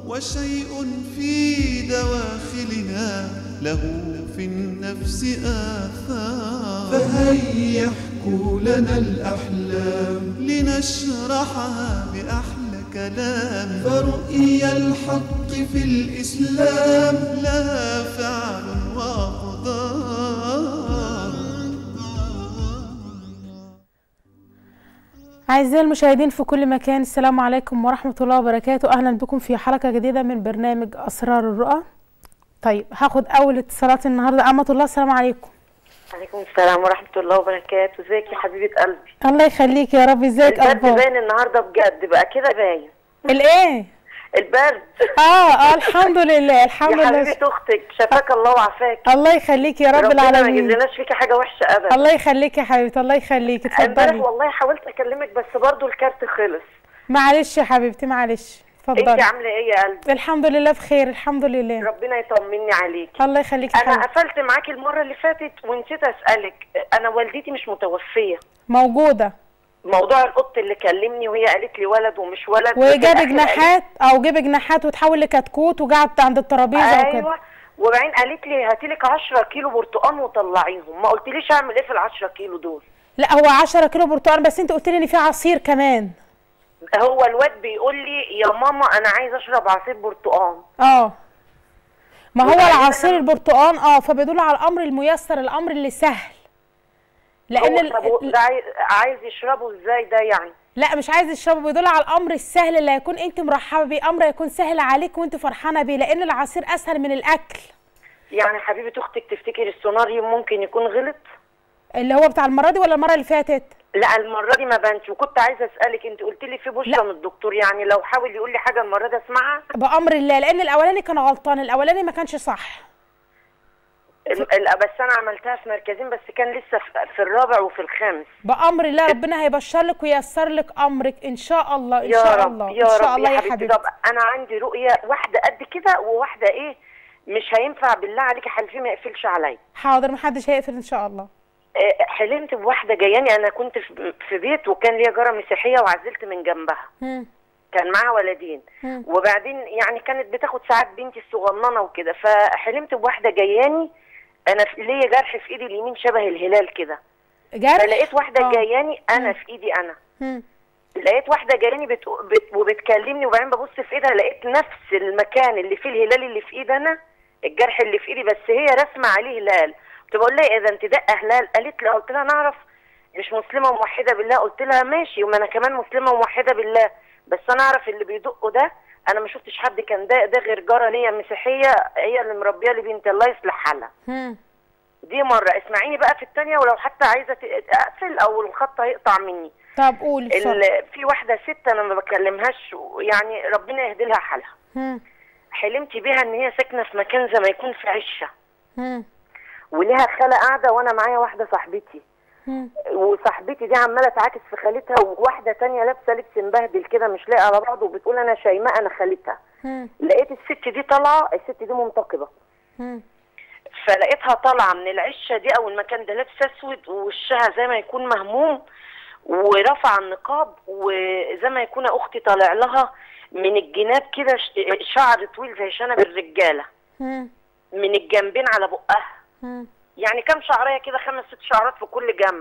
وشيء في دواخلنا له في النفس آثار فهيا احكوا لنا الأحلام لنشرحها بأحلى كلام فرؤيا الحق في الإسلام لها فعل وأقدار أعزائي المشاهدين في كل مكان السلام عليكم ورحمة الله وبركاته أهلا بكم في حلقة جديدة من برنامج أسرار الرؤى طيب هاخد أول اتصالات النهاردة أمة الله السلام عليكم عليكم السلام ورحمة الله وبركاته ازيك يا حبيبة قلبي الله يخليك يا رب ازيك البرد أخبار باين النهاردة بجد بقى كده باين الإيه البرد اه اه الحمد لله الحمد يا لله حبيبة اختك شفاك الله وعافاك الله يخليك يا رب ربنا ما العالمين يجيبلناش فيكي حاجة وحشة ابدا الله يخليك يا حبيبتي الله يخليك امبارح اتفضلي والله حاولت اكلمك بس برضو الكارت خلص معلش يا حبيبتي معلش انت اتفضلي عاملة ايه يا قلبي الحمد لله بخير الحمد لله ربنا يطمني عليك الله يخليك يا انا حبيبتي قفلت معاكي المرة اللي فاتت ونسيت اسألك انا والدتي مش متوفية موجودة موضوع القط اللي كلمني وهي قالت لي ولد ومش ولد وجاب وفي الآخر جناحات او جاب جناحات وتحول لكتكوت وقعد عند الترابيزه وكده ايوه وبعدين قالت لي هاتي لك 10 كيلو برتقان وطلعيهم ما قلتليش اعمل ايه في ال 10 كيلو دول لا هو 10 كيلو برتقال بس انت قلت لي ان في عصير كمان هو الواد بيقول لي يا ماما انا عايز اشرب عصير برتقان اه ما هو وبعدين العصير أنا- البرتقال اه فبيدل على الامر الميسر الامر اللي سهل لان هو ال... طب هو ال- ده عايز, عايز يشربه ازاي ده يعني لا مش عايز يشربه بيدل على الامر السهل اللي هيكون انت مرحبه بيه امر هيكون سهل عليك وانت فرحانه بيه لان العصير اسهل من الاكل يعني حبيبه اختك تفتكر السيناريو ممكن يكون غلط اللي هو بتاع المره دي ولا المره اللي فاتت لا المره دي ما بانش وكنت عايزه اسالك انت قلت لي في لا. بشرى من الدكتور يعني لو حاول يقول لي حاجه المره دي اسمعها بامر الله لان الاولاني كان غلطان الاولاني ما كانش صح ال- ال- بس انا عملتها في مركزين بس كان لسه في- في الرابع وفي الخامس بامر الله ربنا هيبشر لك وييسر لك امرك ان شاء الله ان يا شاء رب الله يا ان شاء رب الله يا يا حبيبتي حبيبتي طب انا عندي رؤيه واحده قد كده وواحده ايه مش هينفع بالله عليكي حلفي ما يقفلش عليا حاضر محدش هيقفل ان شاء الله آه، حلمت بواحده جاياني انا كنت في في بيت وكان ليا جاره مسيحيه وعزلت من جنبها مم. كان معاها ولدين مم. وبعدين يعني كانت بتاخد ساعات بنتي الصغننه وكده فحلمت بواحده جاياني انا في- ليا جرح في ايدي اليمين شبه الهلال كده جرح فلقيت واحده آه. جاياني انا مم. في ايدي انا مم. لقيت واحده جاياني بت... بت... وبتكلمني وبعدين ببص في ايدها لقيت نفس المكان اللي فيه الهلال اللي في ايدي انا الجرح اللي في ايدي بس هي رسمه عليه هلال كنت بقول لها اذا انت دقه هلال قالت لي قلت لها نعرف مش مسلمه موحده بالله قلت لها ماشي وما انا كمان مسلمه موحده بالله بس انا اعرف اللي بيدقه ده انا ما شفتش حد كان ده ده غير جاره ليا مسيحيه هي اللي مربيه لي بنت الله يصلح حالها مم. دي مره اسمعيني بقى في الثانيه ولو حتى عايزه ت- اقفل او الخط هيقطع مني طب قولي بسرعه ال- في واحده ست انا ما بكلمهاش يعني ربنا يهدي لها حالها مم. حلمت بيها ان هي ساكنه في مكان زي ما يكون في عشه مم. وليها خاله قاعده وانا معايا واحده صاحبتي مم. وصاحبتي دي عماله تعاكس في خالتها وواحده تانية لابسه لبس مبهدل كده مش لاقي على بعضه وبتقول انا شيماء انا خالتها مم. لقيت الست دي طالعه الست دي منتقبه مم. فلقيتها طالعه من العشه دي او المكان ده لابسه اسود ووشها زي ما يكون مهموم ورفع النقاب وزي ما يكون اختي طالع لها من الجناب كده ش- شعر طويل زي شنب الرجاله مم. من الجنبين على بقها مم. يعني كام شعريه كده خمس ست شعرات في كل جنب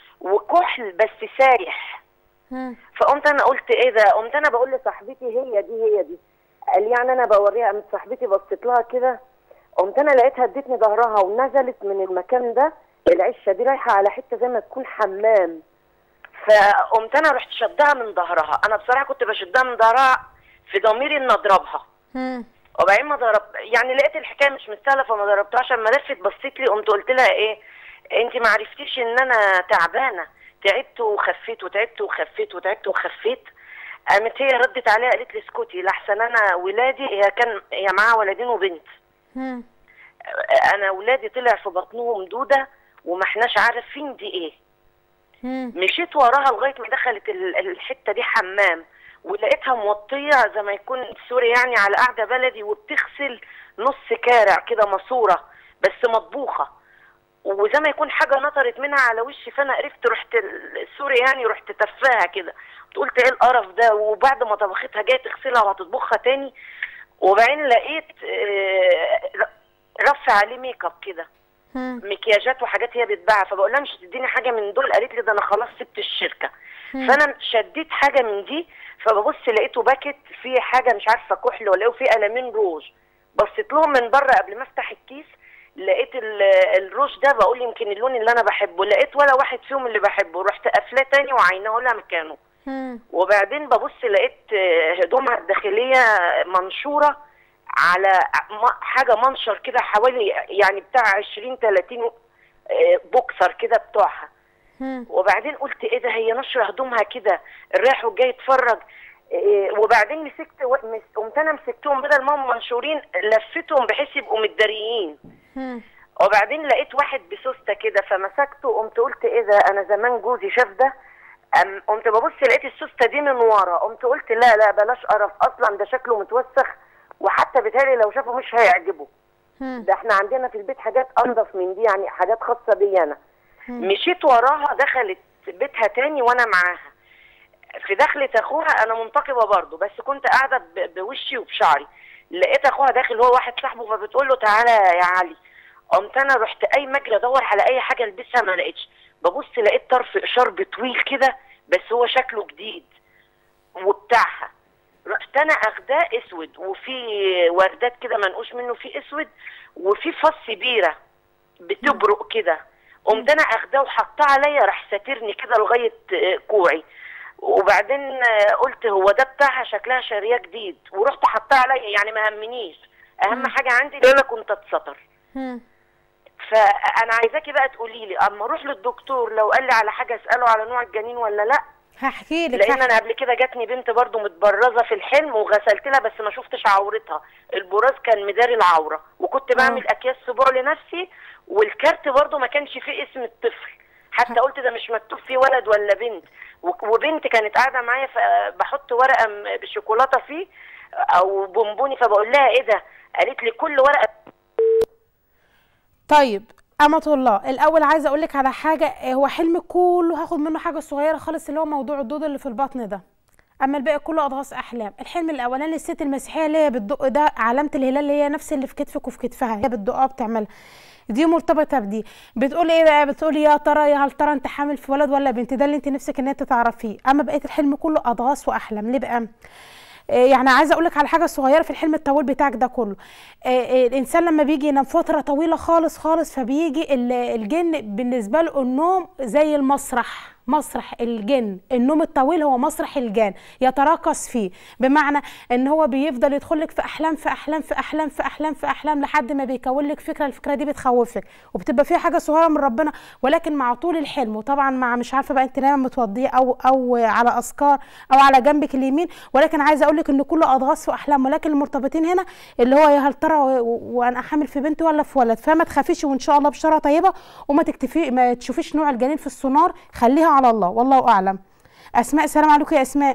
وكحل بس سايح مم. فقمت انا قلت ايه ده قمت انا بقول لصاحبتي هي دي هي دي قال لي يعني انا بوريها قامت صاحبتي بصيت لها كده قمت انا لقيتها ادتني ظهرها ونزلت من المكان ده العشه دي رايحه على حته زي ما تكون حمام فقمت انا رحت شدها من ظهرها انا بصراحه كنت بشدها من ظهرها في ضميري ان اضربها مم. وبعدين ما ضرب يعني لقيت الحكايه مش مستاهله فما ضربتهاش عشان ما لفت بصيت لي قمت قلت لها ايه انت ما عرفتيش ان انا تعبانه تعبت وخفيت وتعبت وخفيت وتعبت وخفيت قامت هي ردت عليها قالت لي اسكتي لحسن انا ولادي هي كان هي معاها ولدين وبنت مم. انا ولادي طلع في بطنهم دوده وما احناش عارفين دي ايه مم. مشيت وراها لغايه ما دخلت ال- الحته دي حمام ولقيتها موطيه زي ما يكون سوري يعني على قاعده بلدي وبتغسل نص كارع كده ماسوره بس مطبوخه وزي ما يكون حاجه نطرت منها على وشي فانا قرفت رحت ال- سوري يعني رحت تفاها كده قلت ايه القرف ده وبعد ما طبختها جايه تغسلها وهتطبخها تاني وبعدين لقيت آه، رف عليه ميك اب كده مم. مكياجات وحاجات هي بتباع فبقول لها مش تديني حاجه من دول قالت لي ده انا خلاص سبت الشركه فانا شديت حاجه من دي فببص لقيته باكت فيه حاجه مش عارفه كحل ولا ايه وفيه قلمين روج بصيت لهم من بره قبل ما افتح الكيس لقيت ال- الروج ده بقول يمكن اللون اللي انا بحبه لقيت ولا واحد فيهم اللي بحبه رحت قافلاه تاني وعيناه لها مكانه مم. وبعدين ببص لقيت آه، هدومها الداخليه منشوره على م- حاجه منشر كده حوالي يعني بتاع 20 30 آه، بوكسر كده بتوعها مم. وبعدين قلت ايه ده هي نشر هدومها كده رايح وجاي يتفرج إيه وبعدين مسكت و- مس- قمت انا مسكتهم بدل ما هم منشورين لفتهم بحيث يبقوا متداريين مم. وبعدين لقيت واحد بسوسته كده فمسكته وقمت قلت ايه ده انا زمان جوزي شاف ده أم قمت ببص لقيت السوسته دي من ورا قمت قلت لا لا بلاش قرف اصلا ده شكله متوسخ وحتى بيتهيألي لو شافه مش هيعجبه مم. ده احنا عندنا في البيت حاجات انضف من دي يعني حاجات خاصه بيا انا مشيت وراها دخلت بيتها تاني وانا معاها في دخلة اخوها انا منتقبه برضه بس كنت قاعده ب- بوشي وبشعري لقيت اخوها داخل هو واحد صاحبه فبتقول له تعالى يا علي قمت انا رحت اي مجري ادور على اي حاجه البسها ما لقيتش ببص لقيت طرف شرب طويل كده بس هو شكله جديد وبتاعها رحت انا اخداه اسود وفي وردات كده منقوش منه في اسود وفي فص بيره بتبرق كده قمت انا اخداه وحطاه عليا راح ساترني كده لغايه آه، كوعي وبعدين آه، قلت هو ده بتاعها شكلها شاريه جديد ورحت حطاه عليا يعني ما همنيش اهم حاجه عندي ان انا كنت اتستر مم. فانا عايزاكي بقى تقولي لي اما اروح للدكتور لو قال لي على حاجه اساله على نوع الجنين ولا لا هحكي لك لان هحكي. انا قبل كده جاتني بنت برضو متبرزه في الحلم وغسلت لها بس ما شفتش عورتها البراز كان مداري العوره وكنت بعمل اكياس سبوع لنفسي والكارت برضو ما كانش فيه اسم الطفل حتى قلت ده مش مكتوب فيه ولد ولا بنت و- وبنت كانت قاعده معايا فبحط ورقه م- بشوكولاته فيه او بونبوني فبقول لها ايه ده قالت لي كل ورقه طيب أمة الله الأول عايزة أقول لك على حاجة آه، هو حلم كله هاخد منه حاجة صغيرة خالص اللي هو موضوع الدود اللي في البطن ده أما الباقي كله أضغاث أحلام الحلم الأولاني الست المسيحية اللي هي بتدق ده علامة الهلال اللي هي نفس اللي في كتفك وفي كتفها هي بتدقها بتعملها دي مرتبطة بدي بتقول ايه بقى بتقول يا ترى يا هل ترى انت حامل في ولد ولا بنت ده اللي انت نفسك ان انت تعرفيه اما بقية الحلم كله اضغاث واحلام ليه بقى إيه يعني عايزه اقول لك على حاجه صغيره في الحلم الطويل بتاعك ده كله إيه إيه الانسان لما بيجي ينام فتره طويله خالص خالص فبيجي ال- الجن بالنسبه له النوم زي المسرح مسرح الجن النوم الطويل هو مسرح الجان يتراقص فيه بمعنى ان هو بيفضل يدخل لك في احلام في احلام في احلام في احلام في احلام لحد ما بيكون لك فكره الفكره دي بتخوفك وبتبقى فيها حاجه صغيره من ربنا ولكن مع طول الحلم وطبعا مع مش عارفه بقى انت نايمه متوضيه او او على اذكار او على جنبك اليمين ولكن عايزه اقول لك ان كله اضغاث واحلام ولكن المرتبطين هنا اللي هو يا هل ترى و- و- وانا حامل في بنت ولا في ولد فما تخافيش وان شاء الله بشاره طيبه وما تكتفي ما تشوفيش نوع الجنين في السونار خليها على الله والله اعلم اسماء السلام عليكم يا اسماء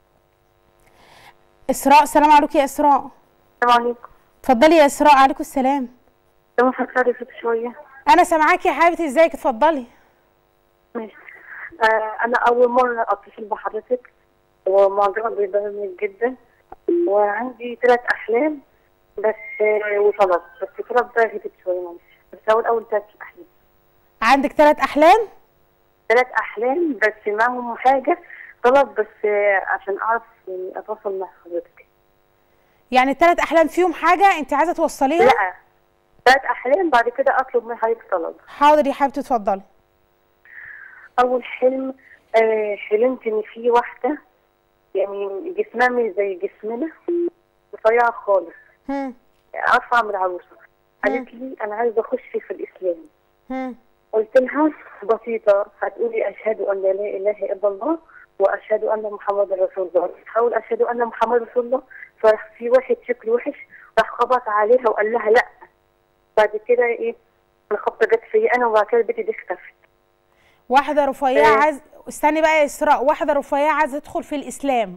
اسراء السلام عليكم يا اسراء السلام عليكم اتفضلي يا اسراء عليكم السلام لما فكرت فيك شوية انا سامعاكي يا حبيبتي ازيك اتفضلي ماشي آه أنا أول مرة أتصل بحضرتك ومعجبة بالبرنامج جدا وعندي ثلاث أحلام بس آه وطلب بس الطلب ده هدت شوية معلش بس أول أول ثلاث أحلام عندك ثلاث احلام ثلاث أحلام بس معهم حاجة طلب بس آه عشان أعرف يعني أتواصل مع حضرتك يعني الثلاث احلام فيهم حاجه انت عايزه توصليها لا ثلاث أحلام بعد كده أطلب من حضرتك طلب حاضر يا حبيبتي اتفضلي أول حلم آه حلمت إن في واحدة يعني جسمها مش زي جسمنا رفيعة خالص هم أرفع من العروسة قالت لي أنا عايزة أخش في الإسلام هم قلت لها بسيطة هتقولي أشهد أن لا إله إلا الله وأشهد أن محمد رسول الله تحاول أشهد أن محمد رسول الله فراح في واحد شكله وحش راح خبط عليها وقال لها لأ بعد كده إيه الخبطة جت فيا أنا وبعد كده بنتي دي اختفت واحده رفيعه إيه. عايز استني بقى يا اسراء واحده رفيعه عايزه تدخل في الاسلام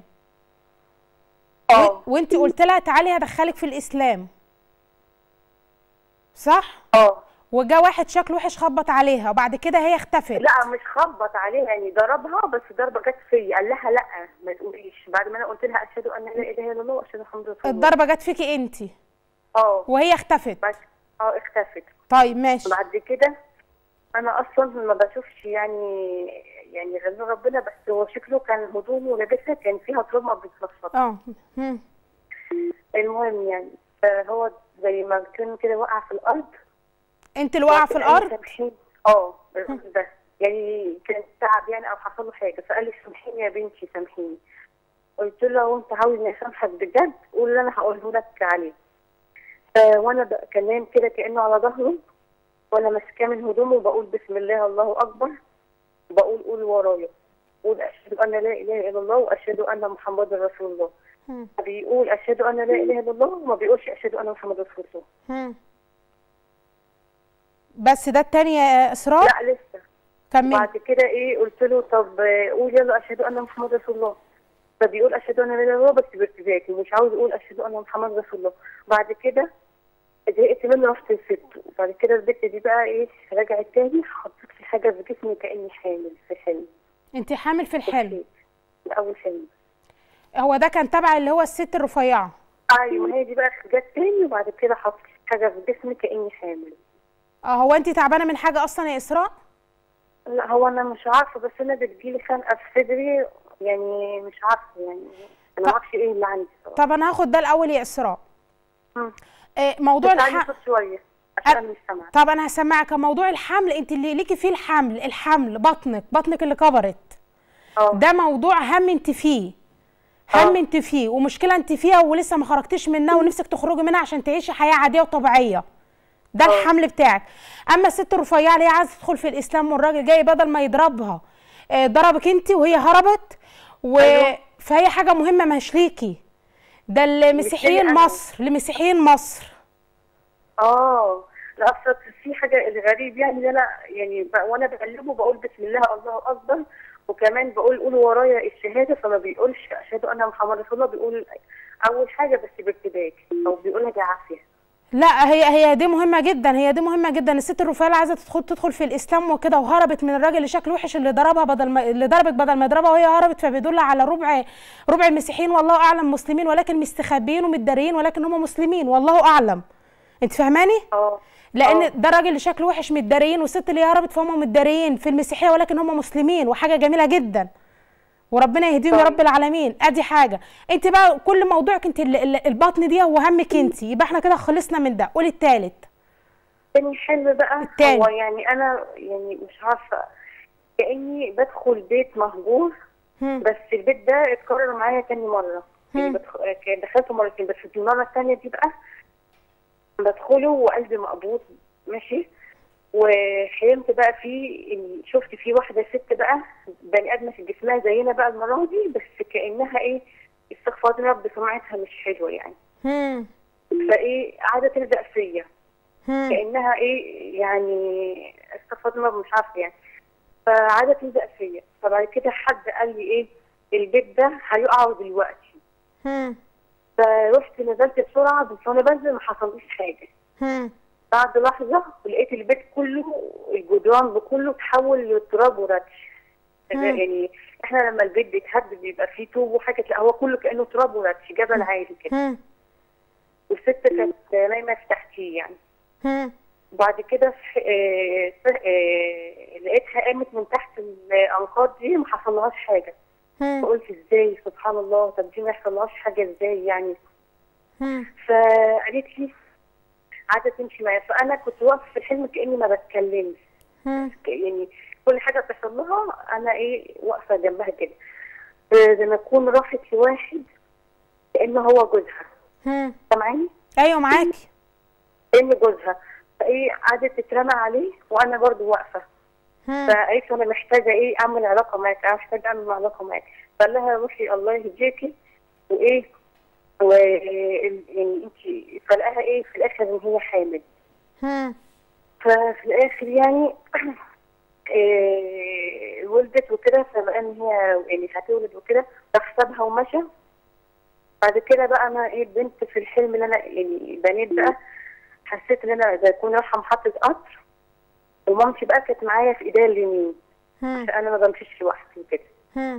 اه وانت قلت لها تعالي هدخلك في الاسلام صح اه وجا واحد شكله وحش خبط عليها وبعد كده هي اختفت لا مش خبط عليها يعني ضربها بس ضربه جت فيا قال لها لا ما تقوليش بعد ما انا قلت لها اشهد ان لا اله الا الله واشهد ان محمد رسول الله الضربه جت فيكي انت اه وهي اختفت بس اه اختفت طيب ماشي بعد كده انا اصلا ما بشوفش يعني يعني غير ربنا بس هو شكله كان هدومه ولابسها كان فيها تراب ما بتتفصل اه مم. المهم يعني فهو زي ما كان كده وقع في الارض انت اللي واقعه في وقال لي الارض سامحيني اه الراجل ده يعني كان تعب يعني او حصل له حاجه فقال لي سامحيني يا بنتي سامحيني قلت له لو انت عاوزني اسامحك بجد قول اللي انا هقوله لك عليه ف- وانا ب- كان نايم كده كانه على ظهره وانا ماسكاه من هدومه وبقول بسم الله الله اكبر بقول قول ورايا قول اشهد ان لا اله الا الله واشهد ان محمد رسول الله مم. بيقول اشهد ان لا اله الا الله وما بيقولش اشهد ان محمد رسول الله مم. بس ده التاني يا اسراء لا لسه كمل بعد كده ايه قلت له طب آه، قول يلا اشهد ان محمد رسول الله فبيقول اشهد ان لا اله الا الله بس بارتباك ومش عاوز يقول اشهد ان محمد رسول الله بعد كده زهقت منه رحت لست وبعد كده البت دي بقى ايه رجعت تاني حطيت لي حاجه في جسمي كاني حامل في حلم انت حامل في الحلم اول حلم هو ده كان تبع اللي هو الست الرفيعه ايوه هي دي بقى جت تاني وبعد كده حطيت لي حاجه في جسمي كاني حامل اه هو انت تعبانه من حاجه اصلا يا اسراء لا هو انا مش عارفه بس انا بتجيلي خنقه في صدري يعني مش عارفه يعني انا ما اعرفش ايه اللي عندي صراحة. طب انا هاخد ده الاول يا اسراء مم. آه، موضوع بس عندي الح... صوت شويه عشان انا مش سامعه طب انا هسمعك موضوع الحمل انت اللي ليكي فيه الحمل الحمل بطنك بطنك اللي كبرت اه ده موضوع هم انت فيه هم آه. انت فيه ومشكله انت فيها ولسه ما خرجتيش منها ونفسك تخرجي منها عشان تعيشي حياه عاديه وطبيعيه ده آه. الحمل بتاعك اما الست الرفيعه اللي هي عايزه تدخل في الاسلام والراجل جاي بدل ما يضربها آه، ضربك انت وهي هربت و... أيوه. فهي حاجه مهمه مش ليكي ده لمسيحيين أنا. مصر لمسيحيين مصر اه لا اصل في حاجه الغريب يعني ان انا يعني ب... وانا بقلبه بقول بسم الله الله اكبر وكمان بقول قول ورايا الشهاده فما بيقولش اشهد ان محمد رسول الله بيقول اول حاجه بس بارتباك او بيقولها بعافيه لا هي هي دي مهمه جدا هي دي مهمه جدا الست الرفيعه اللي عايزه تدخل تدخل في الاسلام وكده وهربت من الراجل اللي شكله وحش اللي ضربها بدل ما اللي ضربك بدل ما يضربها وهي هربت فبيدل على ربع ربع المسيحيين والله اعلم مسلمين ولكن مستخبيين ومتداريين ولكن هم مسلمين والله اعلم انت فاهماني اه لان آه. ده راجل اللي شكله وحش متداريين والست اللي هربت فهم متداريين في المسيحيه ولكن هم مسلمين وحاجه جميله جدا وربنا يهديهم يا طيب. رب العالمين ادي حاجه انت بقى كل موضوعك انت ال- ال- البطن دي هو همك انت يبقى احنا كده خلصنا من ده قولي التالت تاني حلم بقى التاني. هو يعني انا يعني مش عارفه كاني بدخل بيت مهجور هم. بس البيت ده اتكرر معايا تاني مره يعني هم. بدخ... كان دخلته مرتين بس في المره التانيه دي بقى بدخله وقلبي مقبوض ماشي وحلمت بقى في إن شفت في واحده ست بقى بني ادمه في جسمها زينا بقى المره دي بس كانها ايه استغفر الله رب سمعتها مش حلوه يعني هم. فايه قاعده تلزق فيا هم. كانها ايه يعني استغفر الله مش عارفه يعني فقعدت تلزق فيا فبعد كده حد قال لي ايه البيت ده هيقع دلوقتي هم. فرحت نزلت بسرعه بس وانا بنزل ما حصليش حاجه هم. بعد لحظه لقيت البيت كله الجدران كله اتحول لتراب ورتش مم. يعني احنا لما البيت بيتهد بيبقى فيه طوب وحاجه لا هو كله كانه تراب ورتش جبل عالي كده هم. والست كانت نايمه في تحتيه يعني هم. بعد كده في آه، ف- آه، لقيتها قامت من تحت الانقاض دي ما حصلهاش حاجه هم. فقلت ازاي سبحان الله طب دي ما يحصلهاش حاجه ازاي يعني هم. فقالت لي قعدت تمشي معايا فانا كنت واقفه في الحلم كاني ما بتكلمش هم. يعني كل حاجه بتحصل لها انا ايه واقفه جنبها كده آه، زي ما اكون راحت لواحد كانه هو جوزها هم. سامعاني؟ ايوه معاكي كانه جوزها فايه قعدت تترمى عليه وانا برضو واقفه هم. فقالت له انا محتاجه ايه اعمل علاقه معاك انا محتاجه اعمل علاقه معاك فقال لها روحي الله يهديكي وايه و ال- يعني انت فلقاها ايه في الاخر ان هي حامل هم. ففي الاخر يعني إيه ولدت وكده فبقى ان هي يعني هتولد وكده راح سابها ومشى بعد كده بقى انا ايه بنت في الحلم اللي انا يعني بنيت بقى حسيت ان انا زي اكون رايحه محطه قطر ومامتي بقى كانت معايا في ايديا اليمين هم. عشان انا ما بمشيش لوحدي وكده هم.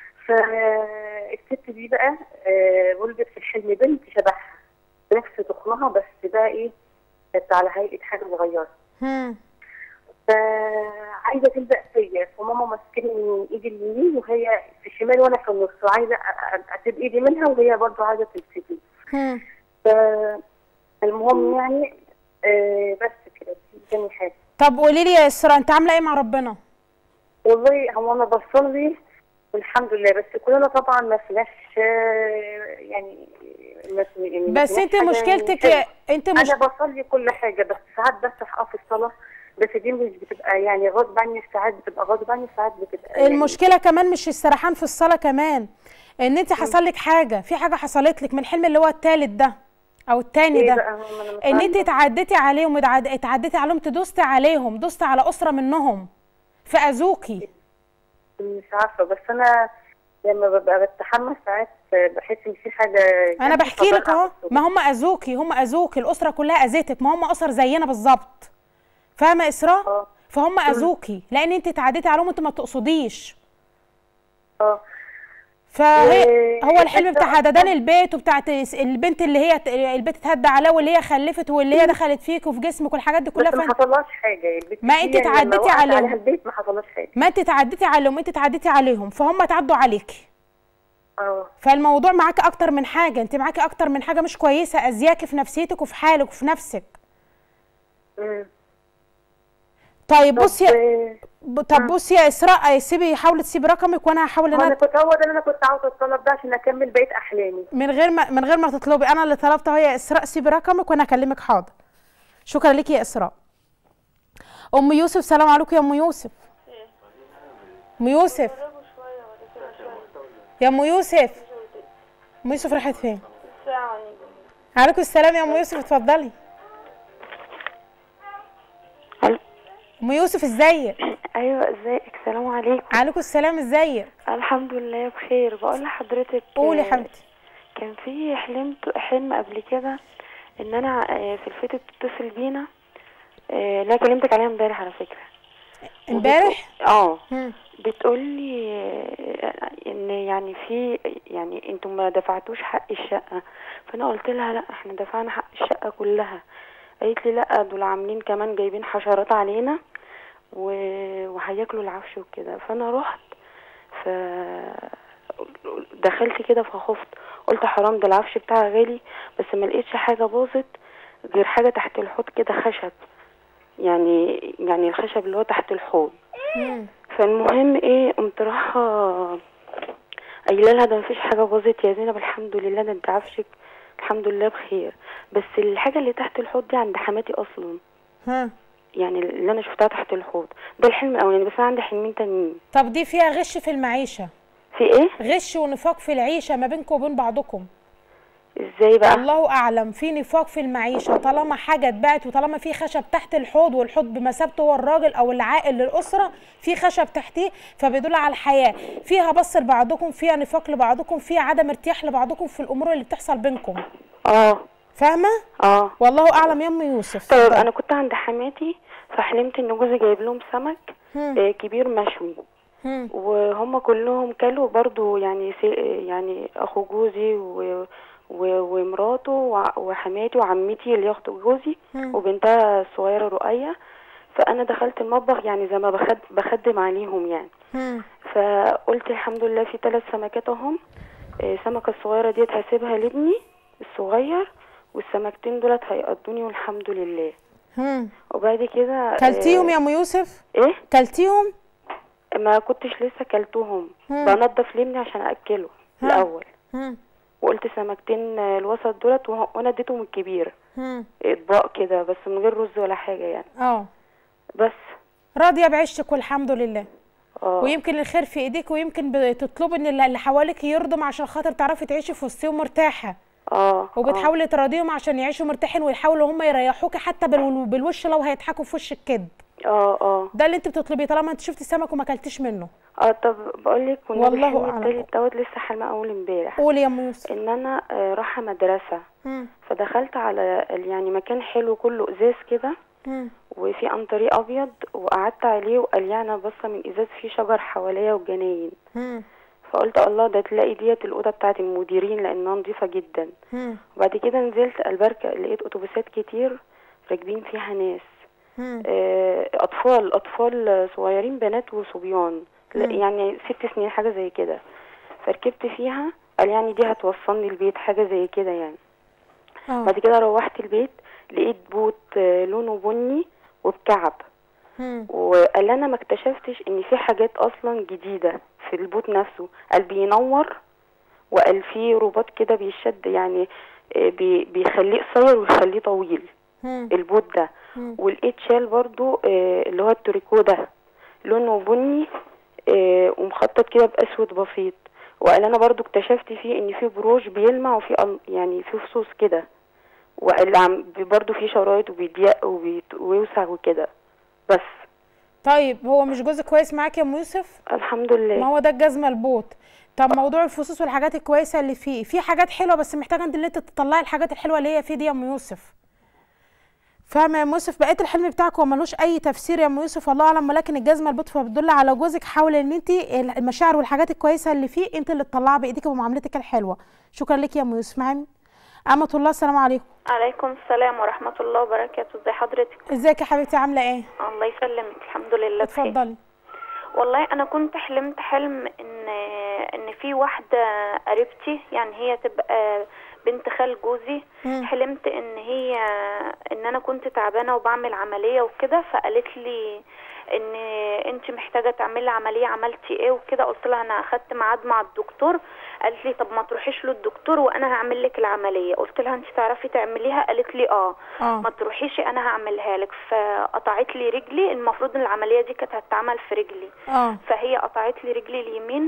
فالست دي بقى آه، ولدت في الحلم بنت شبهها بنفس تخنها بس بقى ايه كانت على هيئه حاجه صغيره هم. فعايزه تلزق فيا فماما ماسكاني من ايدي اليمين وهي في الشمال وانا في النص وعايزه أ- أ- اسيب ايدي منها وهي برضه عايزه تمسكني هم. فالمهم يعني آه بس كده دي تاني حاجه طب قولي لي يا اسراء انت عامله ايه مع ربنا والله هو انا بصلي والحمد لله بس كلنا طبعا ما فيناش آه، يعني ما في- يعني ما بس فيناش انت حاجة مشكلتك حلوة. انت مش انا بصلي كل حاجه بس ساعات بفتح اه في الصلاه بس دي مش بتبقى يعني غصب عني ساعات بتبقى غصب عني ساعات بتبقى يعني المشكله كمان مش السرحان في الصلاه كمان ان انت حصل لك حاجه في حاجه حصلت لك من الحلم اللي هو التالت ده او التاني ايه ده بقى هم انا مش ان انت عارفة. اتعديتي عليهم اتعد- اتعديتي عليهم تدوستي عليهم دوستي على اسره منهم فاذوكي مش عارفه بس انا لما ببقى بتحمس ساعات بحس ان في حاجه انا بحكي لك اهو فبقع ما هم اذوكي هم اذوكي الاسره كلها اذتك ما هم اسر زينا بالظبط فاهمه اسراء اه. فهم اذوكي لان انت اتعديتي عليهم انت ما تقصديش اه فهي إيه، هو الحلم أنت بتاع أصلاً- هددان البيت وبتاعت البنت اللي هي البيت اتهدى عليها واللي هي خلفت واللي هي دخلت فيك وفي جسمك والحاجات دي كلها بس ما فانت حصلهاش حاجه البنت ما دي أنت يعني لما اتعديتي وقعت عليهم. عليها البيت ما حصلهاش حاجه ما انت اتعديتي عليهم انت اتعديتي عليهم فهم اتعدوا عليكي اه فالموضوع معاكي اكتر من حاجه انت معاكي اكتر من حاجه مش كويسه اذياكي في نفسيتك وفي حالك وفي نفسك أمم. طيب بصي يا آه، ب- طب بصي يا اسراء سيبي حاولي تسيبي رقمك وانا هحاول ان انا انا كنت هو ده اللي انا كنت عاوزه الطلب ده عشان اكمل بقيه احلامي من غير ما من غير ما تطلبي انا اللي طلبت اهو يا اسراء سيبي رقمك وانا اكلمك حاضر شكرا لك يا اسراء ام يوسف سلام عليكم يا ام يوسف ام يوسف يا ام يوسف ام يوسف راحت فين عليكم السلام يا ام يوسف اتفضلي ألو. ام يوسف ازيك ايوه ازيك السلام عليكم عليكم السلام ازيك الحمد لله بخير بقول لحضرتك قولي يا آه، حبيبتي كان في حلمت حلم قبل كده ان انا آه، في الفتة بتتصل بينا آه، اللي انا كلمتك عليها امبارح على فكره امبارح وبتقول- اه مم. بتقول لي ان يعني في يعني انتوا ما دفعتوش حق الشقه فانا قلت لها لا احنا دفعنا حق الشقه كلها قالت لي لا دول عاملين كمان جايبين حشرات علينا و- وهياكلوا العفش وكده فانا رحت ف دخلت كده فخفت قلت حرام ده العفش بتاعها غالي بس ما لقيتش حاجه باظت غير حاجه تحت الحوض كده خشب يعني يعني الخشب اللي هو تحت الحوض مم. فالمهم ايه قمت رايحه قايله لها ده مفيش حاجه باظت يا زينب الحمد لله ده انت عفشك الحمد لله بخير بس الحاجه اللي تحت الحوض دي عند حماتي اصلا ها يعني اللي انا شفتها تحت الحوض ده الحلم الاولاني بس انا عندي حلمين تانيين طب دي فيها غش في المعيشه في ايه غش ونفاق في العيشه ما بينكم وبين بعضكم ازاي بقى الله اعلم في نفاق في المعيشه طالما حاجه اتباعت وطالما في خشب تحت الحوض والحوض بمثابته هو الراجل او العائل للاسره في خشب تحتيه فبيدل على الحياه فيها بص لبعضكم فيها نفاق لبعضكم فيها عدم ارتياح لبعضكم في الامور اللي بتحصل بينكم اه فاهمه اه والله اعلم يا ام يوسف طيب اتفضلي. انا كنت عند حماتي فحلمت ان جوزي جايب لهم سمك هم. آه، كبير مشوي هم. وهم كلهم كلوا برضو يعني سي يعني اخو جوزي و و- ومراته وع- وحماتي وعمتي اللي هي اخت جوزي مم. وبنتها الصغيره رؤية فانا دخلت المطبخ يعني زي ما بخد بخدم عليهم يعني هم. فقلت الحمد لله في ثلاث سمكات اهم آه، السمكه الصغيره ديت هسيبها لابني الصغير والسمكتين دولت هيقضوني والحمد لله هم. وبعد كده آه، كلتيهم يا ام يوسف ايه كلتيهم ما كنتش لسه كلتهم مم. بنضف لابني عشان اكله ها. الاول هم. وقلت سمكتين آه، الوسط دولت وه- وانا اديتهم الكبير هم. اطباق كده بس من غير رز ولا حاجه يعني اه بس راضيه بعيشتك والحمد لله اه ويمكن الخير في ايديك ويمكن بتطلبي ان اللي حواليك يرضوا عشان خاطر تعرفي تعيشي في وسطهم مرتاحه اه آه. وبتحاولي تراضيهم عشان يعيشوا مرتاحين ويحاولوا هم يريحوكي حتى بالو- بالوش لو هيضحكوا في وشك كده اه اه ده اللي انت بتطلبيه طالما انت شفتي السمك وما اكلتيش منه اه طب بقول لك والله الحلم أعلم. التالت دوت لسه حلمه اول امبارح قولي يا ام يوسف ان انا آه، رايحه مدرسه مم. فدخلت على ال- يعني مكان حلو كله ازاز كده مم. وفي قنطري ابيض وقعدت عليه وقال لي انا باصه من ازاز فيه شجر حواليا وجناين مم. فقلت الله ده تلاقي ديت الاوضه بتاعه المديرين لانها نظيفه جدا مم. وبعد كده نزلت البركه لقيت اتوبيسات كتير راكبين فيها ناس مم. آه، اطفال اطفال صغيرين بنات وصبيان لا، مم. يعني ست سنين حاجه زي كده فركبت فيها قال يعني دي هتوصلني البيت حاجه زي كده يعني اه بعد كده روحت البيت لقيت بوت آه، لونه بني وبكعب مم. وقال انا ما اكتشفتش ان في حاجات اصلا جديده في البوت نفسه قال بينور وقال في رباط كده بيشد يعني آه، بي- بيخليه قصير ويخليه طويل مم. البوت ده مم. ولقيت شال برضو آه، اللي هو التريكو ده لونه بني آه، ومخطط كده باسود بسيط وقال انا برضو اكتشفت فيه ان في بروش بيلمع وفي أل- يعني في فصوص كده وقال عم برضو في شرايط وبيضيق وبيت- ويوسع وكده بس طيب هو مش جوزك كويس معاك يا ام يوسف الحمد لله ما هو ده الجزمه البوت طب موضوع الفصوص والحاجات الكويسه اللي فيه في حاجات حلوه بس محتاجه انت اللي انت تطلعي الحاجات الحلوه اللي هي فيه دي يا ام يوسف فاهمه يا ام يوسف بقيت الحلم بتاعك هو ملوش اي تفسير يا ام يوسف والله اعلم ولكن الجزمه البوت فبتدل على جوزك حاول ان انت المشاعر والحاجات الكويسه اللي فيه انت اللي تطلعها بايديك بمعاملتك الحلوه شكرا لك يا ام يوسف معايا أمة الله السلام عليكم عليكم السلام ورحمة الله وبركاته ازي حضرتك ازيك يا حبيبتي عامله ايه الله يسلمك الحمد لله بخير اتفضلي والله انا كنت حلمت حلم ان ان في واحدة قريبتي يعني هي تبقى بنت خال جوزي مم. حلمت ان هي ان انا كنت تعبانة وبعمل عملية وكده فقالت لي ان انت محتاجة تعملي عملية عملتي ايه وكده قلت لها انا اخدت ميعاد مع الدكتور قالت لي طب ما تروحيش للدكتور وانا هعمل لك العملية قلت لها انت تعرفي تعمليها قالت لي اه اه ما تروحيش انا هعملها لك فقطعت لي رجلي المفروض ان العمليه دي كانت هتتعمل في رجلي اه فهي قطعت لي رجلي اليمين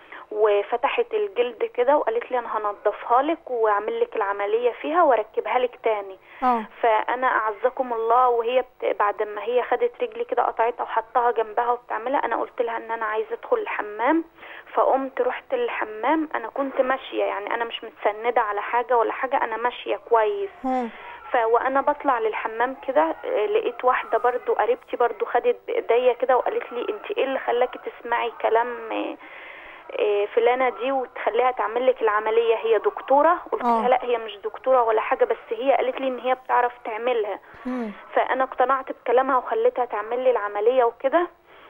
وفتحت الجلد كده وقالت لي انا هنضفها لك واعمل لك العمليه فيها واركبها لك تاني اه فانا اعزكم الله وهي بت... بعد ما هي خدت رجلي كده قطعتها وحطها جنبها وبتعملها انا قلت لها ان انا عايزه ادخل الحمام فقمت رحت الحمام انا كنت ماشيه يعني انا مش متسنده على حاجه ولا حاجه انا ماشيه كويس مم. ف وانا بطلع للحمام كده آه، لقيت واحده برضو قريبتي برضو خدت بايديا كده وقالت لي انت ايه اللي خلاكي تسمعي كلام آه، آه، فلانه دي وتخليها تعمل لك العمليه هي دكتوره قلت آه. لها لا هي مش دكتوره ولا حاجه بس هي قالت لي ان هي بتعرف تعملها مم. فانا اقتنعت بكلامها وخليتها تعمل لي العمليه وكده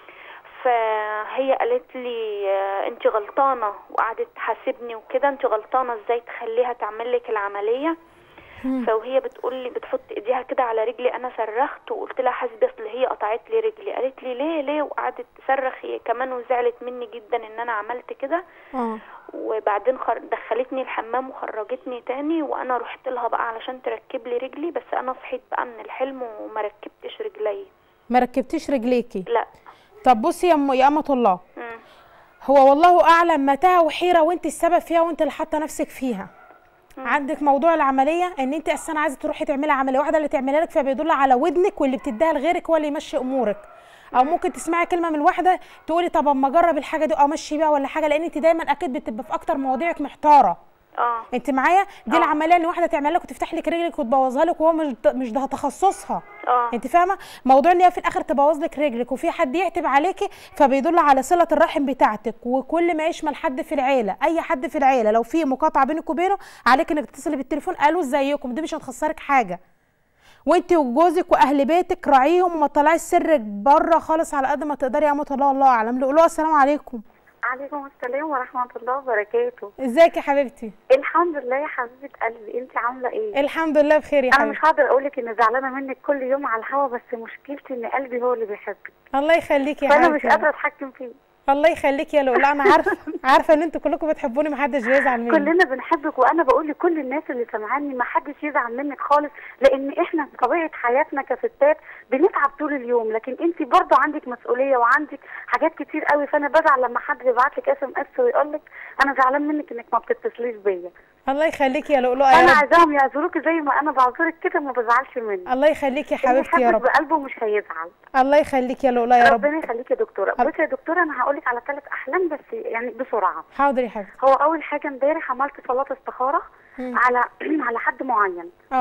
فهي قالت لي انت غلطانه وقعدت تحاسبني وكده انت غلطانه ازاي تخليها تعمل لك العمليه مم. فوهي بتقول لي بتحط ايديها كده على رجلي انا صرخت وقلت لها حسبي اصل هي قطعت لي رجلي قالت لي ليه ليه وقعدت تصرخ هي كمان وزعلت مني جدا ان انا عملت كده اه وبعدين خر... دخلتني الحمام وخرجتني تاني وانا رحت لها بقى علشان تركب لي رجلي بس انا صحيت بقى من الحلم وما ركبتش رجلي ما ركبتيش رجليكي لا طب بصي يا ام يا امه الله مم. هو والله اعلم متاهه وحيره وانت السبب فيها وانت اللي حاطه نفسك فيها عندك موضوع العمليه ان انت اساسا عايزه تروحي تعملي عمليه واحده اللي تعملها لك فبيدل على ودنك واللي بتديها لغيرك هو اللي يمشي امورك او ممكن تسمعي كلمه من واحده تقولي طب اما اجرب الحاجه دي او امشي بيها ولا حاجه لان انت دايما اكيد بتبقى في اكتر مواضيعك محتاره اه انت معايا دي آه. العمليه ان واحده تعمل لك وتفتح لك رجلك وتبوظها لك وهو مش مش ده تخصصها اه انت فاهمه موضوع ان هي في الاخر تبوظ لك رجلك وفي حد يعتب عليكي فبيدل على صله الرحم بتاعتك وكل ما يشمل حد في العيله اي حد في العيله لو في مقاطعه بينك وبينه عليك انك تتصلي بالتليفون قالوا ازيكم دي مش هتخسرك حاجه وانت وجوزك واهل بيتك راعيهم وما تطلعيش سرك بره خالص على قد ما تقدري يا امه الله الله اعلم قولوا السلام عليكم عليكم السلام ورحمة الله وبركاته ازيك يا حبيبتي الحمد لله يا حبيبة قلبي انت عاملة ايه؟ الحمد لله بخير يا انا مش حبيبتي هقدر اقولك اني زعلانة منك كل يوم على الهوا بس مشكلتي ان قلبي هو اللي بيحبك الله يخليكي يا فانا مش حبيبتي قادرة اتحكم فيه الله يخليكي يا لؤلؤ انا عارفه عارفه ان انتوا كلكم بتحبوني محدش بيزعل مني كلنا بنحبك وانا بقول لكل الناس اللي سامعاني ما حدش يزعل منك خالص لان احنا طبيعه حياتنا كستات بنتعب طول اليوم لكن انت برضو عندك مسؤوليه وعندك حاجات كتير قوي فانا بزعل لما حد يبعت لك اس ام اس ويقول لك انا زعلان منك انك ما بتتصليش بيا الله يخليكي يا لؤلؤه فانا يا رب عايزاهم يعذروكي زي ما انا بعذرك كده ما بزعلش منك الله يخليكي يا اللي حبيبتي يا يحبك رب بقلبه مش هيزعل الله يخليكي يا لؤلؤه يا رب ربنا يخليكي يا دكتوره حاضر. بصي يا دكتوره انا هقول لك على ثلاث احلام بس يعني بسرعه حاضر يا حبيبتي هو اول حاجه امبارح عملت صلاه استخاره مم. على على حد معين اه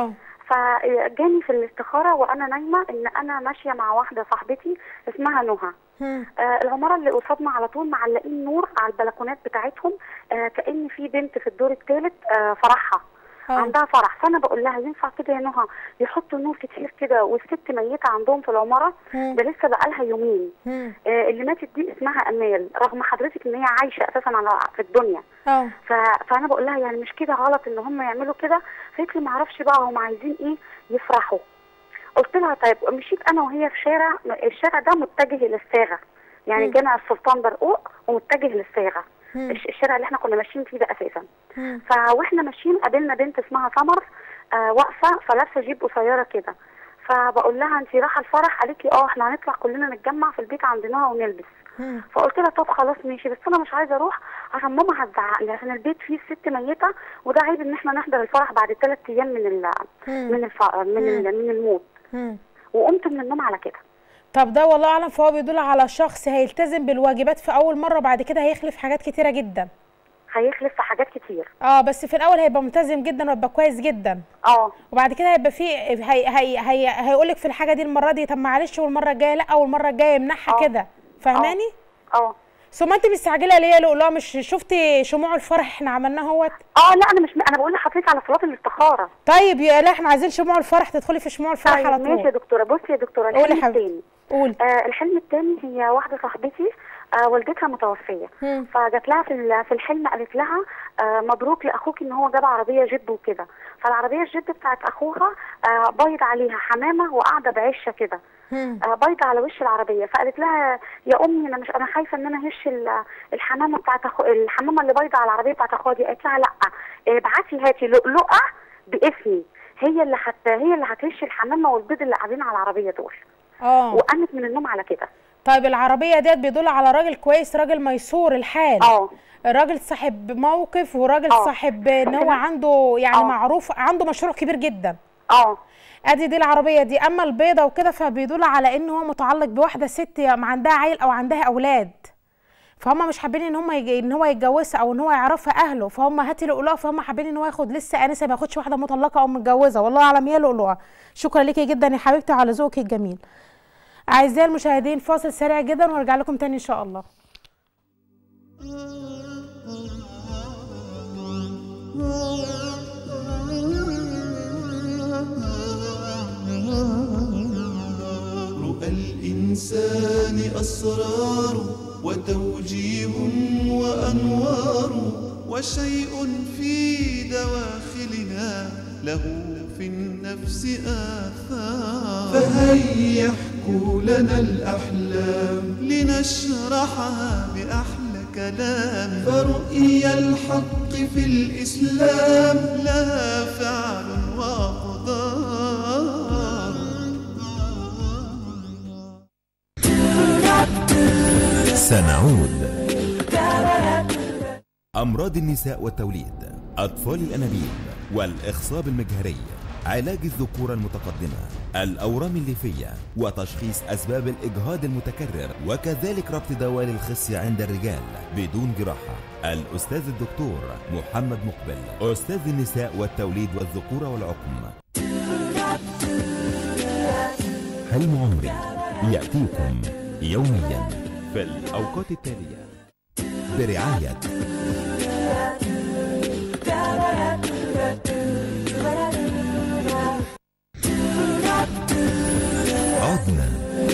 فجاني في الاستخاره وانا نايمه ان انا ماشيه مع واحده صاحبتي اسمها نهى مم. آه العماره اللي قصادنا على طول معلقين نور على البلكونات بتاعتهم آه كان في بنت في الدور الثالث آه فرحها آه. عندها فرح فانا بقول لها ينفع كده يا نهى يحطوا نور كتير كده والست ميته عندهم في العماره مم. ده لسه بقالها يومين مم. آه اللي ماتت دي اسمها امال رغم حضرتك ان هي عايشه اساسا على في الدنيا اه ف... فانا بقول لها يعني مش كده غلط ان هم يعملوا كده قالت لي ما اعرفش بقى هم عايزين ايه يفرحوا قلت لها طيب مشيت انا وهي في شارع الشارع ده متجه للصاغه يعني مم. جامع السلطان برقوق ومتجه للصاغه مم. الش- الشارع اللي احنا كنا ماشيين فيه ده اساسا مم. فواحنا ماشيين قابلنا بنت اسمها سمر آه واقفه فلابسه جيب قصيره كده فبقول لها انت رايحه الفرح قالت لي اه احنا هنطلع كلنا نتجمع في البيت عندنا ونلبس مم. فقلت لها طب خلاص ماشي بس انا مش عايزه اروح عشان ماما هتزعق لي عشان البيت فيه الست ميته وده عيب ان احنا نحضر الفرح بعد ثلاث ايام من ال مم. من الف... من ال... من الموت مم. وقمت من النوم على كده طب ده والله اعلم فهو بيدل على شخص هيلتزم بالواجبات في اول مره وبعد كده هيخلف حاجات كتيره جدا هيخلف في حاجات كتير اه بس في الاول هيبقى ملتزم جدا ويبقى كويس جدا اه وبعد كده هيبقى في هي هي هي هيقول لك في الحاجه دي المره دي طب معلش والمره الجايه لا والمره الجايه يمنعها آه. كده فاهماني اه ثم انت مستعجله ليه يا لؤلؤه مش شفتي شموع الفرح احنا عملناه اهوت اه لا انا مش انا بقول لحضرتك على صلاه الاستخاره طيب يا لا احنا عايزين شموع الفرح تدخلي في شموع الفرح طيب على ماشي يا طول دكتوره بصي يا دكتوره قولي الحلم حبيبتي. التاني قولي آه الحلم التاني هي واحده صاحبتي آه والدتها متوفيه مم. فجات لها في ال- في الحلم قالت لها آه مبروك لاخوك ان هو جاب عربيه جيب وكده فالعربيه الجيب بتاعت اخوها آه بايض عليها حمامه وقاعده بعشه كده مم. آه بايضه على وش العربيه فقالت لها يا امي انا مش انا خايفه ان انا هش ال- الحمامه بتاعت أخو الحمامه اللي بايضه على العربيه بتاعت اخوها دي قالت لها لا آه، ابعتي هاتي لؤلؤه باسمي هي اللي حت هي اللي هتهش الحمامه والبيض اللي قاعدين على العربيه دول اه وقامت من النوم على كده طيب العربيه ديت بيدل على راجل كويس راجل ميسور الحال اه راجل صاحب موقف وراجل آه. صاحب ان هو ربنا- عنده يعني آه. معروف عنده مشروع كبير جدا اه ادي دي العربيه دي اما البيضه وكده فبيدل على ان هو متعلق بواحده ست ما عندها عيل او عندها اولاد فهم مش حابين ان هم يج... ان هو يتجوزها او ان هو يعرفها اهله فهم هاتي لؤلؤه فهم حابين ان هو ياخد لسه انسه ما ياخدش واحده مطلقه او متجوزه والله اعلم هي لؤلؤه شكرا ليكي جدا يا حبيبتي على ذوقك الجميل اعزائي المشاهدين فاصل سريع جدا وارجع لكم تاني ان شاء الله رؤى الإنسان أسرار وتوجيه وأنوار وشيء في دواخلنا له في النفس آثار فهيا احكوا لنا الأحلام لنشرحها بأحلى كلام فرؤيا الحق في الإسلام لها فعل وأقدار سنعود أمراض النساء والتوليد أطفال الأنابيب والإخصاب المجهري علاج الذكورة المتقدمة الأورام الليفية وتشخيص أسباب الإجهاض المتكرر وكذلك ربط دوال الخصي عند الرجال بدون جراحة الأستاذ الدكتور محمد مقبل أستاذ النساء والتوليد والذكورة والعقم حلم عمري يأتيكم يوميا في الأوقات التالية برعاية عدنا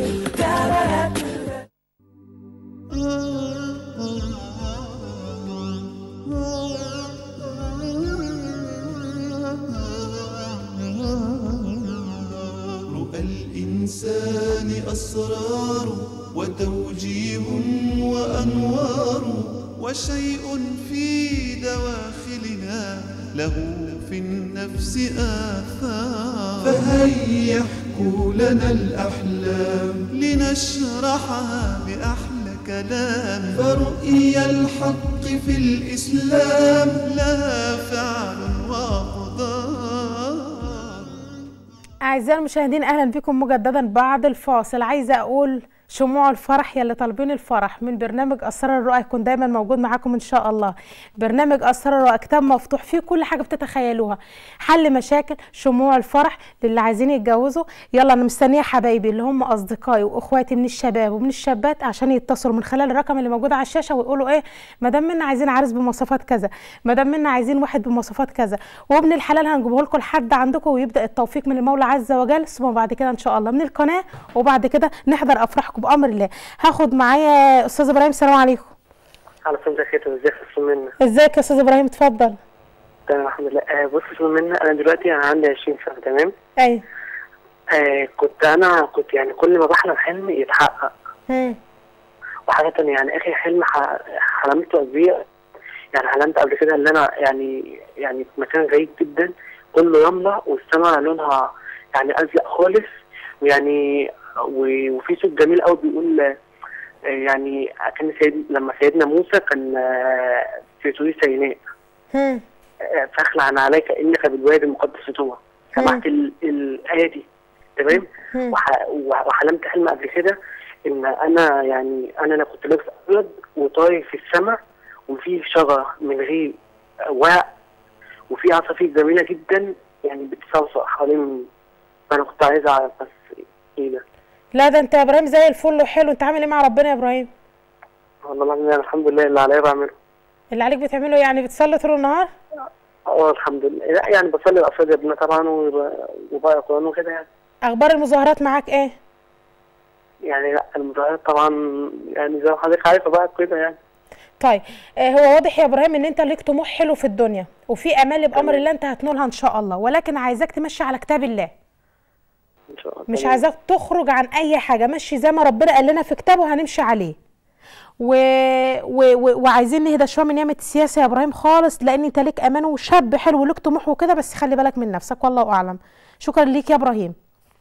رؤى الإنسان أسرار وتوجيه وأنوار وشيء في دواخلنا له في النفس آثار فهيا احكوا لنا الأحلام لنشرحها بأحلى كلام فرؤيا الحق في الإسلام لها فعل وأقدار أعزائي المشاهدين أهلا بكم مجددا بعد الفاصل عايزة أقول شموع الفرح يلي طالبين الفرح من برنامج اسرار الرؤى يكون دايما موجود معاكم ان شاء الله برنامج اسرار الرؤى كتاب مفتوح فيه كل حاجه بتتخيلوها حل مشاكل شموع الفرح للي عايزين يتجوزوا يلا انا مستنيه حبايبي اللي هم اصدقائي واخواتي من الشباب ومن الشابات عشان يتصلوا من خلال الرقم اللي موجود على الشاشه ويقولوا ايه مدام منا عايزين عريس بمواصفات كذا مدام منا عايزين واحد بمواصفات كذا وابن الحلال هنجيبه لكم لحد عندكم ويبدا التوفيق من المولى عز وجل ثم بعد كده ان شاء الله من القناه وبعد كده نحضر افراحكم بامر الله هاخد معايا استاذ ابراهيم السلام عليكم على فين ازيك ازيك يا استاذ منى ازيك يا استاذ ابراهيم اتفضل تمام الحمد لله آه بص يا استاذ منى انا دلوقتي انا عندي 20 سنه تمام ايوه آه كنت انا كنت يعني كل ما بحلم حلم يتحقق مم. وحاجه تانية يعني اخر حلم ح- حلمته كبير يعني حلمت قبل كده ان انا يعني يعني في مكان غريب جدا كله رمله والسماء لونها يعني ازرق خالص ويعني و- وفي صوت جميل قوي بيقول آه، يعني كان سيد لما سيدنا موسى كان آه، في طريق سيناء مم. فاخلع عليك انك بالوادي المقدس طوى سمعت ال- الايه دي تمام مم. وح- وح- وحلمت حلم قبل كده ان انا يعني انا انا كنت لابس ابيض وطاير في السماء وفي شجره من غير ورق وفي عصافير جميله جدا يعني بتصوصو حوالين فانا كنت عايز اعرف بس ايه ده لا ده انت يا ابراهيم زي الفل وحلو انت عامل ايه مع ربنا يا ابراهيم والله العظيم يعني الحمد لله اللي عليا بعمله اللي عليك بتعمله يعني بتصلي طول النهار اه الحمد لله لا يعني بصلي الافراد يا ابني طبعا وب- وبقرا قران وكده يعني اخبار المظاهرات معاك ايه يعني لا المظاهرات طبعا يعني زي ما حضرتك عارفه بقى كده يعني طيب آه هو واضح يا ابراهيم ان انت ليك طموح حلو في الدنيا وفي امال بامر الله انت هتنولها ان شاء الله ولكن عايزاك تمشي على كتاب الله ان شاء الله مش تمام. عايزاك تخرج عن اي حاجه مشي زي ما ربنا قال لنا في كتابه هنمشي عليه و... و... و... وعايزين نهدى شويه من يامه السياسه يا ابراهيم خالص لان انت ليك امان وشاب حلو وليك طموح وكده بس خلي بالك من نفسك والله اعلم شكرا ليك يا ابراهيم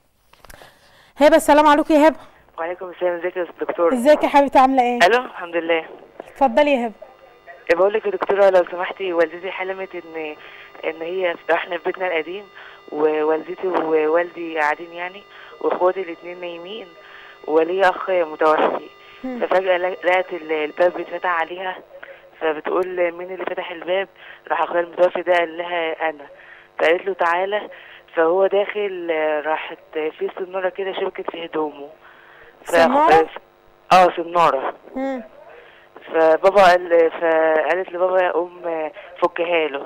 هبه السلام عليكم يا هبه وعليكم السلام ازيك يا دكتور ازيك يا حبيبتي عامله ايه الو الحمد لله اتفضلي يا هبه بقول لك يا دكتوره لو سمحتي والدتي حلمت ان ان هي احنا في بيتنا القديم ووالدتي ووالدي قاعدين يعني واخواتي الاثنين نايمين ولي اخ متوفي ففجاه ل- لقت ال- الباب بيتفتح عليها فبتقول مين اللي فتح الباب راح اخويا المتوفي ده قال لها انا فقالت له تعالى فهو داخل آه، راحت في سناره كده شبكت في هدومه ف- سنارة؟ اه سناره مم. فبابا قال فقالت لبابا قوم فكها له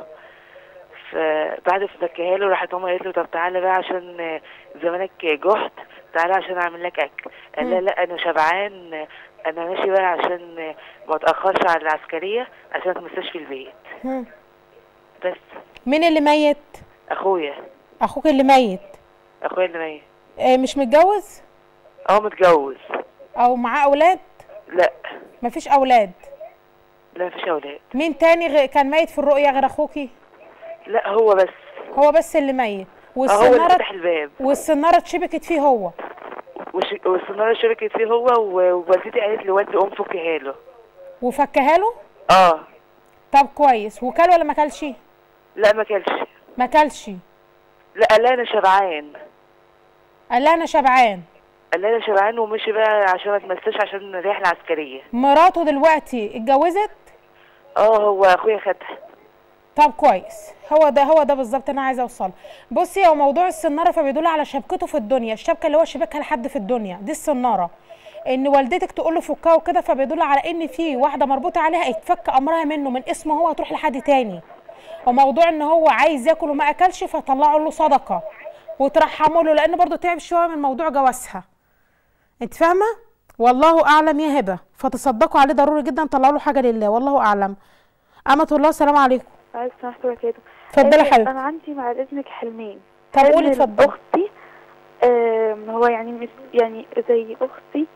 فبعد ما فكها له راحت ماما قالت له طب تعالى بقى عشان زمانك جحت تعالى عشان اعمل لك اكل قال لا لا انا شبعان انا ماشي بقى عشان ما اتاخرش على العسكريه عشان ما تمساش في البيت مم. بس مين اللي ميت اخويا اخوك اللي ميت اخويا اللي ميت آه مش متجوز اه متجوز او معاه اولاد لا مفيش اولاد لا مفيش اولاد مين تاني غ... كان ميت في الرؤيا غير اخوكي لا هو بس هو بس اللي ميت اه هو اللي والسناره فتح الباب والسناره اتشبكت فيه هو وش- والسناره شبكت فيه هو ووالدتي قالت لوالدي قوم فكها له وفكها له اه طب كويس وكل ولا ما كلش لا ما كلش ما كلش لا قال لي انا شبعان قال لها انا شبعان قال لي انا شبعان ومشي بقى عشان ما تمساش عشان الرحله العسكريه مراته دلوقتي اتجوزت اه هو اخويا خدها طب كويس هو ده هو ده بالظبط انا عايزه اوصله بصي هو موضوع السناره فبيدل على شبكته في الدنيا الشبكه اللي هو شبكها لحد في الدنيا دي السناره ان والدتك تقول له فكها وكده فبيدل على ان في واحده مربوطه عليها اتفك امرها منه من اسمه هو هتروح لحد تاني وموضوع ان هو عايز ياكل وما اكلش فطلعوا له صدقه وترحموا له لان برضه تعب شويه من موضوع جوازها انت فاهمه والله اعلم يا هبه فتصدقوا عليه ضروري جدا طلعوا له حاجه لله والله اعلم امة الله السلام عليكم عايز سمحت وبركاته اتفضلي يا آه، حبيبتي. انا عندي بعد اذنك حلمين طب حلم قولي اتفضلي. اختي آم، هو يعني مش يعني زي اختي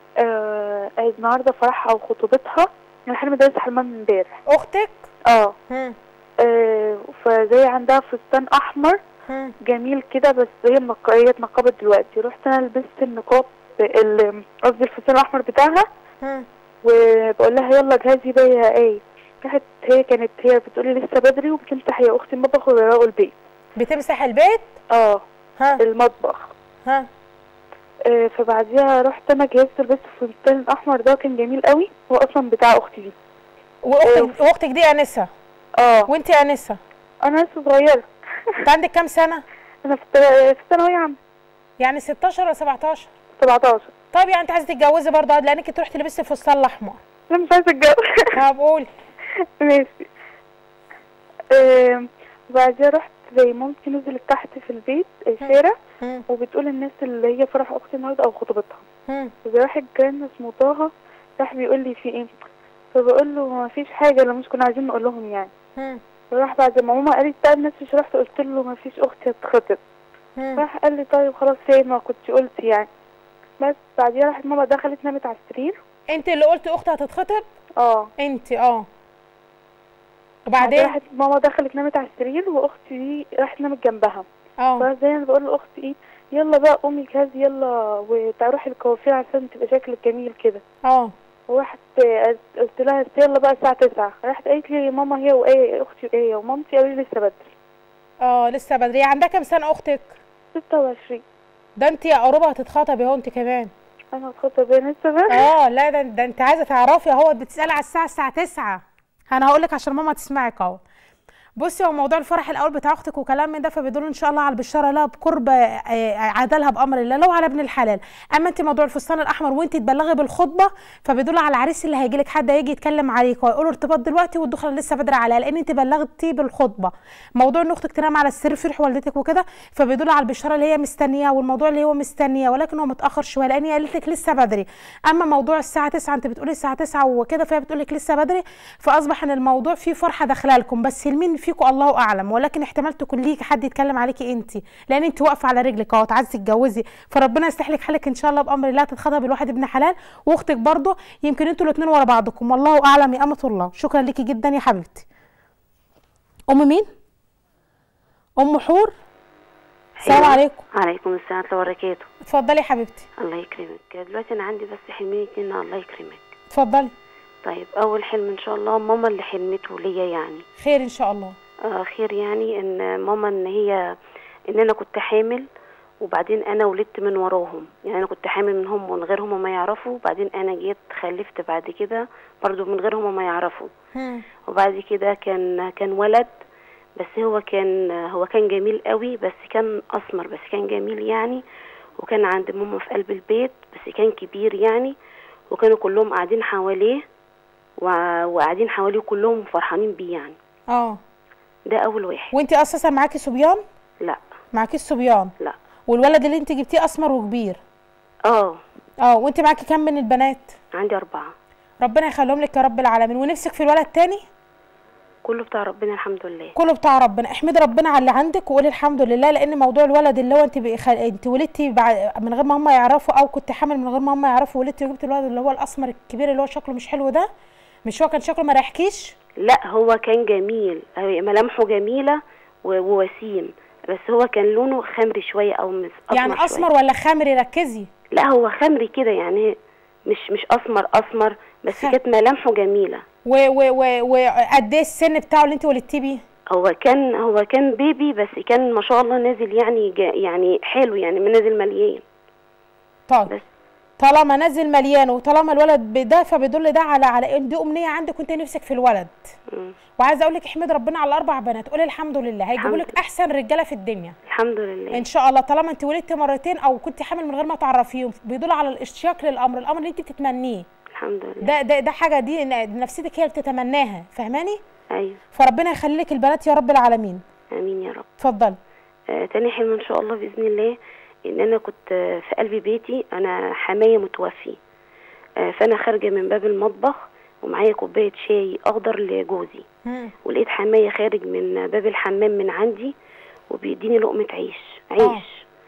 آه عيد النهارده فرحها وخطوبتها الحلم ده لسه حلمان من امبارح اختك اه هم. آه، فزي عندها فستان احمر هم. جميل كده بس هي منق- هي اتنقبت دلوقتي رحت انا لبست النقاب ال- قصدي الفستان الاحمر بتاعها هم. وبقول لها يلا جهزي بقى يا ايه راحت هي كانت هي بتقولي لسه بدري وبتمسح هي اختي المطبخ ويراقوا البيت بتمسح البيت اه ها المطبخ ها آه، فبعديها رحت انا جهزت لبست الفستان الاحمر ده كان جميل قوي هو اصلا بتاع اختي دي واختك واختك دي انسه اه وانت انسه انا لسه صغيره انت عندك كام سنه انا في الت- في الثانويه عامه يعني 16 ولا 17 17 طيب يعني انت عايزه تتجوزي برضه لانك انت رحتي لبستي الفستان الاحمر لا مش عايزه اتجوز طب قولي ماشي آم، وبعديها رحت زي مامتي نزلت تحت في البيت الشارع مم. وبتقول الناس اللي هي فرح اختي النهارده او خطوبتها مم. فراح الجيران اسمه طه راح بيقول لي في ايه فبقول له ما فيش حاجه لا مش كنا عايزين نقول لهم يعني مم. فراح بعد ما ماما قالت بقى الناس مش رحت قلت له ما فيش اختي هتخطب مم. راح قال لي طيب خلاص فين ما كنتش قلت يعني بس بعديها راحت ماما دخلت نامت على السرير انت اللي قلتي اختي هتتخطب اه انت اه بعدين وبعدين راحت ماما دخلت نامت على السرير واختي دي راحت نامت جنبها اه فزي انا بقول لاختي ايه يلا بقى قومي جهزي يلا وتعالي روحي الكوافير عشان تبقى شكلك جميل كده اه ورحت قلت لها يلا بقى الساعة تسعة راحت قالت لي ماما هي وايه اختي وايه ومامتي قالوا لي لسه بدري اه لسه بدري عندها كام سنه اختك ستة وعشرين ده انت يا قريبه هتتخطبي اهو انت كمان انا هتخطب انا لسه بدري اه لا ده, ده انت عايزه تعرفي اهو بتسالي على الساعه الساعه 9 انا هقول لك عشان ماما تسمعك اهو بصي هو موضوع الفرح الاول بتاع اختك وكلام من ده فبيدل ان شاء الله على البشاره لها بقرب آه، عدلها بامر الله لو على ابن الحلال اما انت موضوع الفستان الاحمر وانت تبلغي بالخطبه فبيدل على العريس اللي هيجي لك حد هيجي يتكلم عليك ويقول له ارتباط دلوقتي والدخله لسه بدري عليها لان انت بلغتي بالخطبه موضوع ان اختك تنام على السرير فرح والدتك وكده فبيدل على البشاره اللي هي مستنياه والموضوع اللي هو مستنياه ولكن هو متاخر شويه لان هي قالت لك لسه بدري اما موضوع الساعه 9 انت بتقولي الساعه 9 وكده فهي بتقول لك لسه بدري فاصبح ان الموضوع فيه فرحه داخله لكم بس لمين فيكم الله اعلم ولكن احتمال تكون ليكي حد يتكلم عليكي انت لان انت واقفه على رجلك اهو عايزه تتجوزي فربنا يصلح لك حالك ان شاء الله بامر الله تتخطب الواحد ابن حلال واختك برضه يمكن انتوا الاثنين ورا بعضكم والله اعلم يا امه الله شكرا ليكي جدا يا حبيبتي ام مين ام حور السلام أيوة. عليكم عليكم السلام ورحمة الله وبركاته اتفضلي يا حبيبتي الله يكرمك دلوقتي أنا عندي بس حلمين اتنين الله يكرمك اتفضلي طيب أول حلم إن شاء الله ماما اللي حلمته ليا يعني خير ان شاء الله آه خير يعني إن ماما إن هي إن أنا كنت حامل وبعدين أنا ولدت من وراهم يعني أنا كنت حامل منهم من غيرهم وما يعرفوا وبعدين أنا جيت خلفت بعد كده برضو من غيرهم وما يعرفوا وبعد كده كان كان ولد بس هو كان هو كان جميل قوي بس كان اسمر بس كان جميل يعني وكان عند ماما في قلب البيت بس كان كبير يعني وكانوا كلهم قاعدين حواليه وع- وقاعدين حواليه كلهم فرحانين بيه يعني اه ده اول واحد وانت اساسا معاكي صبيان لا معاكي الصبيان لا والولد اللي انت جبتيه اسمر وكبير اه اه وانت معاكي كام من البنات عندي اربعة ربنا يخليهم لك يا رب العالمين ونفسك في الولد تاني كله بتاع ربنا الحمد لله كله بتاع ربنا احمدي ربنا على اللي عندك وقولي الحمد لله لان موضوع الولد اللي هو انت بخ... انت ولدتي بعد... من غير ما هم يعرفوا او كنت حامل من غير ما هم يعرفوا ولدتي وجبت الولد اللي هو الاسمر الكبير اللي هو شكله مش حلو ده مش هو كان شكله ما ريحكيش لا هو كان جميل آه، ملامحه جميلة و- ووسيم بس هو كان لونه خمري شوية او مس يعني شوية. اسمر ولا خمري ركزي لا هو خمري كده يعني مش مش اسمر اسمر بس كانت ملامحه جميله و و و وقد ايه السن بتاعه اللي انت ولدتيه بيه هو كان هو كان بيبي بس كان ما شاء الله نازل يعني جا يعني حلو يعني من نازل مليان طيب طالما نزل مليان وطالما الولد بده فبيدل ده على على ان دي امنيه عندك وانت نفسك في الولد مم. وعايزه اقول لك احمد ربنا على الاربع بنات قولي الحمد لله هيجيبوا الحمد لك احسن رجاله في الدنيا الحمد لله ان شاء الله طالما انت ولدتي مرتين او كنت حامل من غير ما تعرفيهم بيدل على الاشتياق للامر الامر اللي انت بتتمنيه الحمد لله ده ده ده حاجه دي ن- نفسيتك هي اللي بتتمناها فاهماني ايوه فربنا يخلي لك البنات يا رب العالمين امين يا رب اتفضلي آه تاني حلم ان شاء الله باذن الله ان انا كنت آه، في قلب بيتي انا حمايه متوفي آه فانا خارجه من باب المطبخ ومعايا كوبايه شاي اخضر لجوزي ولقيت حمايه خارج من باب الحمام من عندي وبيديني لقمه عيش عيش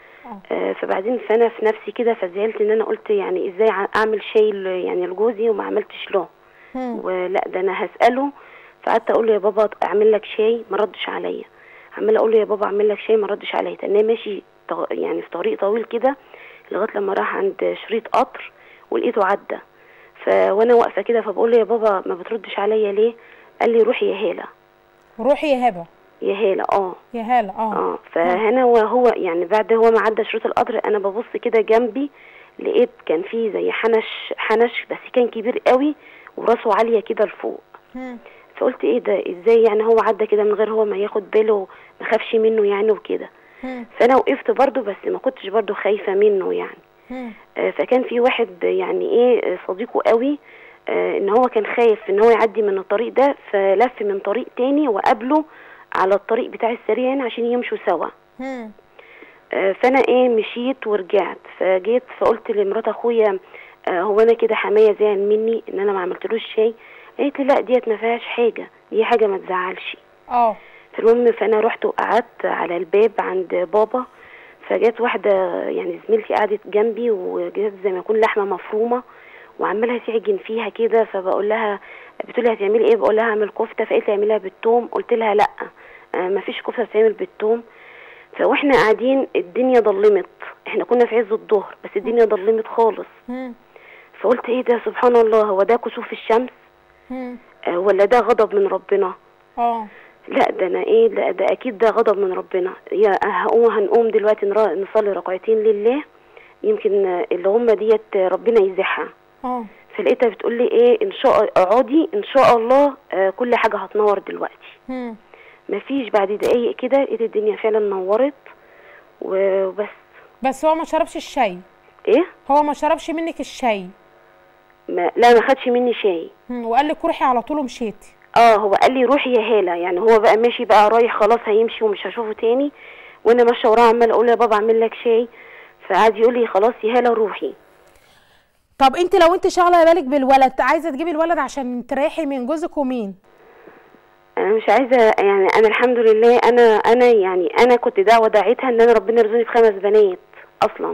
آه فبعدين فانا في نفسي كده فزعلت ان انا قلت يعني ازاي ع- اعمل شاي ل- يعني لجوزي وما عملتش له ولا ده انا هساله فقعدت اقول له يا بابا اعمل لك شاي ما ردش عليا عمال اقول له يا بابا اعمل لك شاي ما ردش عليا تاني ماشي طو- يعني في طريق طويل كده لغايه لما راح عند شريط قطر ولقيته عدى ف وانا واقفه كده فبقول له يا بابا ما بتردش عليا ليه قال لي روحي يا هاله روحي يا هبه يا هاله اه يا هاله اه اه فهنا وهو يعني بعد هو ما عدى شروط القدر انا ببص كده جنبي لقيت كان في زي حنش حنش بس كان كبير قوي وراسه عاليه كده لفوق مم. فقلت ايه ده ازاي يعني هو عدى كده من غير هو ما ياخد باله ما خافش منه يعني وكده مم. فانا وقفت برضو بس ما كنتش برضو خايفه منه يعني مم. آه، فكان في واحد يعني ايه آه، صديقه قوي آه، ان هو كان خايف ان هو يعدي من الطريق ده فلف من طريق تاني وقابله على الطريق بتاع السريع يعني عشان يمشوا سوا مم. آه، فانا ايه مشيت ورجعت فجيت فقلت لمرات اخويا آه، هو انا كده حمايه زعل مني ان انا ما عملتلوش شاي قالت لي لا ديت ما فيهاش حاجه دي حاجه ما تزعلش اه فالمهم فانا رحت وقعدت على الباب عند بابا فجت واحده يعني زميلتي قعدت جنبي وجت زي ما يكون لحمه مفرومه وعماله تعجن فيها كده فبقول لها بتقول لي هتعملي ايه بقول لها اعمل كفته فقالت لي اعمليها بالثوم قلت لها لا آه، مفيش كفته بتتعمل بالثوم فواحنا قاعدين الدنيا ضلمت احنا كنا في عز الظهر بس الدنيا ضلمت خالص مم. فقلت ايه ده سبحان الله هو ده كسوف الشمس مم. آه، ولا ده غضب من ربنا اه لا ده انا ايه لا ده اكيد ده غضب من ربنا يا هقوم هنقوم دلوقتي نرا- نصلي ركعتين لله يمكن آه، اللي هم ديت آه، ربنا يزيحها اه فلقيتها بتقول لي ايه ان شاء اقعدي ان شاء الله آه، كل حاجه هتنور دلوقتي مم. مفيش بعد دقايق كده لقيت الدنيا فعلا نورت وبس بس هو ما شربش الشاي ايه هو ما شربش منك الشاي ما لا ما خدش مني شاي مم. وقال لك روحي على طول ومشيتي اه هو قال لي روحي يا هاله يعني هو بقى ماشي بقى رايح خلاص هيمشي ومش هشوفه تاني وانا ماشيه وراه عمال اقول له يا بابا اعمل لك شاي فقعد يقول لي خلاص يا هاله روحي طب انت لو انت شاغله بالك بالولد عايزه تجيبي الولد عشان تريحي من جوزك ومين انا مش عايزه يعني انا الحمد لله انا انا يعني انا كنت دعوه دعيتها ان انا ربنا يرزقني بخمس بنات اصلا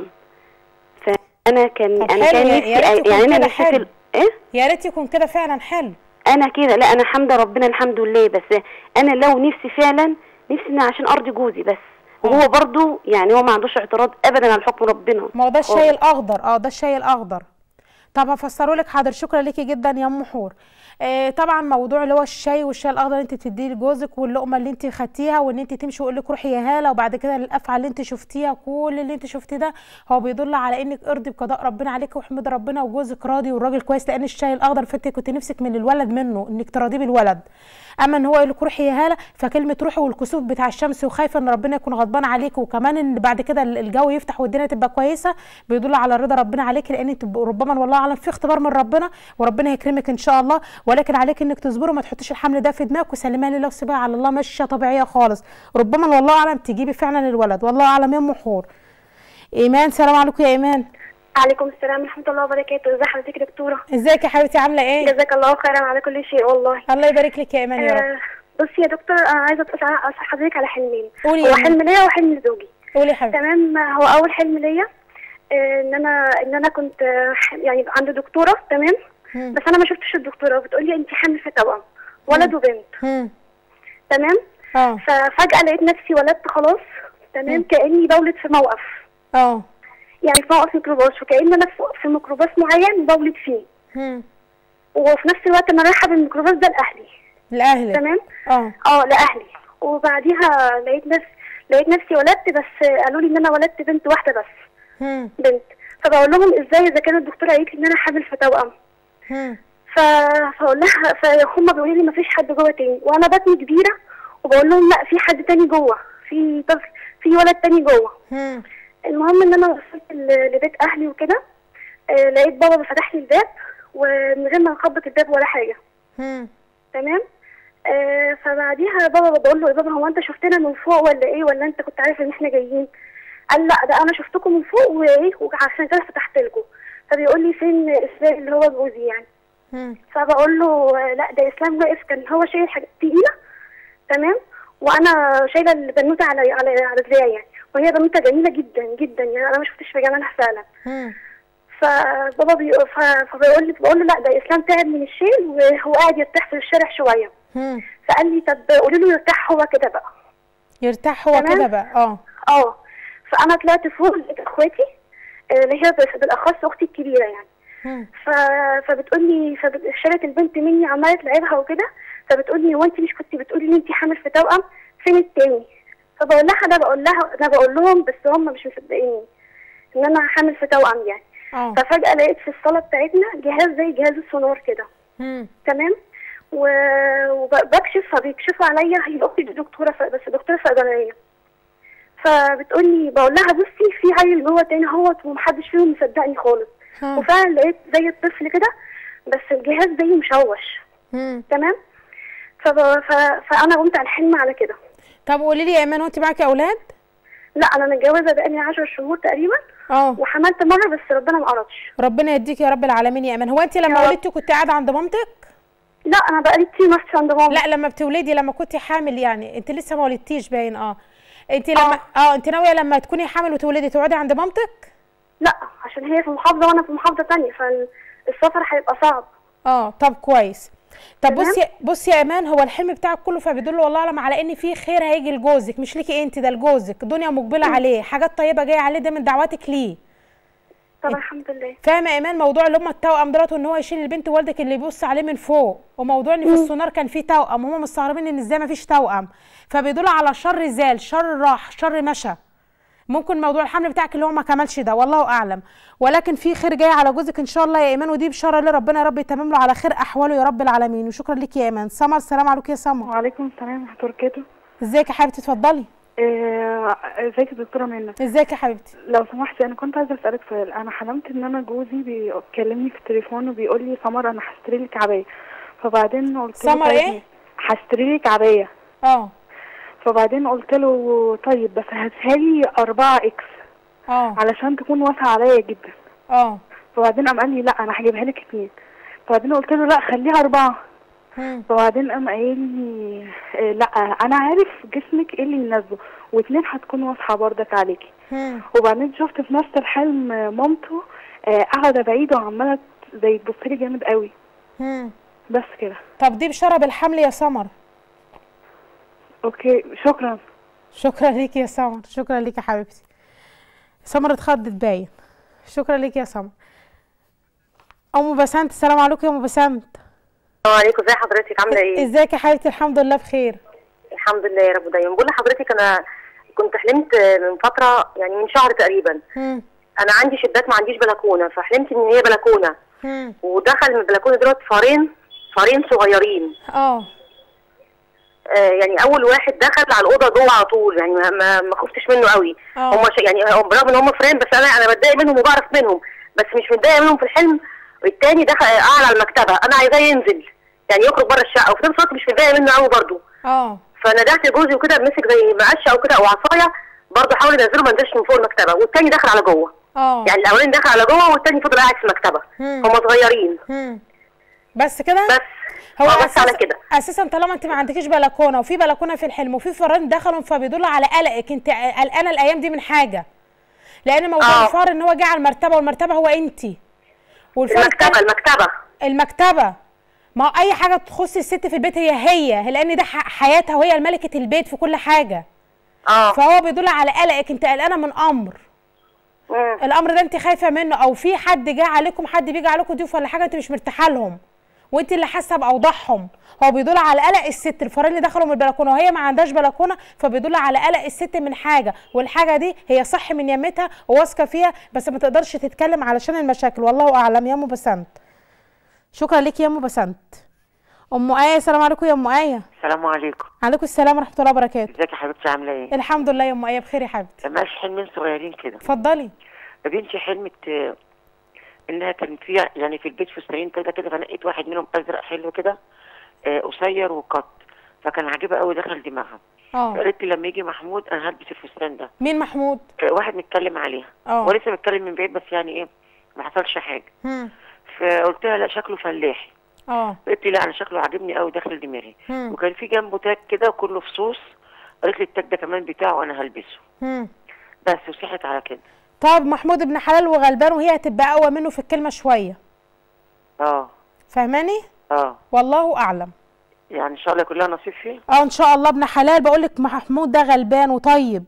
فانا كان طب انا حلو، كان يا- نفسي يا ريت يكون يعني انا كده نفسي حلو. ال- ايه يا ريت يكون كده فعلا حلو انا كده لا انا حمد ربنا الحمد لله بس انا لو نفسي فعلا نفسي ان عشان ارضي جوزي بس وهو برضو يعني هو ما عندوش اعتراض ابدا على حكم ربنا ما هو ده الشاي خالص. الاخضر اه ده الشاي الاخضر طب هفسره لك حاضر شكرا ليكي جدا يا ام حور آه طبعا موضوع اللي هو الشاي والشاي الاخضر انت بتديه لجوزك واللقمه اللي انت خدتيها وان انت تمشي ويقول لك روحي يا هاله وبعد كده الافعال اللي انت شفتيها كل اللي انت شفتيه ده هو بيدل على انك ارضي بقضاء ربنا عليك واحمدي ربنا وجوزك راضي والراجل كويس لان الشاي الاخضر فانت كنت نفسك من الولد منه انك تراضيه بالولد اما ان هو يقول لك روحي يا هاله فكلمه روحي والكسوف بتاع الشمس وخايفه ان ربنا يكون غضبان عليك وكمان ان بعد كده الجو يفتح والدنيا تبقى كويسه بيدل على رضا ربنا عليك لان انت ربما والله اعلم في اختبار من ربنا وربنا هيكرمك ان شاء الله ولكن عليك انك تصبري وما تحطيش الحمل ده في دماغك وسلمها لله وسيبها على الله ماشيه طبيعيه خالص ربما والله اعلم تجيبي فعلا الولد والله اعلم يا ام حور ايمان سلام عليكم يا ايمان عليكم السلام ورحمة الله وبركاته ازي حضرتك يا دكتورة ازيك يا حبيبتي عامله ايه جزاك الله خيرا على كل شيء والله الله يبارك لك يا ايمان يا رب آه بصي يا دكتور انا عايزة اسأل اسأل حضرتك على حلمين قولي يا هو أمي. حلم ليا وحلم لزوجي قولي يا حبيبتي تمام هو اول حلم ليا آه، ان انا ان انا كنت آه، ح- يعني عند دكتورة تمام مم. بس انا ما شفتش الدكتورة وبتقول لي انت حامل في توأم ولد وبنت مم. تمام اه ففجأة لقيت نفسي ولدت خلاص تمام مم. كأني بولد في موقف اه يعني في موقف ميكروباص وكأن انا في- في ميكروباص معين بولد فيه مم. وفي نفس الوقت انا رايحة بالميكروباص ده لأهلي لاهلك تمام اه اه لاهلي وبعديها لقيت نفسي لقيت نفسي ولدت بس قالوا لي ان انا ولدت بنت واحده بس مم. بنت فبقول لهم ازاي اذا كانت الدكتوره قالت لي ان انا حامل في توأم مم. ف... فاقول لها فهم بيقولوا لي مفيش حد جوه تاني وانا بطني كبيره وبقول لهم لا في حد تاني جوه في طفل في ولد تاني جوه مم. المهم ان انا وصلت ل- لبيت اهلي وكده آه، لقيت بابا فتح لي الباب ومن غير ما نخبط الباب ولا حاجه مم. تمام آه فبعديها بابا بقول له يا بابا هو انت شفتنا من فوق ولا ايه ولا انت كنت عارف ان احنا جايين قال لا ده انا شفتكم من فوق وايه وعشان كده فتحت لكم فبيقول لي فين اسلام اللي هو جوزي يعني مم. فبقول له آه، لا ده اسلام واقف كان هو شايل حاجات تقيله تمام وانا شايله البنوته على على على دراعي يعني وهي بنوته جميله جدا جدا يعني انا ما شفتش في جمالها فعلا مم. فبابا بي... ف... فبيقول لي بقول له لا ده اسلام تعب من الشيل وهو قاعد يرتاح في الشارع شويه مم. فقال لي طب قولي له يرتاح هو كده بقى يرتاح هو تمام. كده بقى اه اه فانا طلعت فوق لقيت اخواتي آه، اللي هي بس- بالاخص اختي الكبيره يعني مم. ف... فبتقول لي فشالت البنت مني عماله تلعبها وكده فبتقول لي هو انت مش كنت بتقولي ان انت حامل في توأم فين التاني فبقول لها ده بقول لها انا بقول لهم بس هم مش مصدقيني ان انا حامل في توأم يعني اه ففجأة لقيت في الصالة بتاعتنا جهاز زي جهاز السونار كده مم. تمام و- وبكشف فبيكشفوا عليا هي اختي دي دكتوره ف... بس دكتوره صيدليه فبتقول لي بقول لها بصي في عيل جوه تاني اهوت ومحدش فيهم مصدقني خالص ها. وفعلا لقيت زي الطفل كده بس الجهاز زي مشوش مم. تمام فب... ف... فانا قمت على الحلم على كده طب قولي لي يا ايمان وانت معاكي اولاد لا انا متجوزه بقالي 10 شهور تقريبا اه وحملت مره بس ربنا ما ارادش ربنا يديك يا رب العالمين يا ايمان هو انت لما يا رب. ولدتي كنت قاعده عند مامتك لا انا بقالي كتير ما رحتش عند ماما لا لما بتولدي لما كنت حامل يعني انت لسه ما ولدتيش باين اه انت لما اه انت ناويه لما تكوني حامل وتولدي تقعدي عند مامتك لا عشان هي في محافظه وانا في محافظه تانية فالسفر هيبقى صعب اه طب كويس طب تمام. بصي بصي يا ايمان هو الحلم بتاعك كله فبيدل والله اعلم على ان في خير هيجي لجوزك مش ليكي انت ده لجوزك دنيا مقبله عليه حاجات طيبه جايه عليه ده من دعواتك ليه طب الحمد لله فاهمه يا ايمان موضوع اللي هم التوأم دلوقتي ان هو يشيل البنت والدك اللي يبص عليه من فوق وموضوع ان في السونار كان فيه توأم هم مستغربين ان ازاي ما فيش توأم فبيدل على شر زال شر راح شر مشى ممكن موضوع الحمل بتاعك اللي هو ما كملش ده والله اعلم ولكن في خير جاي على جوزك ان شاء الله يا ايمان ودي بشاره لربنا يا رب يتمم له على خير احواله يا رب العالمين وشكرا لك يا ايمان سمر السلام عليكم يا سمر وعليكم السلام ورحمه الله وبركاته ازيك يا حبيبتي اتفضلي آه، ازيك يا دكتوره منى ازيك يا حبيبتي لو سمحتي انا كنت عايزه اسالك سؤال انا حلمت ان انا جوزي بيكلمني في التليفون وبيقول لي سمر انا هشتري لك عبايه فبعدين قلت له سمر طيب ايه؟ هشتري لك عبايه اه فبعدين قلت له طيب بس هاتها لي 4 اكس اه علشان تكون واسعه عليا جدا اه فبعدين قام قال لي لا انا هجيبها لك اتنين فبعدين قلت له لا خليها اربعه مم. فبعدين قام قايل لي آه، لا انا عارف جسمك ايه اللي يناسبه واتنين هتكون واضحه بردك عليكي مم. وبعدين شفت في نفس الحلم آه، مامته آه، قاعده بعيده وعماله زي تبص لي جامد قوي مم. بس كده طب دي بشاره بالحمل يا سمر اوكي شكرا شكرا ليكي يا سمر شكرا ليكي يا حبيبتي سمر اتخضت باين شكرا ليكي يا سمر ام بسنت السلام عليكم يا ام بسنت السلام عليكم ازي حضرتك عامله ايه ازيك يا حبيبتي الحمد لله بخير الحمد لله يا رب دايما بقول لحضرتك انا كنت حلمت من فتره يعني من شهر تقريبا مم. انا عندي شباك ما عنديش بلكونه فحلمت ان هي بلكونه مم. ودخل من البلكونه دلوقتي فارين فارين صغيرين اه آه يعني اول واحد دخل على الاوضه جوه على طول يعني ما ما, ما خفتش منه قوي اه. هم يعني هم برغم ان هم فرين بس انا انا بتضايق منهم وبعرف منهم بس مش متضايقه منهم في الحلم والتاني دخل قاعد على المكتبه انا عايزاه ينزل يعني يخرج بره الشقه وفي نفس الوقت مش متضايقه منه قوي برضه اه فندهت جوزي وكده مسك زي مقشه او كده او عصايه برضه حاول ينزله ما نزلش من فوق المكتبه والتاني دخل على جوه اه يعني الاولاني دخل على جوه والتاني فضل قاعد في المكتبه مم. هم صغيرين مم. بس كده بس هو آه، بس على أساس- كده. اساسا طالما انت ما عندكيش بلكونه وفي بلكونه في الحلم وفي فارين دخلوا فبيدل على قلقك انت قلقانه الايام دي من حاجه لان موضوع آه. الفار ان هو جه على المرتبه والمرتبه هو انت والفار المكتبه التاني- المكتبه المكتبه ما هو اي حاجه تخص الست في البيت هي هي لان ده ح- حياتها وهي ملكه البيت في كل حاجه اه فهو بيدل على قلقك انت قلقانه من امر مم. الامر ده انت خايفه منه او في حد جه عليكم حد بيجي عليكم ضيوف ولا حاجه انت مش مرتاحه لهم وانت اللي حاسه باوضاعهم هو بيدل على قلق الست الفارين اللي دخلوا من البلكونه وهي ما عندهاش بلكونه فبيدل على قلق الست من حاجه والحاجه دي هي صح من يمتها وواثقه فيها بس ما تقدرش تتكلم علشان المشاكل والله اعلم يا ام بسنت شكرا ليك يا ام بسنت ام ايه السلام عليكم يا ام ايه السلام عليكم عليكم السلام ورحمه الله وبركاته ازيك يا حبيبتي عامله ايه الحمد لله يا ام ايه بخير يا حبيبتي معلش حلمين صغيرين كده اتفضلي بنتي حلمت آه، انها كانت في يعني في البيت فستانين كده كده فنقيت واحد منهم ازرق حلو كده آه، قصير وقط فكان عاجبها قوي دخل دماغها اه قالت لي لما يجي محمود انا هلبس الفستان ده مين محمود آه، واحد متكلم عليها اه ولسه متكلم من بعيد بس يعني ايه ما حصلش حاجه هم. فقلت لها لا شكله فلاحي اه قالت لي لا انا شكله عاجبني قوي داخل دماغي هم. وكان في جنبه تاج كده كله فصوص قالت لي التاج ده كمان بتاعه انا هلبسه هم. بس وصحت على كده طب محمود ابن حلال وغلبان وهي هتبقى اقوى منه في الكلمه شويه اه فاهماني اه والله اعلم يعني ان شاء الله كلها نصيب فيه اه ان شاء الله ابن حلال بقول لك محمود ده غلبان وطيب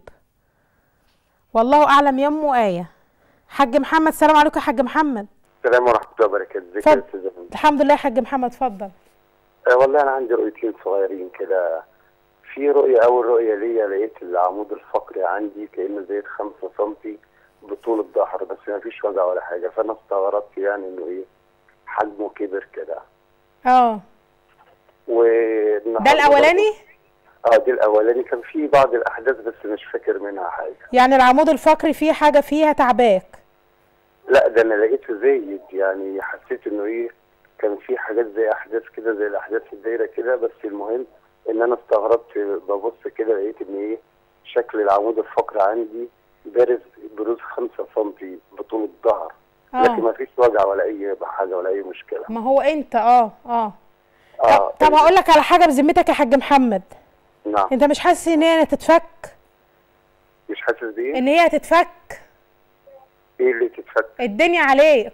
والله اعلم يا ام ايه حاج محمد السلام عليكم يا حاج محمد السلام ورحمة الله وبركاته ازيك يا اتفضل. استاذ أحمد؟ الحمد لله يا حاج محمد اتفضل آه والله انا عندي رؤيتين صغيرين كده في رؤية أول رؤية ليا لقيت العمود الفقري عندي كأنه زي خمسة سنتي بطول الظهر بس ما فيش وجع ولا حاجة فأنا استغربت يعني إنه إيه حجمه كبر كده اه والنهارده ده الاولاني اه دي الأولاني كان في بعض الأحداث بس مش فاكر منها حاجة يعني العمود الفقري فيه حاجه فيها تعباك لا ده أنا لقيته زايد يعني حسيت إنه إيه كان في حاجات زي أحداث كده زي الأحداث الدايرة كده بس المهم إن أنا استغربت ببص كده لقيت إن إيه شكل العمود الفقري عندي بارز بروز خمسة سنتي بطول الظهر آه. لكن ما فيش وجع ولا أي حاجة ولا أي مشكلة ما هو انت اه اه اه طب هقول لك على حاجه بذمتك يا حاج محمد نعم انت مش حاسس ان هي هتتفك مش حاسس بإيه؟ ان هي هتتفك إيه اللي تتفك؟ الدنيا عليك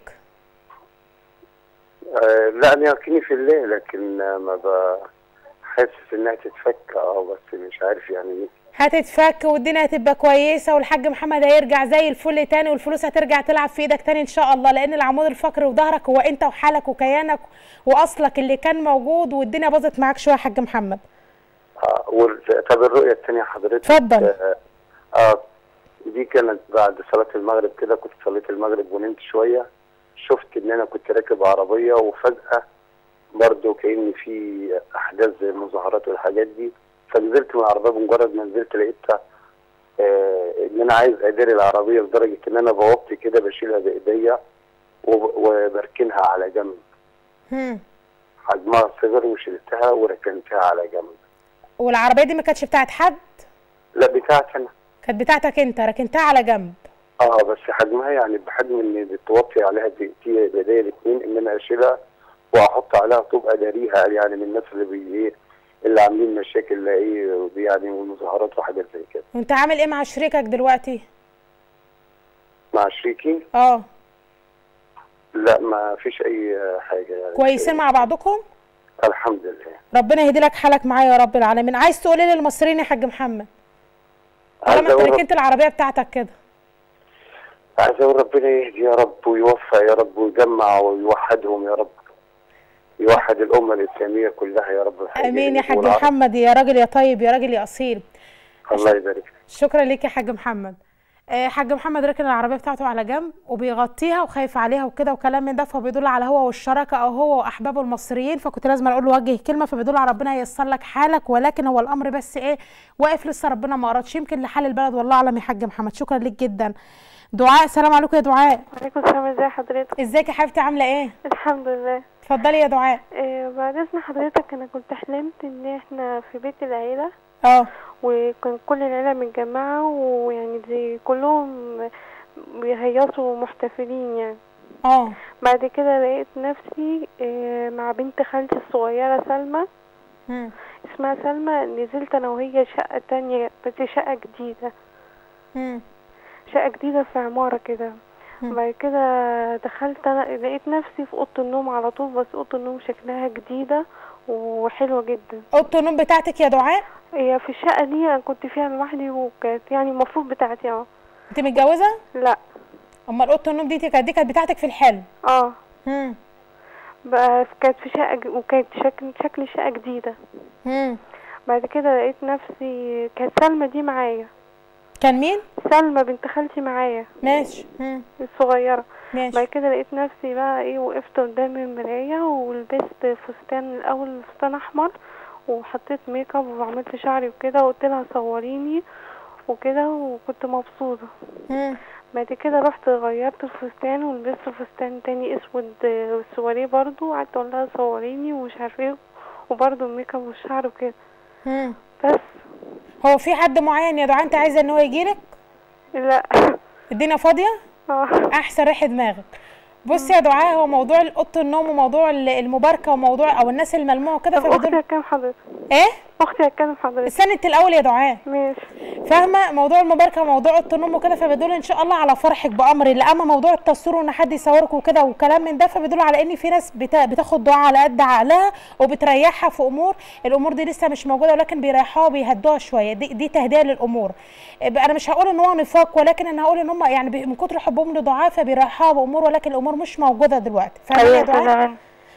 آه لا أنا يقيني في الله لكن آه، ما بحسس إنها تتفك اه بس مش عارف يعني إيه هتتفك والدنيا هتبقى كويسه والحاج محمد هيرجع زي الفل تاني والفلوس هترجع تلعب في ايدك تاني ان شاء الله لان العمود الفقري وظهرك هو انت وحالك وكيانك واصلك اللي كان موجود والدنيا باظت معاك شويه يا حاج محمد اه وال- طب الرؤية التانية حضرتك اتفضل. آه, اه دي كانت بعد صلاة المغرب كده كنت صليت المغرب ونمت شوية شفت ان انا كنت راكب عربية وفجأة برضو كأن في احداث زي المظاهرات والحاجات دي فنزلت من العربية بمجرد ما نزلت لقيتها آه ان انا عايز اداري العربية لدرجة ان انا بوطي كده بشيلها بايديا وب- وبركنها على جنب هم. حجمها صغر وشلتها وركنتها على جنب والعربيه دي ما كانتش بتاعت حد لا بتاعتي انا كانت بتاعتك انت ركنتها على جنب اه بس حجمها يعني بحجم ان توطي عليها دقيقتين بايديا الاثنين ان انا اشيلها واحط عليها طوب اداريها يعني من الناس اللي بي ايه اللي عاملين مشاكل ايه دي يعني ومظاهرات وحاجات زي كده وانت عامل ايه مع شريكك دلوقتي مع شريكي اه لا ما فيش اي حاجه يعني كويسين مع بعضكم الحمد لله ربنا يهدي لك حالك معايا يا رب العالمين عايز تقول ايه للمصريين يا حاج محمد عايز طالما انت اقول رب- ركنت العربيه بتاعتك كده عايز اقول ربنا يهدي يا رب ويوفق يا رب ويجمع ويوحدهم يا رب يوحد الامه الاسلاميه كلها يا رب الحقيقة امين يا حاج والعرب. محمد يا راجل يا طيب يا راجل يا اصيل الله يبارك فيك. شكرا ليك يا حاج محمد آه، حاج محمد ركن العربيه بتاعته على جنب وبيغطيها وخايف عليها وكده وكلام من ده فبيدل على هو والشراكه او هو واحبابه المصريين فكنت لازم اقول له وجه كلمه فبيدل على ربنا ييسر لك حالك ولكن هو الامر بس ايه واقف لسه ربنا ما ارادش يمكن لحال البلد والله اعلم يا حاج محمد شكرا ليك جدا دعاء سلام عليكم يا دعاء وعليكم السلام ازي حضرتك ازيك يا حبيبتي عامله ايه الحمد لله اتفضلي يا دعاء إيه بعد اذن حضرتك انا كنت حلمت ان احنا في بيت العيله اه وكان كل العيله متجمعه ويعني زي كلهم بيهيصوا ومحتفلين يعني اه بعد كده لقيت نفسي إيه مع بنت خالتي الصغيره سلمى مم. اسمها سلمى نزلت انا وهي شقه تانية بس شقه جديده مم. شقه جديده في عماره كده بعد كده دخلت انا لقيت نفسي في اوضه النوم على طول بس اوضه النوم شكلها جديده وحلوه جدا اوضه النوم بتاعتك يا دعاء هي في الشقه دي انا كنت فيها لوحدي وكانت يعني المفروض بتاعتي اه انت متجوزه لا امال اوضه النوم دي كانت دي كانت بتاعتك في الحلم اه مم. بقى كانت في شقه ج- وكانت شكل شكل شقه جديده مم. بعد كده لقيت نفسي كانت سلمى دي معايا كان مين سلمى بنت خالتي معايا ماشي مم. الصغيره ماشي بعد كده لقيت نفسي بقى ايه وقفت قدام المرايه ولبست فستان الاول فستان احمر وحطيت ميك اب وعملت شعري وكده وقلت لها صوريني وكده وكنت مبسوطه مم. بعد كده رحت غيرت الفستان ولبست فستان تاني اسود آه، سواريه برضو وقعدت اقول لها صوريني ومش عارفه ايه وبرضو الميك اب والشعر وكده مم. بس هو في حد معين يا دعاء انت عايزه ان هو يجيلك لا الدنيا فاضيه احسن ريح دماغك بصي يا دعاء هو موضوع اوضه النوم وموضوع ال- المباركه وموضوع او الناس الملمومه كده طب اختي هتكلم حضرتك ايه اختي هتكلم حضرتك استني انت الاول يا دعاء ماشي فاهمه موضوع المباركه وموضوع اوضه النوم وكده فبيدل ان شاء الله على فرحك بامر الله اما موضوع التصوير وان حد يصورك وكده وكلام من ده فبيدل على ان في ناس بتا... بتاخد دعاء على قد عقلها وبتريحها في امور الامور دي لسه مش موجوده ولكن بيريحوها وبيهدوها شويه دي, دي تهدئه للامور انا مش هقول ان هو نفاق ولكن انا هقول ان هم يعني بي- من كتر حبهم لدعاء فبيريحوها بامور ولكن الامور مش موجوده دلوقتي فاهمه يا ايوه دعاء تمام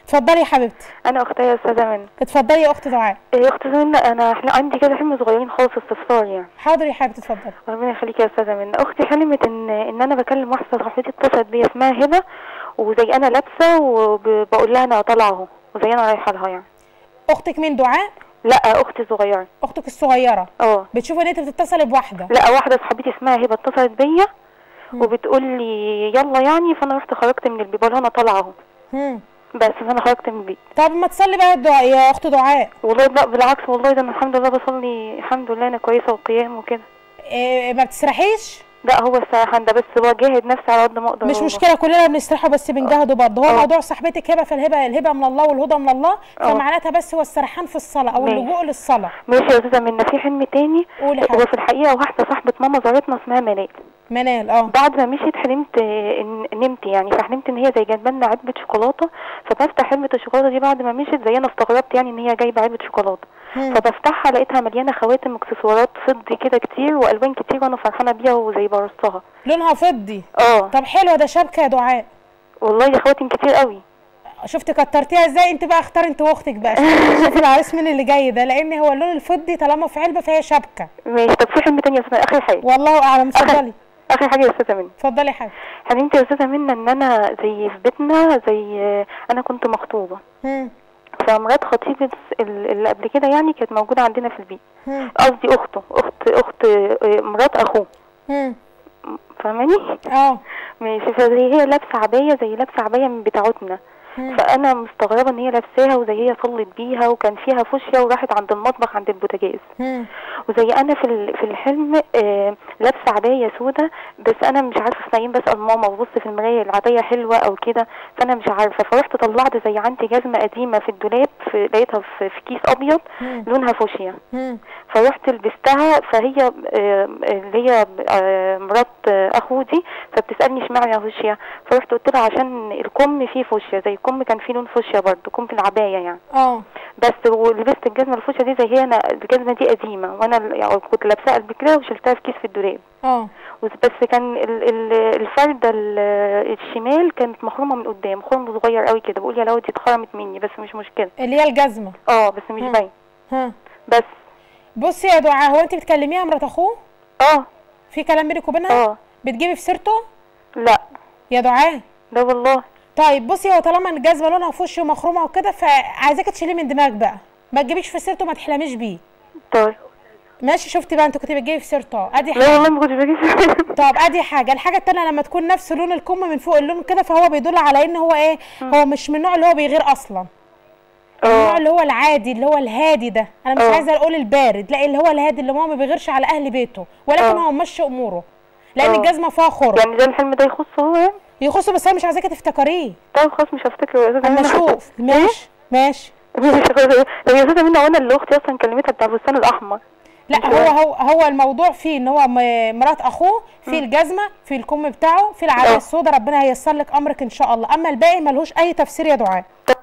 اتفضلي يا حبيبتي انا اختها يا استاذه منى اتفضلي يا اخت دعاء يا اخت منى انا حل- عندي كده حلم صغيرين خالص استفسار يعني حاضر يا حبيبتي اتفضلي ربنا يخليك يا استاذه منى اختي حلمت ان ان انا بكلم واحده صاحبتي اتصلت بيا اسمها هبه وزي انا لابسه وبقول لها انا طالعه اهو وزي انا رايحه لها يعني اختك مين دعاء لا اختي صغيره اختك الصغيره اه بتشوف ان انت بتتصلي بواحده لا واحده صاحبتي اسمها هبه اتصلت بيا وبتقول لي يلا يعني فانا رحت خرجت من البيت بقول لها انا طالعه اهو مم. بس فانا خرجت من البيت طب ما تصلي بقى الدعاء يا اخت دعاء والله لا بالعكس والله ده انا الحمد لله بصلي الحمد لله انا كويسه وقيام وكده إيه ما بتسرحيش لا هو السرحان ده بس بجاهد نفسي على قد ما اقدر مش والله. مشكله كلنا بنسرحوا بس بنجاهدوا برضه هو آه. موضوع صاحبتك هبه فالهبه الهبه من الله والهدى من الله فمعناتها بس هو السرحان في الصلاه او ماشي. اللجوء للصلاه ماشي يا استاذه منى في حلم تاني قولي هو في الحقيقه واحده صاحبه ماما زارتنا اسمها منال منال اه بعد ما مشيت حلمت آه، ان نمت يعني فحلمت ان هي زي جايبه لنا علبه شوكولاته فبفتح علبه الشوكولاته دي بعد ما مشيت زي انا استغربت يعني ان هي جايبه علبه شوكولاته مم. فبفتحها لقيتها مليانه خواتم واكسسوارات فضي كده كتير والوان كتير وانا فرحانه بيها وزي برصها لونها فضي اه طب حلوه ده شبكه يا دعاء والله يا خواتم كتير قوي شفت كترتيها ازاي انت بقى اختار انت واختك بقى شوفي العريس مين اللي جاي ده لان هو اللون الفضي طالما في علبه فهي شبكه ماشي طب في حلم تاني يا استاذه اخر حاجه والله اعلم اتفضلي اخر حاجه يا استاذه منى اتفضلي يا حبيبتي حلمت يا استاذه منى ان انا زي في بيتنا زي انا كنت مخطوبه مم. فمرات خطيبة ال- اللي قبل كده يعني كانت موجودة عندنا في البيت مم. قصدي أخته أخت أخت آه، مرات أخوه مم. فاهماني؟ اه ماشي فزي هي لابسة عباية زي لابسة عباية من بتاعتنا مم. فأنا مستغربة إن هي لابساها وزي هي صلت بيها وكان فيها فوشيا وراحت عند المطبخ عند البوتاجاز مم. وزي انا في ال- في الحلم آه، لابسه عبايه سودا بس انا مش عارفه اسمعين بسال ماما ببص في المرايه العبايه حلوه او كده فانا مش عارفه فرحت طلعت زي عندي جزمه قديمه في الدولاب في لقيتها في, في كيس ابيض مم. لونها فوشيا مم. فرحت لبستها فهي آه، اللي هي آه، مرات آه، اخوه دي فبتسالني اشمعنى فوشيا فرحت قلت لها عشان الكم فيه فوشيا زي الكم كان فيه لون فوشيا برضه كم في العبايه يعني اه بس ولبست الجزمه الفوشيا دي زي هي انا الجزمه دي قديمه وانا ال- يعني كنت لابساها قبل كده وشلتها في كيس في الدولاب اه وز- بس كان ال- ال- الفرده ال- الشمال كانت مخرومه من قدام خرم صغير قوي كده بقول يا لو دي اتخرمت مني بس مش مشكله اللي هي الجزمه اه بس مش ها. باين ها بس بصي يا دعاء هو انت بتكلميها مرات اخوه اه في كلام بينك وبينها اه بتجيبي في سيرته لا يا دعاء لا والله طيب بصي هو طالما الجزمه لونها فوشي ومخرومه وكده فعايزاك تشيليه من دماغك بقى ما تجيبيش في سيرته ما تحلميش بيه طيب ماشي شفتي بقى انت كنت بتجيبي في سيرته ادي لا حاجه والله ما كنتش بجيب طب ادي حاجه الحاجه التانية لما تكون نفس لون الكم من فوق اللون كده فهو بيدل على ان هو ايه هو مش من النوع اللي هو بيغير اصلا النوع اللي هو العادي اللي هو الهادي ده انا مش اه. عايزه اقول البارد لا اللي هو الهادي اللي هو ما بيغيرش على اهل بيته ولكن اه. هو ماشي اموره لان اه. الجزمه فيها خرم يعني ده الحلم ده يخصه هو يعني يخصه بس انا مش عايزاكي تفتكريه طيب خلاص مش هفتكره يا استاذه اما منى. اشوف ماشي ماشي ماشي خلاص طب يا استاذه منى وانا اللي اختي اصلا كلمتها بتاع الفستان الاحمر لا هو هو هو الموضوع فيه ان هو م- مرات اخوه في الجزمه في الكم بتاعه في العبايه اه. السوداء ربنا هيسر لك امرك ان شاء الله اما الباقي ملهوش اي تفسير يا دعاء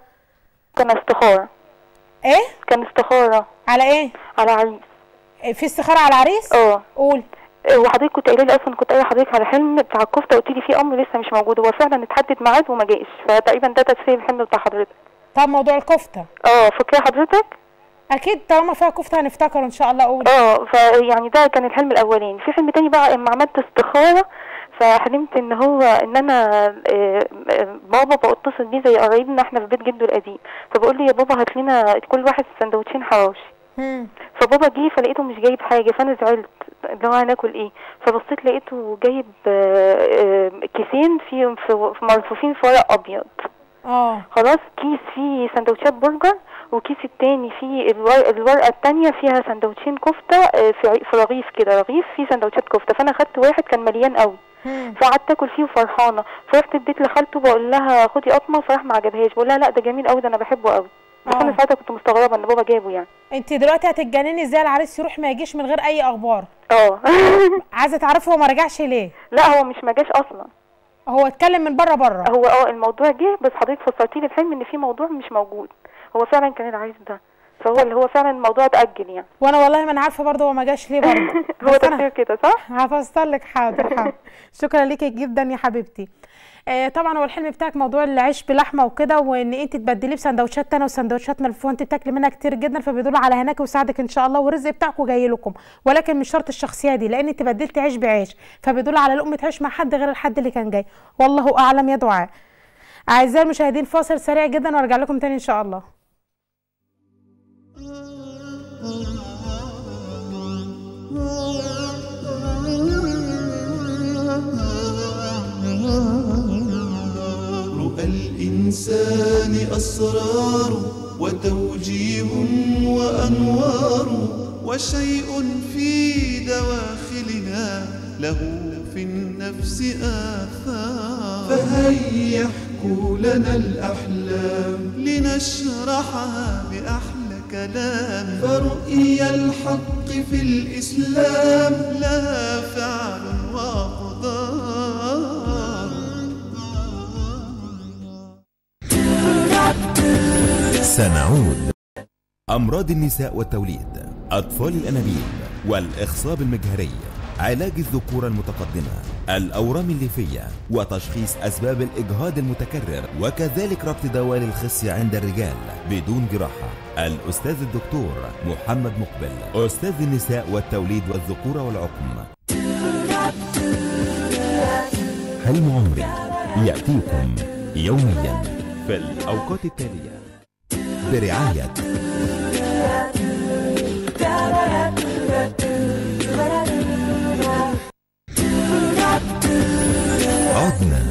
كان استخاره ايه كان استخاره على ايه على عريس في استخاره على العريس اه قول وحضرتك كنت قايله لي اصلا كنت قايله لحضرتك على حلم بتاع الكفته قلت لي في امر لسه مش موجود هو فعلا اتحدد ميعاد وما جاش فتقريبا ده تفسير الحلم بتاع حضرتك طب موضوع الكفته اه فاكره حضرتك اكيد طالما فيها كفته هنفتكر ان شاء الله قول اه فيعني ده كان الحلم الاولاني في حلم تاني بقى اما عملت استخاره فحلمت ان هو ان انا آه، آه، بابا بتصل بيه زي قرايبنا احنا في بيت جده القديم فبقول لي يا بابا هات لنا كل واحد سندوتشين حواوشي مم. فبابا جه فلقيته مش جايب حاجه فانا زعلت اللي هو هناكل ايه فبصيت لقيته جايب آه، آه، كيسين فيهم في في- مرفوفين في ورق ابيض اه خلاص كيس فيه سندوتشات برجر وكيس التاني فيه الور... الورقه التانية فيها سندوتشين كفته آه، في عي- في رغيف كده رغيف فيه سندوتشات كفته فانا خدت واحد كان مليان قوي مم. فقعدت اكل فيه وفرحانه فرحت اديت لخالته بقول لها خدي قطمه فراح ما عجبهاش بقول لها لا ده جميل قوي ده انا بحبه قوي بس آه. انا ساعتها كنت مستغربه ان بابا جابه يعني انت دلوقتي هتتجنني ازاي العريس يروح ما يجيش من غير اي اخبار اه عايزه تعرفي هو ما رجعش ليه لا هو مش ما جاش اصلا هو اتكلم من بره بره هو اه الموضوع جه بس حضرتك فسرتي لي الحلم ان في موضوع مش موجود هو فعلا كان العريس ده فهو اللي هو فعلا الموضوع اتاجل يعني وانا والله ما انا عارفه برضه هو ما جاش ليه برضه هو بس أنا تفكير كده صح هفسر لك حاضر حاضر شكرا ليكي جدا يا حبيبتي آه طبعا هو الحلم بتاعك موضوع العيش بلحمه وكده وان انت تبدليه بسندوتشات تانية وسندوتشات ملفوفه انت بتاكلي منها كتير جدا فبيدل على هناك ويساعدك ان شاء الله والرزق بتاعكم جاي لكم ولكن مش شرط الشخصيه دي لان انت بدلتي عيش بعيش فبيدل على لقمه عيش مع حد غير الحد اللي كان جاي والله اعلم يا دعاء اعزائي المشاهدين فاصل سريع جدا وارجع لكم تاني ان شاء الله رؤى الإنسان أسرار وتوجيه وأنوار وشيء في دواخلنا له في النفس آثار فهيا احكوا لنا الأحلام لنشرحها بأحلى كلام فرؤيا الحق في الإسلام لها فعل وأقدار سنعود أمراض النساء والتوليد أطفال الأنابيب والإخصاب المجهري علاج الذكورة المتقدمة الأورام الليفية وتشخيص أسباب الإجهاض المتكرر وكذلك ربط دوال الخصية عند الرجال بدون جراحة الأستاذ الدكتور محمد مقبل أستاذ النساء والتوليد والذكورة والعقم حلم عمري يأتيكم يوميا في الأوقات التالية برعاية عدنا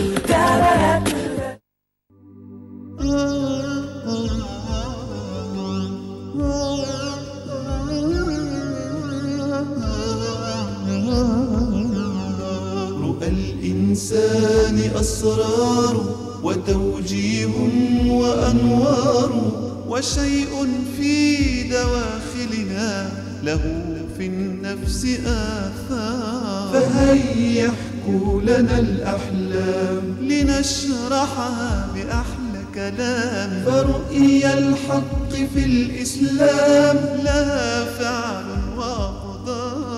رؤى الإنسان أسرار وتوجيه وأنوار وشيء في دواخلنا له في النفس آثار فهيا احكوا لنا الأحلام لنشرحها بأحلى كلام فرؤيا الحق في الإسلام لها فعل وأقدار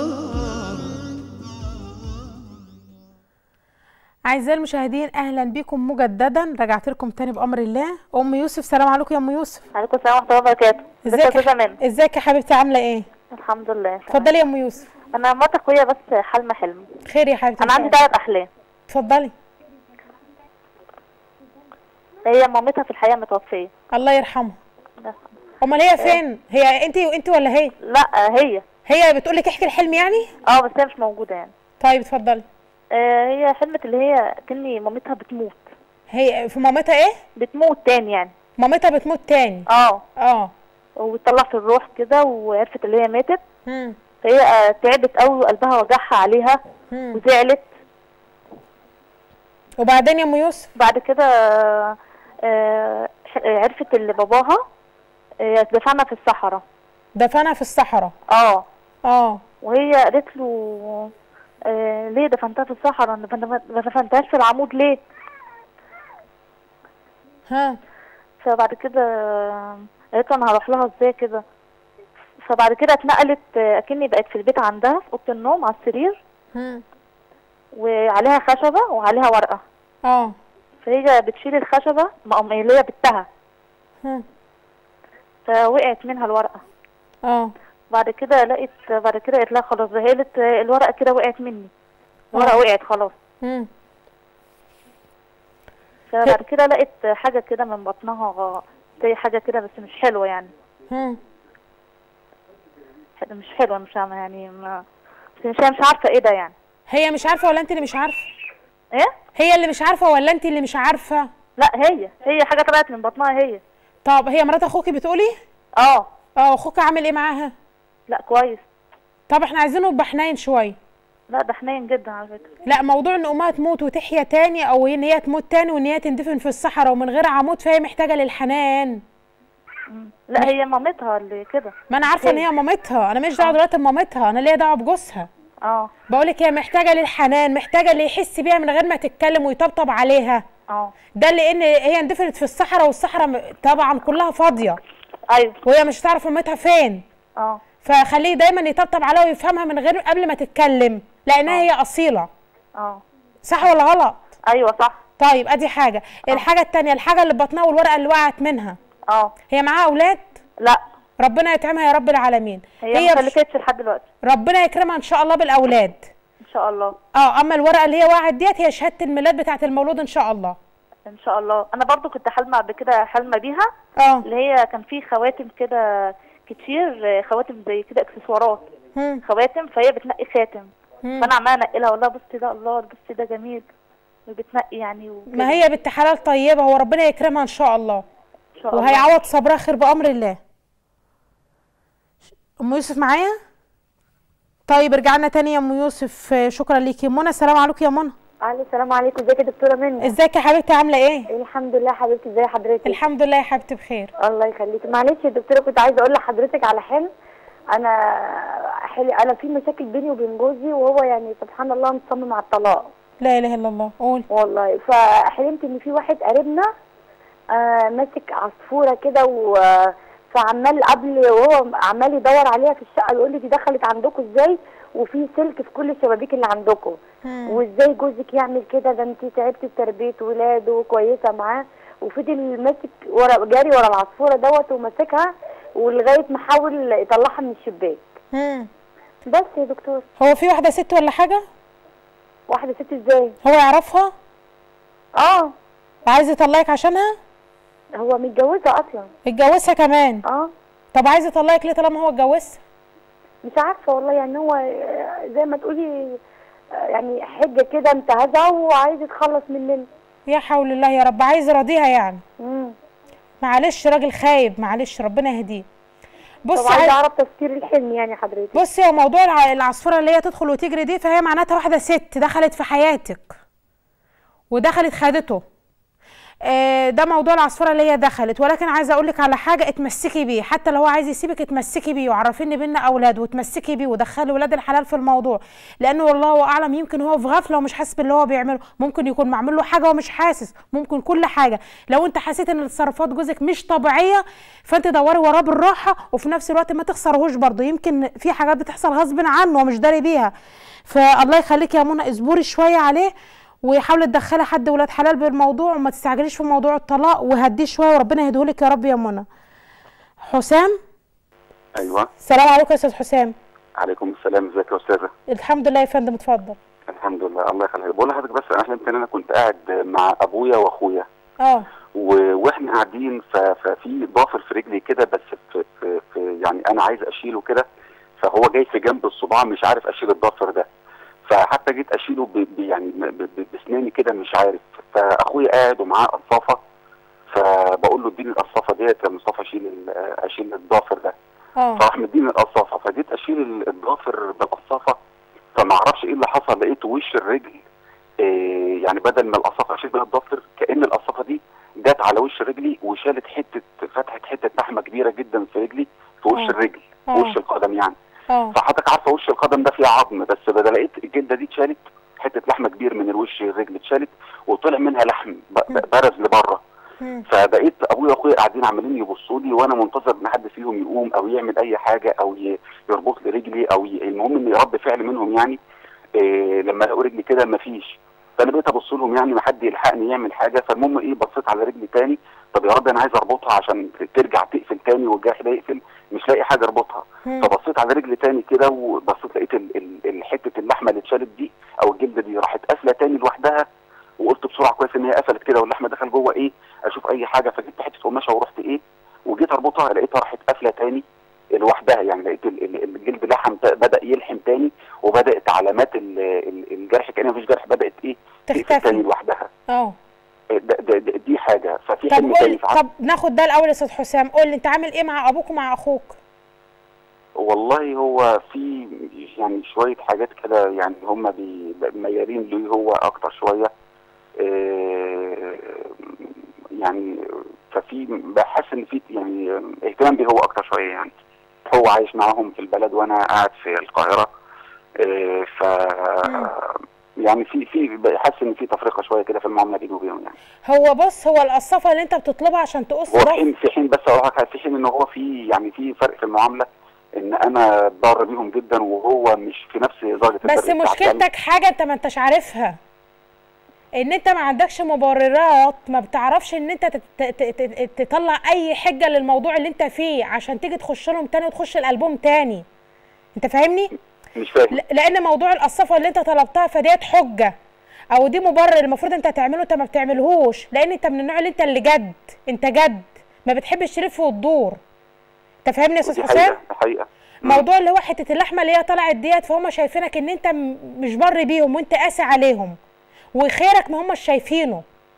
اعزائي المشاهدين اهلا بكم مجددا رجعت لكم تاني بامر الله ام يوسف سلام عليكم يا ام يوسف عليكم السلام ورحمه الله وبركاته ازيك يا استاذه منى ازيك يا حبيبتي عامله ايه الحمد لله اتفضلي يا ام يوسف انا مرات اخويا بس حلم حلم خير يا حبيبتي انا عندي ثلاث احلام اتفضلي هي مامتها في الحقيقه متوفيه الله يرحمها امال هي فين هي انت انت ولا هي لا هي هي بتقول لك احكي الحلم يعني اه بس هي مش موجوده يعني طيب اتفضلي آه هي حلمت اللي هي كني مامتها بتموت هي في مامتها ايه بتموت تاني يعني مامتها بتموت تاني اه اه وطلعت الروح كده وعرفت اللي هي ماتت مم. فهي آه، تعبت قوي وقلبها وجعها عليها مم. وزعلت وبعدين يا ام يوسف بعد كده آه، آه، عرفت اللي باباها آه، دفنها في الصحراء دفنها في الصحراء اه اه وهي قالت له آه ليه دفنتها في الصحراء ما دفن- ما دفنتهاش في العمود ليه ها فبعد كده آه، قالت له انا هروح لها ازاي كده فبعد كده اتنقلت آه، اكني بقت في البيت عندها في اوضه النوم على السرير مم. وعليها خشبه وعليها ورقه اه فهي بتشيل الخشبه مقام اللي هي بتها مم. فوقعت منها الورقه اه بعد كده لقيت بعد كده قالت لها خلاص ده هي قالت آه، الورقه كده وقعت مني الورقه آه. وقعت خلاص مم. فبعد كده لقيت حاجة كده من بطنها زي حاجة كده بس مش حلوة يعني مم. حاجة مش حلوة مش عارفة يعني ما بس مش مش عارفة ايه ده يعني هي مش عارفه ولا انت اللي مش عارفه ايه هي اللي مش عارفه ولا انت اللي مش عارفه لا هي هي حاجة طلعت من بطنها هي طب هي مرات اخوكي بتقولي اه اه اخوك عامل ايه معاها لا كويس طب احنا عايزينه يبقى حنين شويه لا ده حنين جدا على فكرة لا موضوع ان امها تموت وتحيا تاني او ان هي تموت تاني وان هي تندفن في الصحراء ومن غير عمود فهي محتاجه للحنان مم. لا هي مامتها اللي كده ما انا عارفه ان هي مامتها انا ماليش دعوه دلوقتي بمامتها انا ليا دعوه بجوزها اه بقولك هي محتاجه للحنان محتاجه اللي يحس بيها من غير ما تتكلم ويطبطب عليها اه ده لان هي اندفنت في الصحراء والصحراء م- طبعا كلها فاضيه ايوه وهي مش هتعرف مامتها فين اه فخليه دايما يطبطب عليها ويفهمها من غير قبل ما تتكلم لانها هي اصيله اه صح ولا غلط ايوه صح طيب ادي حاجه الحاجه التانية الحاجه اللي بطنها والورقه اللي وقعت منها اه هي معاها اولاد لا ربنا يطعمها يا رب العالمين هي ما خلفتش لحد دلوقتي ربنا يكرمها ان شاء الله بالاولاد ان شاء الله اه اما الورقه اللي هي وقعت ديت هي شهاده الميلاد بتاعه المولود ان شاء الله ان شاء الله انا برضو كنت حلمه قبل كده حلمه بيها اه اللي هي كان في خواتم كده كتير آه، خواتم زي كده اكسسوارات مم. خواتم فهي بتنقي خاتم مم. فانا عماله انقلها اقول لها بصي ده الله بصي ده جميل وبتنقي يعني وكده. ما هي بنت حلال طيبه هو ربنا يكرمها ان شاء الله ان شاء الله وهيعوض صبرها خير بامر الله ام يوسف معايا طيب رجعنا تاني يا ام يوسف آه، شكرا ليكي منى السلام عليكم يا منى الو السلام عليكم ازيك يا دكتوره منى ازيك يا حبيبتي عامله ايه الحمد لله حبيبتي ازي حضرتك الحمد لله يا حبيبتي بخير الله يخليكي معلش يا دكتوره كنت عايزه اقول لحضرتك على حلم انا حل... انا في مشاكل بيني وبين جوزي وهو يعني سبحان الله مصمم على الطلاق لا اله الا الله قول والله فحلمت ان في واحد قريبنا آه ماسك عصفوره كده و فعمال قبل وهو عمال يدور عليها في الشقه يقول لي دي دخلت عندكم ازاي وفي سلك في كل الشبابيك اللي عندكم وازاي جوزك يعمل كده ده انت تعبتي في تربيه ولاده وكويسه معاه وفضل ماسك ورا جاري ورا العصفوره دوت وماسكها ولغايه ما حاول يطلعها من الشباك مم. بس يا دكتور هو في واحده ست ولا حاجه واحده ست ازاي هو يعرفها اه وعايز يطلقك عشانها هو متجوزها اصلا اتجوزها كمان اه طب عايز يطلقك ليه طالما هو اتجوزها مش عارفه والله يعني هو آه، زي ما تقولي آه، يعني حجه كده انتهزها وعايز يتخلص مننا يا حول الله يا رب عايز يراضيها يعني امم معلش راجل خايب معلش ربنا يهديه بص طب عايزه اعرف تفسير الحلم يعني حضرتك بصي هو موضوع الع- العصفوره اللي هي تدخل وتجري دي فهي معناتها واحده ست دخلت في حياتك ودخلت خدته آه، ده موضوع العصفوره اللي هي دخلت ولكن عايزه اقول لك على حاجه اتمسكي بيه حتى لو هو عايز يسيبك اتمسكي بيه وعرفي ان بينا اولاد وتمسكي بيه ودخلي ولاد الحلال في الموضوع لانه والله اعلم يمكن هو في غفله ومش حاسس باللي هو بيعمله ممكن يكون معمول له حاجه ومش حاسس ممكن كل حاجه لو انت حسيت ان تصرفات جوزك مش طبيعيه فانت دوري وراه بالراحه وفي نفس الوقت ما تخسرهوش برضه يمكن في حاجات بتحصل غصب عنه ومش داري بيها فالله يخليك يا منى اصبري شويه عليه وحاولي تدخلي حد ولاد حلال بالموضوع وما تستعجليش في موضوع الطلاق وهديه شويه وربنا يهديهولك يا رب يا منى حسام ايوه السلام عليكم يا استاذ حسام عليكم السلام ازيك يا استاذه الحمد لله يا فندم اتفضل الحمد لله الله يخليك بقول لحضرتك بس انا حلمت ان انا كنت قاعد مع ابويا واخويا اه و- واحنا قاعدين ف- ففي ضافر في رجلي كده بس في, في, في يعني انا عايز اشيله كده فهو جاي في جنب الصباع مش عارف اشيل الضافر ده فحتى جيت اشيله ب ب- يعني ب- ب- باسناني كده مش عارف فاخويا قاعد ومعاه قصافه فبقول له اديني القصافه ديت يا مصطفى اشيل ال- اشيل الضافر ده اه فراح مديني القصافه فجيت اشيل ال- الضافر بالقصافه فما اعرفش ايه اللي حصل لقيت وش الرجل إيه يعني بدل ما القصافه اشيل بيها الضافر كان القصافه دي جت على وش رجلي وشالت حته فتحت حته لحمه كبيره جدا في رجلي في وش آه. الرجل في آه. وش القدم يعني اه فحضرتك عارفه وش القدم ده فيه عظم بس بدل لقيت الجلده دي اتشالت حته لحمه كبير من الوش الرجل اتشالت وطلع منها لحم ب- ب- برز لبره فبقيت ابويا واخويا قاعدين عمالين يبصوا لي وانا منتظر ان حد فيهم يقوم او يعمل اي حاجه او ي- يربط لي رجلي او ي... المهم ان رد فعل منهم يعني إيه لما لقوا رجلي كده مفيش فانا بقيت ابص لهم يعني ما حد يلحقني يعمل حاجه فالمهم ايه بصيت على رجلي تاني طب يا رب انا عايز اربطها عشان ترجع تقفل تاني والجرح ده يقفل مش لاقي حاجه اربطها مم. فبصيت على رجلي تاني كده وبصيت لقيت ال- ال- ال- حته اللحمه اللي اتشالت دي او الجلده دي راحت قافله تاني لوحدها وقلت بسرعه كويس ان هي قفلت كده واللحمه دخل جوه ايه اشوف اي حاجه فجبت حته قماشه ورحت ايه وجيت اربطها لقيتها راحت قافله تاني لوحدها يعني لقيت ال- ال- الجلد لحم ت- بدا يلحم تاني وبدات علامات ال- ال- الجرح كان مفيش جرح بدات ايه تقفل تختفي. تاني لوحدها اه ده ده ده دي حاجه ففي طب حلم قول تاني ساعات طب ناخد ده الاول يا استاذ حسام قول لي انت عامل ايه مع ابوك ومع اخوك والله هو في يعني شوية حاجات كده يعني هم بي- ميالين ليه هو أكتر شوية إيه، يعني ففي بحس إن في يعني اهتمام بيه هو أكتر شوية يعني هو عايش معاهم في البلد وأنا قاعد في القاهرة إيه، ف يعني في في حاسس ان في تفرقه شويه كده في المعامله بيني وبينهم يعني هو بص هو القصافه اللي انت بتطلبها عشان تقص هو في ضفر حين في حين بس اقول لك في حين ان هو في يعني في فرق في المعامله ان انا ضار بيهم جدا وهو مش في نفس درجه بس الفرق بتاعتي. مشكلتك حاجه انت ما انتش عارفها ان انت ما عندكش مبررات ما بتعرفش ان انت تت- تت- تت- تطلع اي حجه للموضوع اللي انت فيه عشان تيجي تخش لهم تاني وتخش الالبوم تاني انت فاهمني مش فاهم ل- لان موضوع القصافه اللي انت طلبتها فديت حجه او دي مبرر المفروض انت تعمله انت ما بتعملهوش لان انت من النوع اللي انت اللي جد انت جد ما بتحبش تلف وتدور انت فاهمني يا استاذ دي حسام حقيقه حقيقه موضوع اللي هو حته اللحمه اللي هي طلعت ديت فهم شايفينك ان انت م- مش بر بيهم وانت قاسي عليهم وخيرك ما هم شايفينه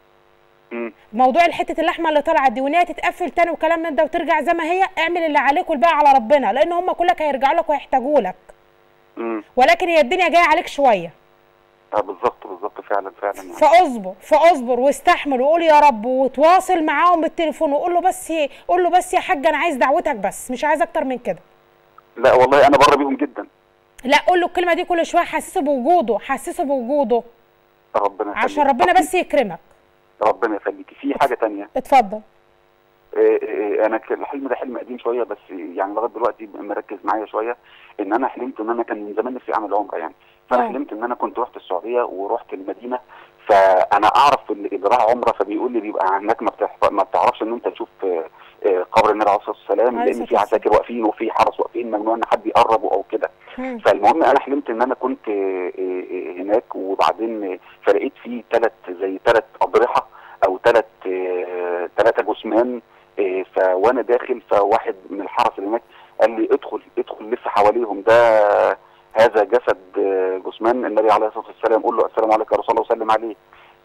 مم. موضوع حته اللحمه اللي طلعت دي وان هي تتقفل تاني وكلام من ده وترجع زي ما هي اعمل اللي عليك والباقي على ربنا لان هم كلك هيرجعوا لك وهيحتاجوا لك امم ولكن هي الدنيا جايه عليك شويه آه بالظبط بالظبط فعلا فعلا يعني فاصبر فاصبر واستحمل وقول يا رب وتواصل معاهم بالتليفون وقول له بس قول له بس يا حاج انا عايز دعوتك بس مش عايز اكتر من كده لا والله انا بره بيهم جدا لا قول له الكلمه دي كل شويه حسسه بوجوده حسسه بوجوده ربنا يخليك عشان ربنا بس يكرمك ربنا يخليكي في حاجه تانية اتفضل آه، آه، انا ك- الحلم ده حلم قديم شويه بس يعني لغايه دلوقتي مركز معايا شويه ان انا حلمت ان انا كان من زمان نفسي اعمل عمره يعني فانا آه. حلمت ان انا كنت رحت السعوديه ورحت المدينه فانا اعرف اللي اللي راح عمره فبيقول لي بيبقى هناك ما بتحف- ما بتعرفش ان انت تشوف آه، آه، قبر النبي عليه الصلاه والسلام عليه لان الصلاة في عساكر واقفين وفي حرس واقفين ممنوع ان حد يقرب او كده مم. فالمهم انا حلمت ان انا كنت آه، آه، هناك وبعدين آه، فلقيت فيه ثلاث زي ثلاث اضرحه او ثلاث ثلاثه جثمان آه، ف وانا داخل فواحد من الحرس اللي هناك قال لي ادخل ادخل لف حواليهم ده هذا جسد آه، جثمان النبي عليه الصلاه والسلام قول له السلام عليك يا رسول الله وسلم عليه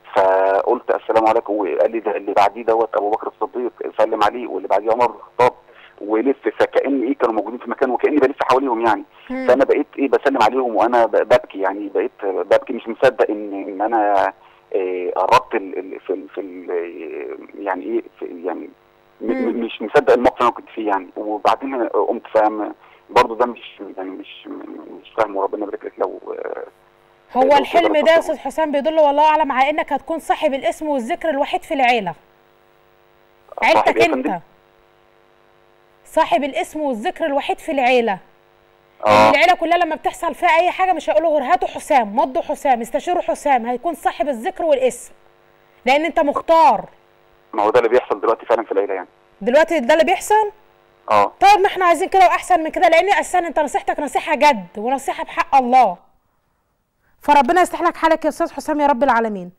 فقلت السلام عليكم وقال لي ده اللي بعديه دوت ابو بكر الصديق سلم عليه واللي بعديه عمر بن الخطاب ولف فكاني ايه كانوا موجودين في مكان وكاني بلف حواليهم يعني مم. فانا بقيت ايه بسلم عليهم وانا ب- ببكي يعني بقيت ببكي مش مصدق ان ان انا آه، قربت ال- ال- في ال في ال يعني ايه في يعني م- مم. م- مش مصدق الموقف اللي انا كنت فيه يعني وبعدين قمت فاهم برضه ده مش يعني مش مش فاهم وربنا يبارك لك لو آه، هو لو الحلم تقدر ده يا تفصله. استاذ حسام بيدل والله اعلم على انك هتكون صاحب الاسم والذكر الوحيد في العيله صاحب عيلتك إيه يا انت فندم؟ صاحب الاسم والذكر الوحيد في العيله اه العيله كلها لما بتحصل فيها اي حاجه مش هيقولوا غير هاتوا حسام مضوا حسام استشيروا حسام هيكون صاحب الذكر والاسم لان انت مختار ما هو ده اللي بيحصل دلوقتي فعلا في العيله يعني دلوقتي ده اللي بيحصل اه طيب ما احنا عايزين كده واحسن من كده لان اساسا انت نصيحتك نصيحه جد ونصيحه بحق الله فربنا يصلح لك حالك يا استاذ حسام يا رب العالمين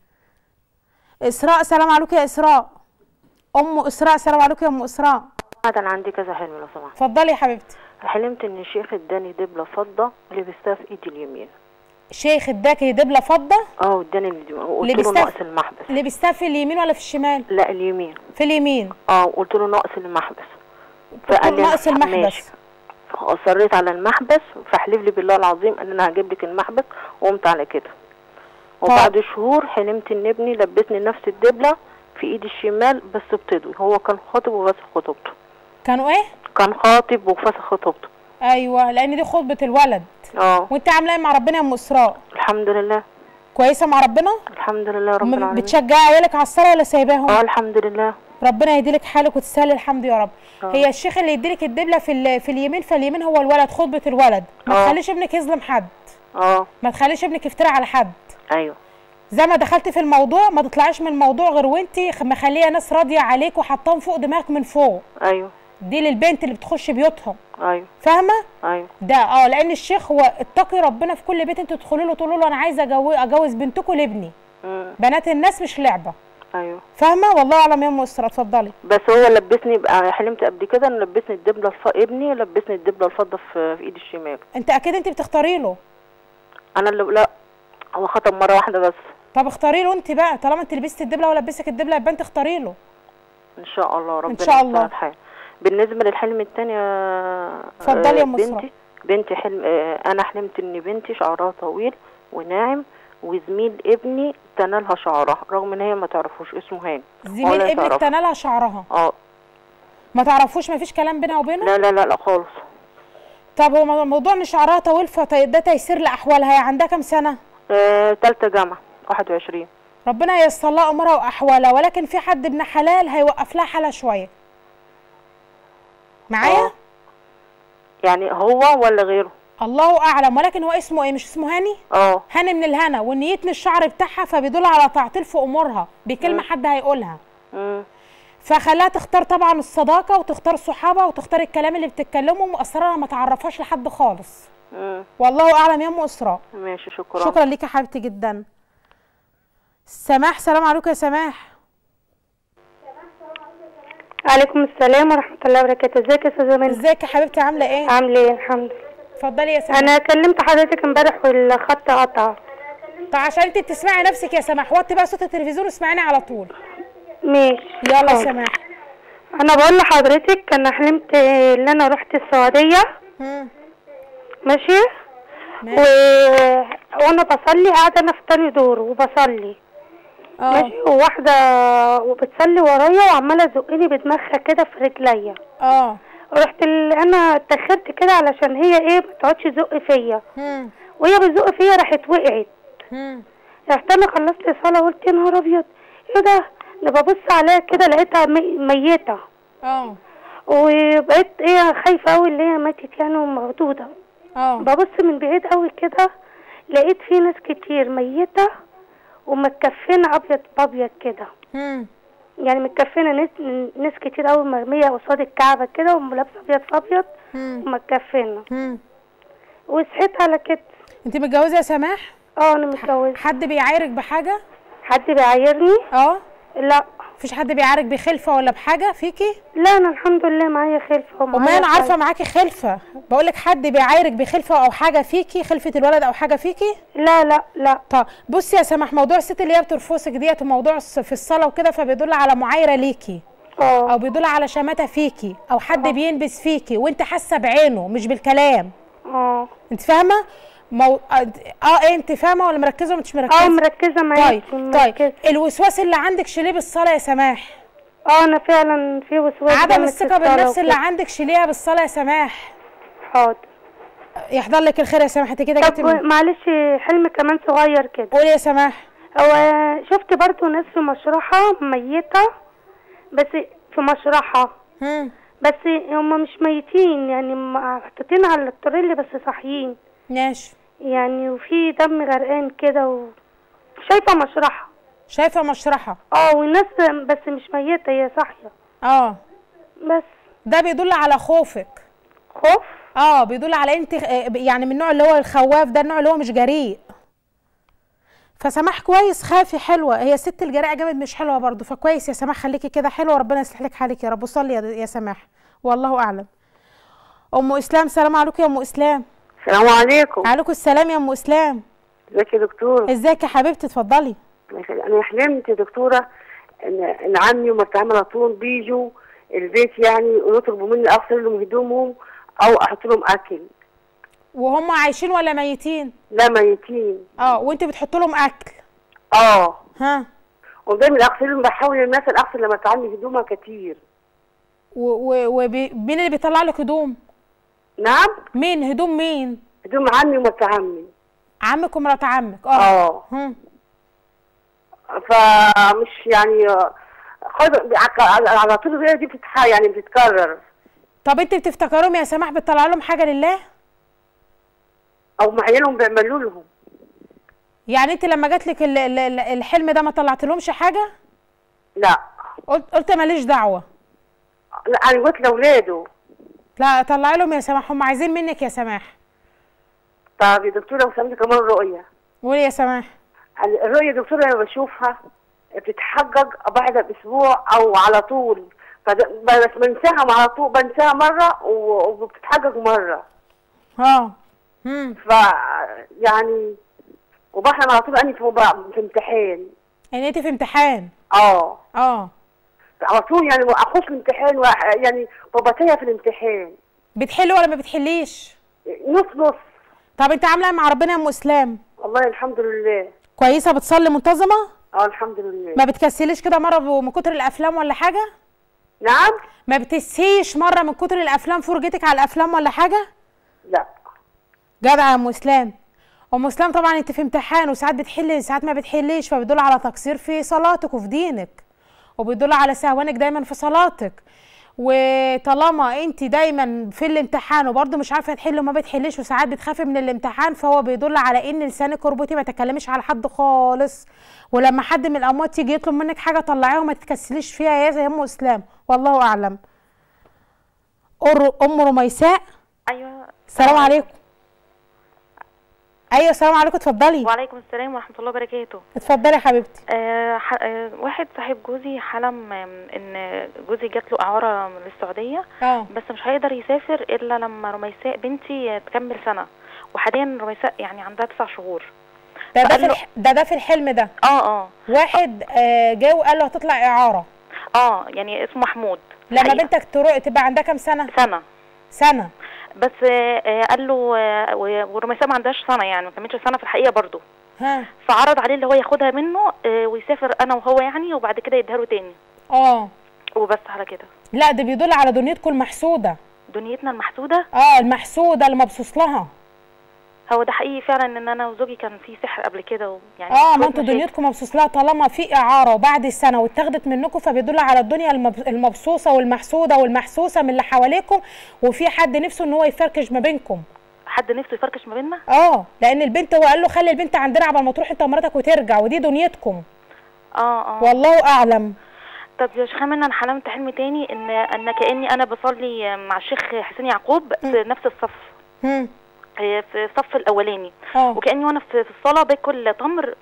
اسراء سلام عليكم يا اسراء ام اسراء سلام عليكم يا ام اسراء بعد انا عندي كذا حلم لو سمحت اتفضلي يا حبيبتي حلمت ان الشيخ اداني دبله فضه لبستها في ايدي اليمين شيخ اداكي دبله فضه اه اداني اليمين وقلت له لبستها ناقص في- المحبس لبستها في اليمين ولا في الشمال لا اليمين في اليمين اه قلت له ناقص المحبس قلت له ناقص ماشي. المحبس اصريت على المحبس فاحلف لي بالله العظيم ان انا هجيب لك المحبس وقمت على كده وبعد شهور حلمت ان ابني لبسني نفس الدبله في ايدي الشمال بس بتضوي هو كان خاطب وفسخ خطوبته كانوا ايه كان خاطب وفسخ خطوبته ايوه لان دي خطبه الولد اه وانت عامله ايه مع ربنا يا ام اسراء الحمد لله كويسه مع ربنا الحمد لله رب م- العالمين بتشجعي عيالك على الصلاه ولا سايباهم اه الحمد لله ربنا يديلك حالك وتستاهلي الحمد يا رب آه. هي الشيخ اللي يديلك الدبله في ال- في اليمين فاليمين هو الولد خطبه الولد ما آه. تخليش ابنك يظلم حد اه ما تخليش ابنك يفتري على حد ايوه زي ما دخلت في الموضوع ما تطلعيش من الموضوع غير وانتي خ- مخليه ناس راضيه عليك وحاطاهم فوق دماغك من فوق ايوه دي للبنت اللي بتخش بيوتهم ايوه فاهمه ايوه ده اه لان الشيخ هو اتقي ربنا في كل بيت انتوا تدخلوا له تقولوا له انا عايزه أجو- اجوز بنتكم لابني مم. بنات الناس مش لعبه ايوه فاهمه والله اعلم يا ام اسراء اتفضلي بس هو لبسني بقى حلمت قبل كده انه لبسني الدبله الف... ابني لبسني الدبله الفضه في, في ايدي الشمال انت اكيد انت بتختاري له انا اللي لا هو خطب مره واحده بس طب اختاري له انت بقى طالما انت لبستي الدبله ولبسك الدبله يبقى انت اختاري له ان شاء الله ربنا شاء يسهل الله. الحال بالنسبه للحلم التاني يا- اتفضلي يا آه، أم إسراء. بنتي بنتي حلم آه، انا حلمت ان بنتي شعرها طويل وناعم وزميل ابني تنالها شعرها رغم ان هي ما تعرفوش اسمه هاني زميل ولا ابنك تعرفه. تنالها شعرها اه ما تعرفوش ما فيش كلام بينها وبينه لا لا لا لا خالص طب هو موضوع ان شعرها طويل فده تيسير لاحوالها هي عندها كام سنه آه، تالتة جامعة 21 ربنا ييسر لها امورها واحوالها ولكن في حد ابن حلال هيوقف لها حالها شويه معايا يعني هو ولا غيره الله اعلم ولكن هو اسمه ايه مش اسمه هاني اه هاني من الهنا وان يتني الشعر بتاعها فبيدل على تعطيل في امورها بكلمه مم. حد هيقولها مم. فخلاها تختار طبعا الصداقه وتختار صحابها وتختار الكلام اللي بتتكلمه واسرارها ما تعرفهاش لحد خالص مم. والله اعلم يا ام اسراء ماشي شكرا شكرا ليك يا حبيبتي جدا سماح سلام عليكم يا سماح عليكم السلام ورحمة الله وبركاته ازيك يا استاذة منى ازيك يا حبيبتي عاملة ايه عاملة ايه الحمد لله اتفضلي يا سماح انا كلمت حضرتك امبارح والخط قطع طب عشان انت تسمعي نفسك يا سماح وطي بقى صوت التلفزيون واسمعيني على طول ماشي يلا يا حاضر. سماح انا بقول لحضرتك انا حلمت ان انا رحت السعودية ماشي و... وانا بصلي قاعدة انا في تاني دور وبصلي ماشي وواحدة وبتصلي ورايا وعمالة تزقني بدماغها كده في رجليا اه رحت ال... انا اتخرت كده علشان هي ايه ما تقعدش تزق فيا وهي بتزق فيا راحت وقعت رحت انا خلصت صلاة قلت يا نهار ابيض ايه ده انا ببص عليها كده لقيتها مي... ميتة اه وبقيت ايه خايفة اوي اللي هي ماتت يعني ومخدودة اه ببص من بعيد قوي كده لقيت في ناس كتير ميتة ومتكفنة ابيض بابيض كده يعني متكفنة ناس ناس كتير قوي مرمية قصاد الكعبة كده ولابسة ابيض في ابيض ومتكفنة وصحيت على كده انت متجوزة يا سماح اه انا متجوزة حد بيعايرك بحاجة حد بيعايرني اه لا مفيش حد بيعايرك بخلفة ولا بحاجة فيكي لا انا الحمد لله معايا خلفة وما ومعايا انا عارفة حاجة. معاكي خلفة بقولك حد بيعايرك بخلفة او حاجة فيكي خلفة الولد او حاجة فيكي لا لا لا طب بصي يا سماح موضوع الست اللي هي بترفسك ديت وموضوع الص- في الصلاة وكده فبيدل على معايرة ليكي اه او بيدل على شماتة فيكي او حد بينبس فيكي وانت حاسة بعينه مش بالكلام اه انت فاهمة مو... اه ايه انت فاهمة ولا مركزة ولا مش مركزة اه مركزة معاكي طيب طيب الوسواس اللي عندك شيليه بالصلاة يا سماح اه انا فعلا في وسواس عدم جامد في الثقة الصلاة بالنفس اللي وكده. عندك شيليها بالصلاة يا سماح حاضر يحضر لك الخير يا سماح انت كده طب جبت من- معلش حلم كمان صغير كده قولي يا سماح هو شفت برضو ناس في مشرحة ميتة بس في مشرحة بس هم مش ميتين يعني م- محطوطين على التريل بس صاحيين ماشي يعني وفي دم غرقان كده و... شايفة مشرحة شايفة مشرحة اه والناس بس مش ميتة هي صاحية اه بس ده بيدل على خوفك خوف اه بيدل على انت آه، يعني من النوع اللي هو الخواف ده النوع اللي هو مش جريء فسماح كويس خافي حلوه هي ست الجريئه جامد مش حلوه برضو فكويس يا سماح خليكي كده حلوه ربنا يصلح لك حالك يا رب وصلي يا, يا سماح والله اعلم ام اسلام سلام عليكم يا ام اسلام السلام عليكم عليكم السلام يا ام اسلام ازيك يا دكتور ازيك يا حبيبتي اتفضلي انا حلمت يا دكتوره ان ان عمي ومرت عمي على طول بيجوا البيت يعني ويطلبوا مني اغسل لهم هدومهم او احط لهم اكل وهم عايشين ولا ميتين لا ميتين اه وانت بتحط لهم اكل اه ها ودايما اغسل لهم بحاول مثلا اغسل لما عمي هدومها كتير ومين اللي بيطلع لك هدوم نعم مين هدوم مين هدوم عمي ومرت عمي عمك ومرات عمك اه هم. فمش يعني خد على على طول هي دي بتتح يعني بتتكرر طب انت بتفتكرهم يا سماح بتطلع لهم حاجه لله او معينهم بيعملوا لهم يعني انت لما جات لك ال- ال- ال- الحلم ده ما طلعت لهمش حاجه لا قلت قلت ماليش دعوه لا انا قلت لاولاده لا طلعي لهم يا سماح هم عايزين منك يا سماح طب يا دكتوره وسامتي كمان رؤيه قولي يا سماح الرؤيه يا دكتوره لما بشوفها بتتحقق بعد باسبوع او على طول فد- بس بنساها على طول بنساها مره و- وبتتحقق مره اه امم ف يعني وبحلم على طول اني في في امتحان يعني انت في امتحان اه اه على طول يعني اخش الامتحان و... يعني ببطيها في الامتحان بتحلي ولا ما بتحليش نص نص طب انت عامله ايه مع ربنا يا ام اسلام والله الحمد لله كويسه بتصلي منتظمه اه الحمد لله ما بتكسليش كده مره ب- من كتر الافلام ولا حاجه نعم ما بتسيش مره من كتر الافلام فرجتك على الافلام ولا حاجه لا جدع يا ام اسلام ام اسلام طبعا انت في امتحان وساعات بتحلي ساعات ما بتحليش فبيدل على تقصير في صلاتك وفي دينك وبيدل على سهوانك دايما في صلاتك وطالما انت دايما في الامتحان وبرضه مش عارفه تحلي وما بتحليش وساعات بتخافي من الامتحان فهو بيدل على ان لسانك اربطي ما تكلميش على حد خالص ولما حد من الاموات يجي يطلب منك حاجه طلعيها وما تتكسليش فيها يا زي ام اسلام والله اعلم أر- ام رميساء ايوه السلام عليكم ايوه السلام عليكم اتفضلي وعليكم السلام ورحمه الله وبركاته اتفضلي يا حبيبتي آه ح... آه واحد صاحب جوزي حلم آم، ان جوزي جات له اعاره من السعوديه اه بس مش هيقدر يسافر الا لما رميساء بنتي تكمل سنه وحاليا رميساء يعني عندها تسع شهور ده ده فقال في له- الح... ده ده في الحلم ده اه اه واحد آه جه وقال له هتطلع اعاره اه يعني اسمه محمود لما حقيقة. بنتك تروح تبقى عندها كام سنه سنه سنه بس آه آه، قال له آه، و- ورميساء ما عندهاش سنه يعني ما كملتش سنه في الحقيقه برضو ها فعرض عليه اللي هو ياخدها منه آه، ويسافر انا وهو يعني وبعد كده يديها له تاني اه وبس على كده لا ده بيدل على دنيتكم المحسوده دنيتنا المحسوده اه المحسوده اللي مبسوط لها هو ده حقيقي فعلا ان انا وزوجي كان في سحر قبل كده يعني اه ما شوية انتوا مشاكل. دنيتكم مبسوط لها طالما في اعاره وبعد السنه واتاخدت منكم فبيدل على الدنيا المب- المبسوطه والمحسوده والمحسوسه من اللي حواليكم وفي حد نفسه ان هو يفركش ما بينكم حد نفسه يفركش ما بيننا اه لان البنت هو قال له خلي البنت عندنا عبال ما تروح انت ومراتك وترجع ودي دنيتكم اه اه والله اعلم طب يا شيخ امين انا حلمت حلم تاني ان ان كاني انا بصلي مع الشيخ حسين يعقوب في نفس الصف هم. آه، في الصف الاولاني اه وكاني وانا في في الصلاه باكل تمر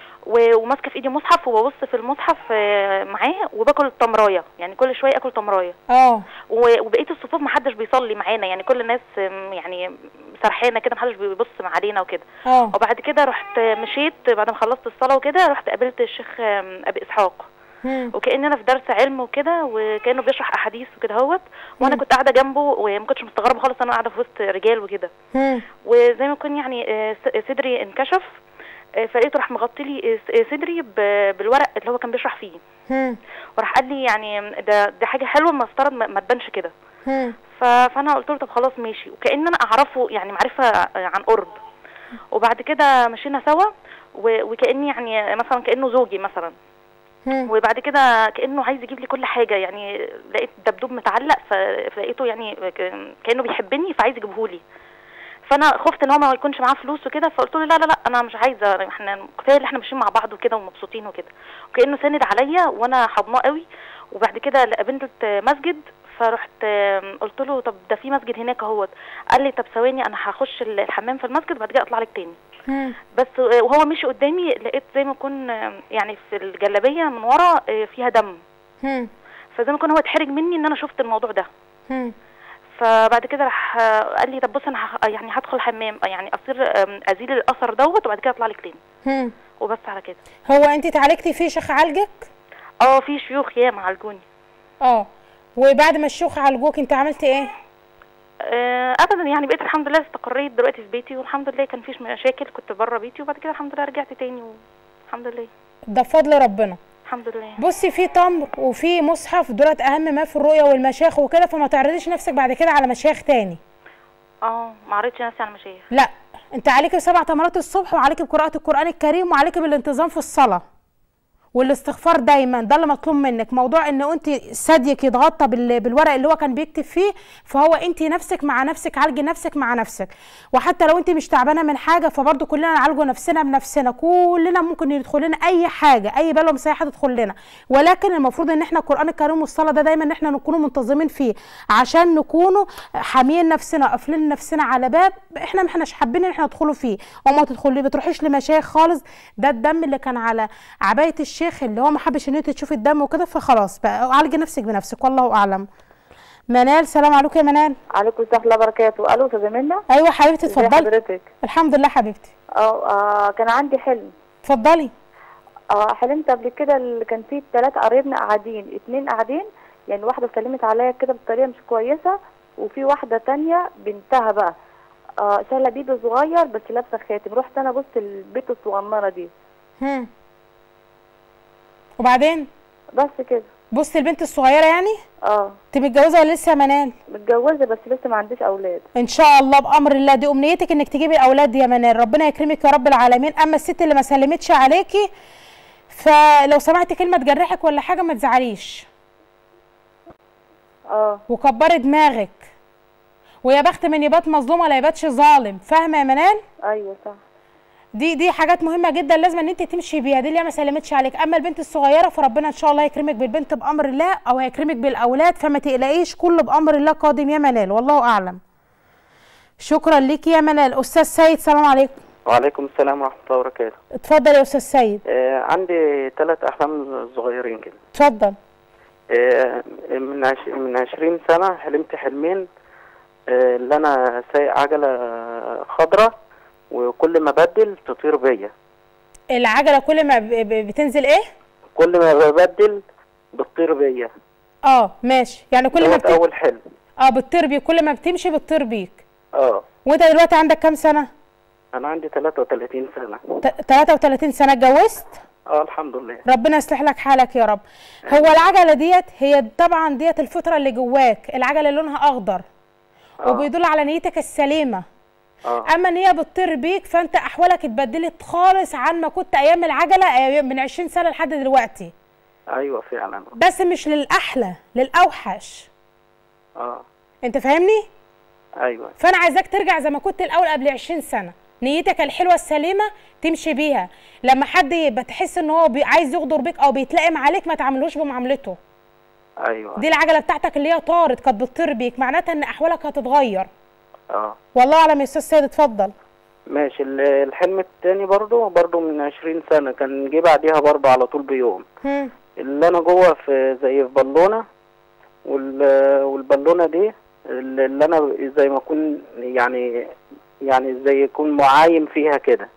و- وماسكه في ايدي مصحف وببص في المصحف آه، معاه وباكل التمرايه يعني كل شويه اكل تمرايه اه و- وبقيه الصفوف محدش بيصلي معانا يعني كل الناس آم، يعني سرحانه كده محدش بيبص علينا وكده اه وبعد كده رحت مشيت بعد ما خلصت الصلاه وكده رحت قابلت الشيخ آم، ابي اسحاق هم. وكأن انا في درس علم وكده وكانه بيشرح احاديث وكده اهوت وانا مم. كنت قاعده جنبه وما كنتش مستغربه خالص انا قاعده في وسط رجال وكده هم. وزي ما يكون يعني آه، س- صدري انكشف آه، فلقيته راح مغطي لي آه، س- صدري ب- بالورق اللي هو كان بيشرح فيه هم. وراح قال لي يعني ده دي حاجه حلوه ما افترض ما ما تبانش كده هم. ف- فانا قلت له طب خلاص ماشي وكأن انا اعرفه يعني معرفه آه، عن قرب وبعد كده مشينا سوا و- وكأني يعني مثلا كأنه زوجي مثلا هم. وبعد كده كانه عايز يجيب لي كل حاجه يعني لقيت دبدوب متعلق ف- فلقيته يعني ك- كانه بيحبني فعايز يجيبه لي فانا خفت ان هو ما يكونش معاه فلوس وكده فقلت له لا لا لا انا مش عايزه احنا كفايه اللي احنا ماشيين مع بعض وكده ومبسوطين وكده وكانه ساند عليا وانا حضناه قوي وبعد كده قابلت مسجد فرحت آم، قلت له طب ده في مسجد هناك اهوت قال لي طب ثواني انا هخش الحمام في المسجد وبعد كده اطلع لك تاني هم. بس آه، وهو مشي قدامي لقيت زي ما يكون آه، يعني في الجلابيه من ورا آه، فيها دم هم. فزي ما يكون هو اتحرج مني ان انا شفت الموضوع ده هم. فبعد كده راح آه، قال لي طب بص انا هخ- يعني هدخل الحمام آه، يعني اصير آم، ازيل الاثر دوت وبعد كده اطلع لك تاني هم. وبس على كده هو انت اتعالجتي فيه شيخ عالجك اه في شيوخ ياما عالجوني اه وبعد ما الشيوخ عالجوك انت عملتي ايه آه، ابدا يعني بقيت الحمد لله استقريت دلوقتي في بيتي والحمد لله كان فيش مشاكل كنت بره بيتي وبعد كده الحمد لله رجعت تاني والحمد لله ده بفضل ربنا الحمد لله بصي في تمر وفي مصحف دولت اهم ما في الرؤيه والمشايخ وكده فما تعرضيش نفسك بعد كده على مشايخ تاني اه ما عرضتش نفسي على المشايخ لا انت عليك بسبع تمرات الصبح وعليك بقراءه القران الكريم وعليك بالانتظام في الصلاه والاستغفار دايما ده اللي مطلوب منك موضوع ان انت ثديك يتغطى بال- بالورق اللي هو كان بيكتب فيه فهو انت نفسك مع نفسك عالجي نفسك مع نفسك وحتى لو انت مش تعبانه من حاجه فبرضه كلنا نعالجه نفسنا بنفسنا كلنا ممكن يدخل لنا اي حاجه اي بلوه مسيحه تدخل لنا ولكن المفروض ان احنا القران الكريم والصلاه ده دايما ان احنا نكونوا منتظمين فيه عشان نكونوا حاميين نفسنا قافلين نفسنا على باب احنا ما احناش حابين ان احنا ندخلوا فيه وما تدخلي بتروحيش لمشايخ خالص ده الدم اللي كان على عبايه الشيخ اللي هو ما حبش ان انت تشوفي الدم وكده فخلاص بقى عالجي نفسك بنفسك والله اعلم منال سلام عليكم يا منال عليكم السلام ورحمه الله وبركاته الو استاذه منى ايوه حبيبتي ازي اتفضلي حضرتك الحمد لله حبيبتي اه آه، كان عندي حلم اتفضلي اه حلمت قبل كده اللي كان فيه ثلاثة قرايبنا قاعدين اتنين قاعدين يعني واحدة سلمت عليا كده بطريقة مش كويسة وفي واحدة تانية بنتها بقى اه شايلة بيبي صغير بس لابسة خاتم رحت انا بص البيت الصغننة دي هم. وبعدين بس كده بص البنت الصغيره يعني اه انت متجوزه ولا لسه يا منال متجوزه بس لسه ما عنديش اولاد ان شاء الله بامر الله دي امنيتك انك تجيبي الاولاد يا منال ربنا يكرمك يا رب العالمين اما الست اللي ما سلمتش عليكي فلو سمعتي كلمه تجرحك ولا حاجه ما تزعليش اه وكبري دماغك ويا بخت من يبات مظلوم ولا يباتش ظالم فاهمه يا منال ايوه صح دي دي حاجات مهمه جدا لازم ان انت تمشي بيها دي اللي ما سلمتش عليك اما البنت الصغيره فربنا ان شاء الله يكرمك بالبنت بامر الله او هيكرمك بالاولاد فما تقلقيش كله بامر الله قادم يا منال والله اعلم شكرا ليكي يا منال استاذ سيد سلام عليكم وعليكم السلام ورحمة الله وبركاته اتفضل يا استاذ سيد آه عندي ثلاث أحلام صغيرين كده اتفضل آه من عش... من عشرين سنة حلمت حلمين آه اللي أنا سايق عجلة خضراء وكل ما بدل تطير بيا العجله كل ما ب- ب- بتنزل ايه كل ما ببدل بتطير بيا اه ماشي يعني كل ما دوت بت... أول حلم اه بتطير بيك كل ما بتمشي بتطير بيك اه وانت دلوقتي عندك كام سنه أنا عندي 33 سنة ت- 33 سنه اتجوزت اه الحمد لله ربنا يصلح لك حالك يا رب هو العجله ديت هي طبعا ديت الفطره اللي جواك العجله لونها اخضر وبيدل على نيتك السليمه اه اما ان هي بتطير بيك فانت احوالك اتبدلت خالص عن ما كنت ايام العجله أيام- من 20 سنه لحد دلوقتي أيوة فعلا بس مش للاحلى للاوحش اه انت فاهمني أيوة فانا عايزاك ترجع زي ما كنت الاول قبل 20 سنه نيتك الحلوه السليمه تمشي بيها لما حد يبقى تحس ان هو بي- عايز يغدر بيك او بيتلائم عليك ما تعاملوش بمعاملته أيوة دي العجله بتاعتك اللي هي طارت كانت بتطير بيك معناتها ان احوالك هتتغير اه والله اعلم يا استاذ سيد اتفضل ماشي ال- الحلم التاني برضو برضو من عشرين سنة كان جه بعديها برضو على طول بيوم هم. اللي انا جوه في زي في بالونه وال- والبالونه دي اللي اللي انا زي ما اكون يعني يعني زي يكون معايم فيها كده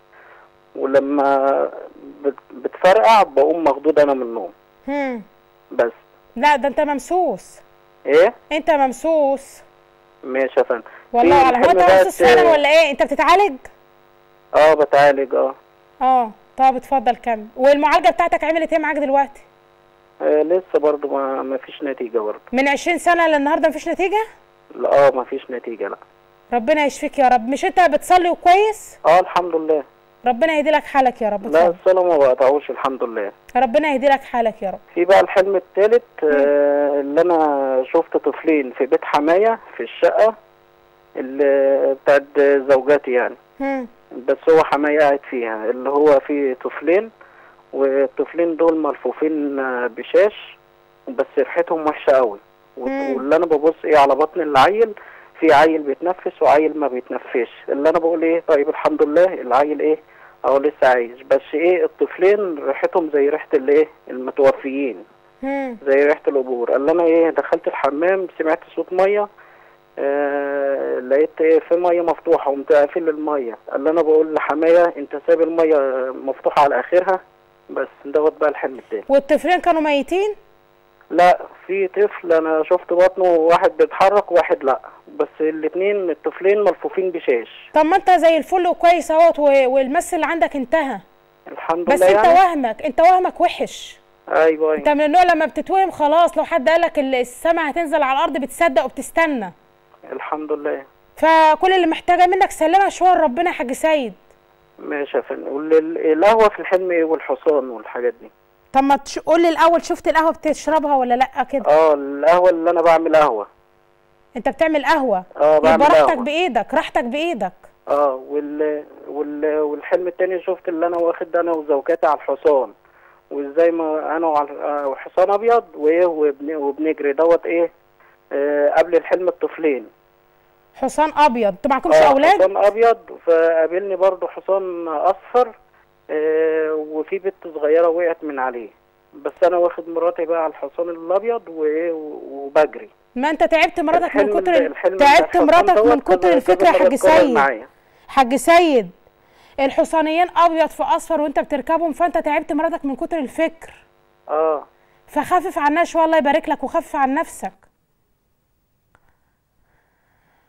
ولما بت- بتفرقع بقوم مخضوض انا من النوم هم. بس لا ده انت ممسوس ايه انت ممسوس ماشي يا فندم والله في اعلم هو الحلم انت بقى ممسوس فعلا ولا ايه انت بتتعالج اه بتعالج اه اه طب اتفضل كمل والمعالجه بتاعتك عملت ايه معاك دلوقتي آه، لسه برضو ما ما فيش نتيجة برضو من 20 سنه للنهارده مفيش نتيجه لا اه ما فيش نتيجة لا ربنا يشفيك يا رب مش انت بتصلي كويس اه الحمد لله ربنا يهدي لك حالك يا رب لا اتفضل. الصلاة ما بقطعوش الحمد لله ربنا يهدي لك حالك يا رب في بقى الحلم الثالث آه اللي انا شفت طفلين في بيت حماية في الشقة اللي بتاعت زوجاتي يعني هم. بس هو حماية قاعد فيها اللي هو فيه طفلين والطفلين دول ملفوفين آه، بشاش بس ريحتهم وحشة قوي مم. واللي انا ببص ايه على بطن العيل في عيل بيتنفس وعيل ما بيتنفسش اللي انا بقول ايه طيب الحمد لله العيل ايه اهو لسه عايش بس ايه الطفلين ريحتهم زي ريحة الايه المتوفيين هم. زي ريحة القبور قال انا ايه دخلت الحمام سمعت صوت مية آه لقيت ايه في مية مفتوحة وقمت قافل المية قال انا بقول لحماية انت ساب المية مفتوحة على اخرها بس دوت بقى الحلم التاني والطفلين كانوا ميتين لا في طفل انا شفت بطنه واحد بيتحرك وواحد لا بس الاتنين الطفلين ملفوفين بشاش طب ما انت زي الفل وكويس اهوت و- والمس اللي عندك انتهى الحمد بس لله انت يعني وهمك انت وهمك وحش ايوه انت ايوه من النوع لما بتتوهم خلاص لو حد قالك ال- السما هتنزل على الارض بتصدق وبتستنى الحمد لله فكل اللي محتاجه منك سلمها شويه لربنا يا حاج سيد ماشي يا فندم والقهوة في الحلم ايه والحصان والحاجات دي طب ما تش... قول لي الاول شفت القهوه بتشربها ولا لا كده اه القهوة اللي انا بعمل قهوة انت بتعمل قهوه اه بعمل يبقى راحتك قهوة بايدك راحتك بايدك اه وال... وال... والحلم التاني شفت اللي انا واخد انا وزوجاتي على الحصان وازاي ما انا وعلى آه، حصان ابيض وايه وبن... وبنجري دوت ايه آه قبل الحلم الطفلين حصان ابيض انتوا معكمش اه اولاد حصان ابيض فقابلني برضو حصان اصفر آه وفي بنت صغيره وقعت من عليه بس انا واخد مراتي بقى على الحصان الابيض وايه وبجري ما انت تعبت مراتك من الحلم- كتر ال- الحلم بتاع تعبت الحصان مراتك دوت من كتر كذا- الفكره يا كذا مرة حاج اتكرر سيد معايا. حاج سيد الحصانيين ابيض في اصفر وانت بتركبهم فانت تعبت مراتك من كتر الفكر اه فخفف عنها شويه الله يبارك لك وخفف عن نفسك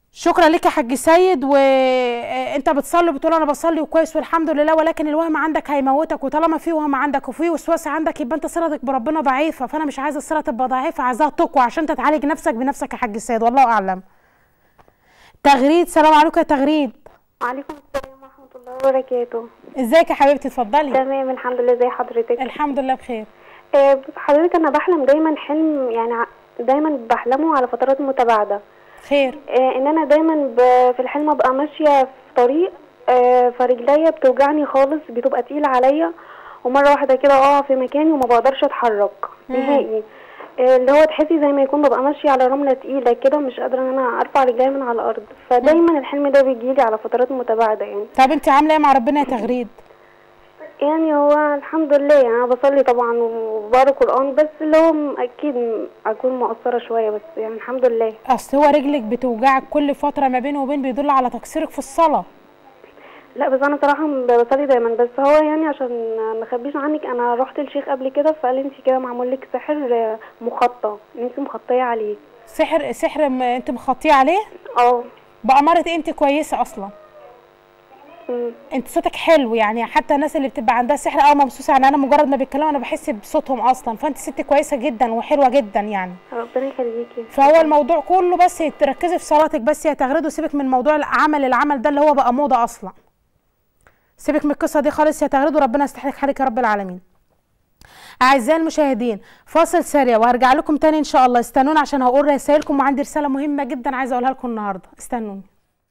شكرا لك يا حاج سيد وانت بتصلي بتقول انا بصلي وكويس والحمد لله ولكن الوهم عندك هيموتك وطالما في وهم عندك وفي وسواس عندك يبقى انت صلتك بربنا ضعيفه فانا مش عايزه الصله تبقى ضعيفه عايزاها تقوى عشان تتعالج نفسك بنفسك يا حاج سيد والله اعلم تغريد سلام عليكم يا تغريد وعليكم السلام ورحمة الله وبركاته ازيك يا حبيبتي اتفضلي تمام الحمد لله زي حضرتك الحمد لله بخير آه، بص حضرتك انا بحلم دايما حلم يعني ع- دايما بحلمه على فترات متباعدة خير آه، ان انا دايما ب- في الحلم ابقى ماشية في طريق آه، فرجليا بتوجعني خالص بتبقى تقيلة عليا ومرة واحدة كده اقع في مكاني وما بقدرش اتحرك مم. نهائي آه، اللي هو تحسي زي ما يكون ببقى ماشية على رملة تقيلة كده مش قادرة ان انا ارفع رجلي من على الارض فدايما الحلم ده بيجيلي على فترات متباعدة يعني طب انت عامله ايه مع ربنا يا تغريد يعني هو الحمد لله يعني انا بصلي طبعا وبقرا قران بس اللي هو م- اكيد م- اكون مقصره شويه بس يعني الحمد لله اصل هو رجلك بتوجعك كل فتره ما بين وبين بيدل على تقصيرك في الصلاه لا بس انا صراحه م- بصلي دايما بس هو يعني عشان ما اخبيش عنك انا رحت للشيخ قبل كده فقال انت كده معمول لك سحر آه، مخطى انت مخطيه عليه سحر سحر م- انت مخطيه عليه اه بأمارة إيه انت كويسه اصلا انت صوتك حلو يعني حتى الناس اللي بتبقى عندها سحر او ممسوسه يعني انا مجرد ما بيتكلموا انا بحس بصوتهم اصلا فانت ست كويسه جدا وحلوه جدا يعني ربنا يخليكي فهو الموضوع كله بس تركزي في صلاتك بس يا تغريد وسيبك من موضوع العمل العمل ده اللي هو بقى موضه اصلا سيبك من القصه دي خالص يا تغريد وربنا يصلح لك حالك يا رب العالمين اعزائي المشاهدين فاصل سريع وهرجع لكم تاني ان شاء الله استنوني عشان هقول رسائلكم وعندي رساله مهمه جدا عايزه اقولها لكم النهارده استنوني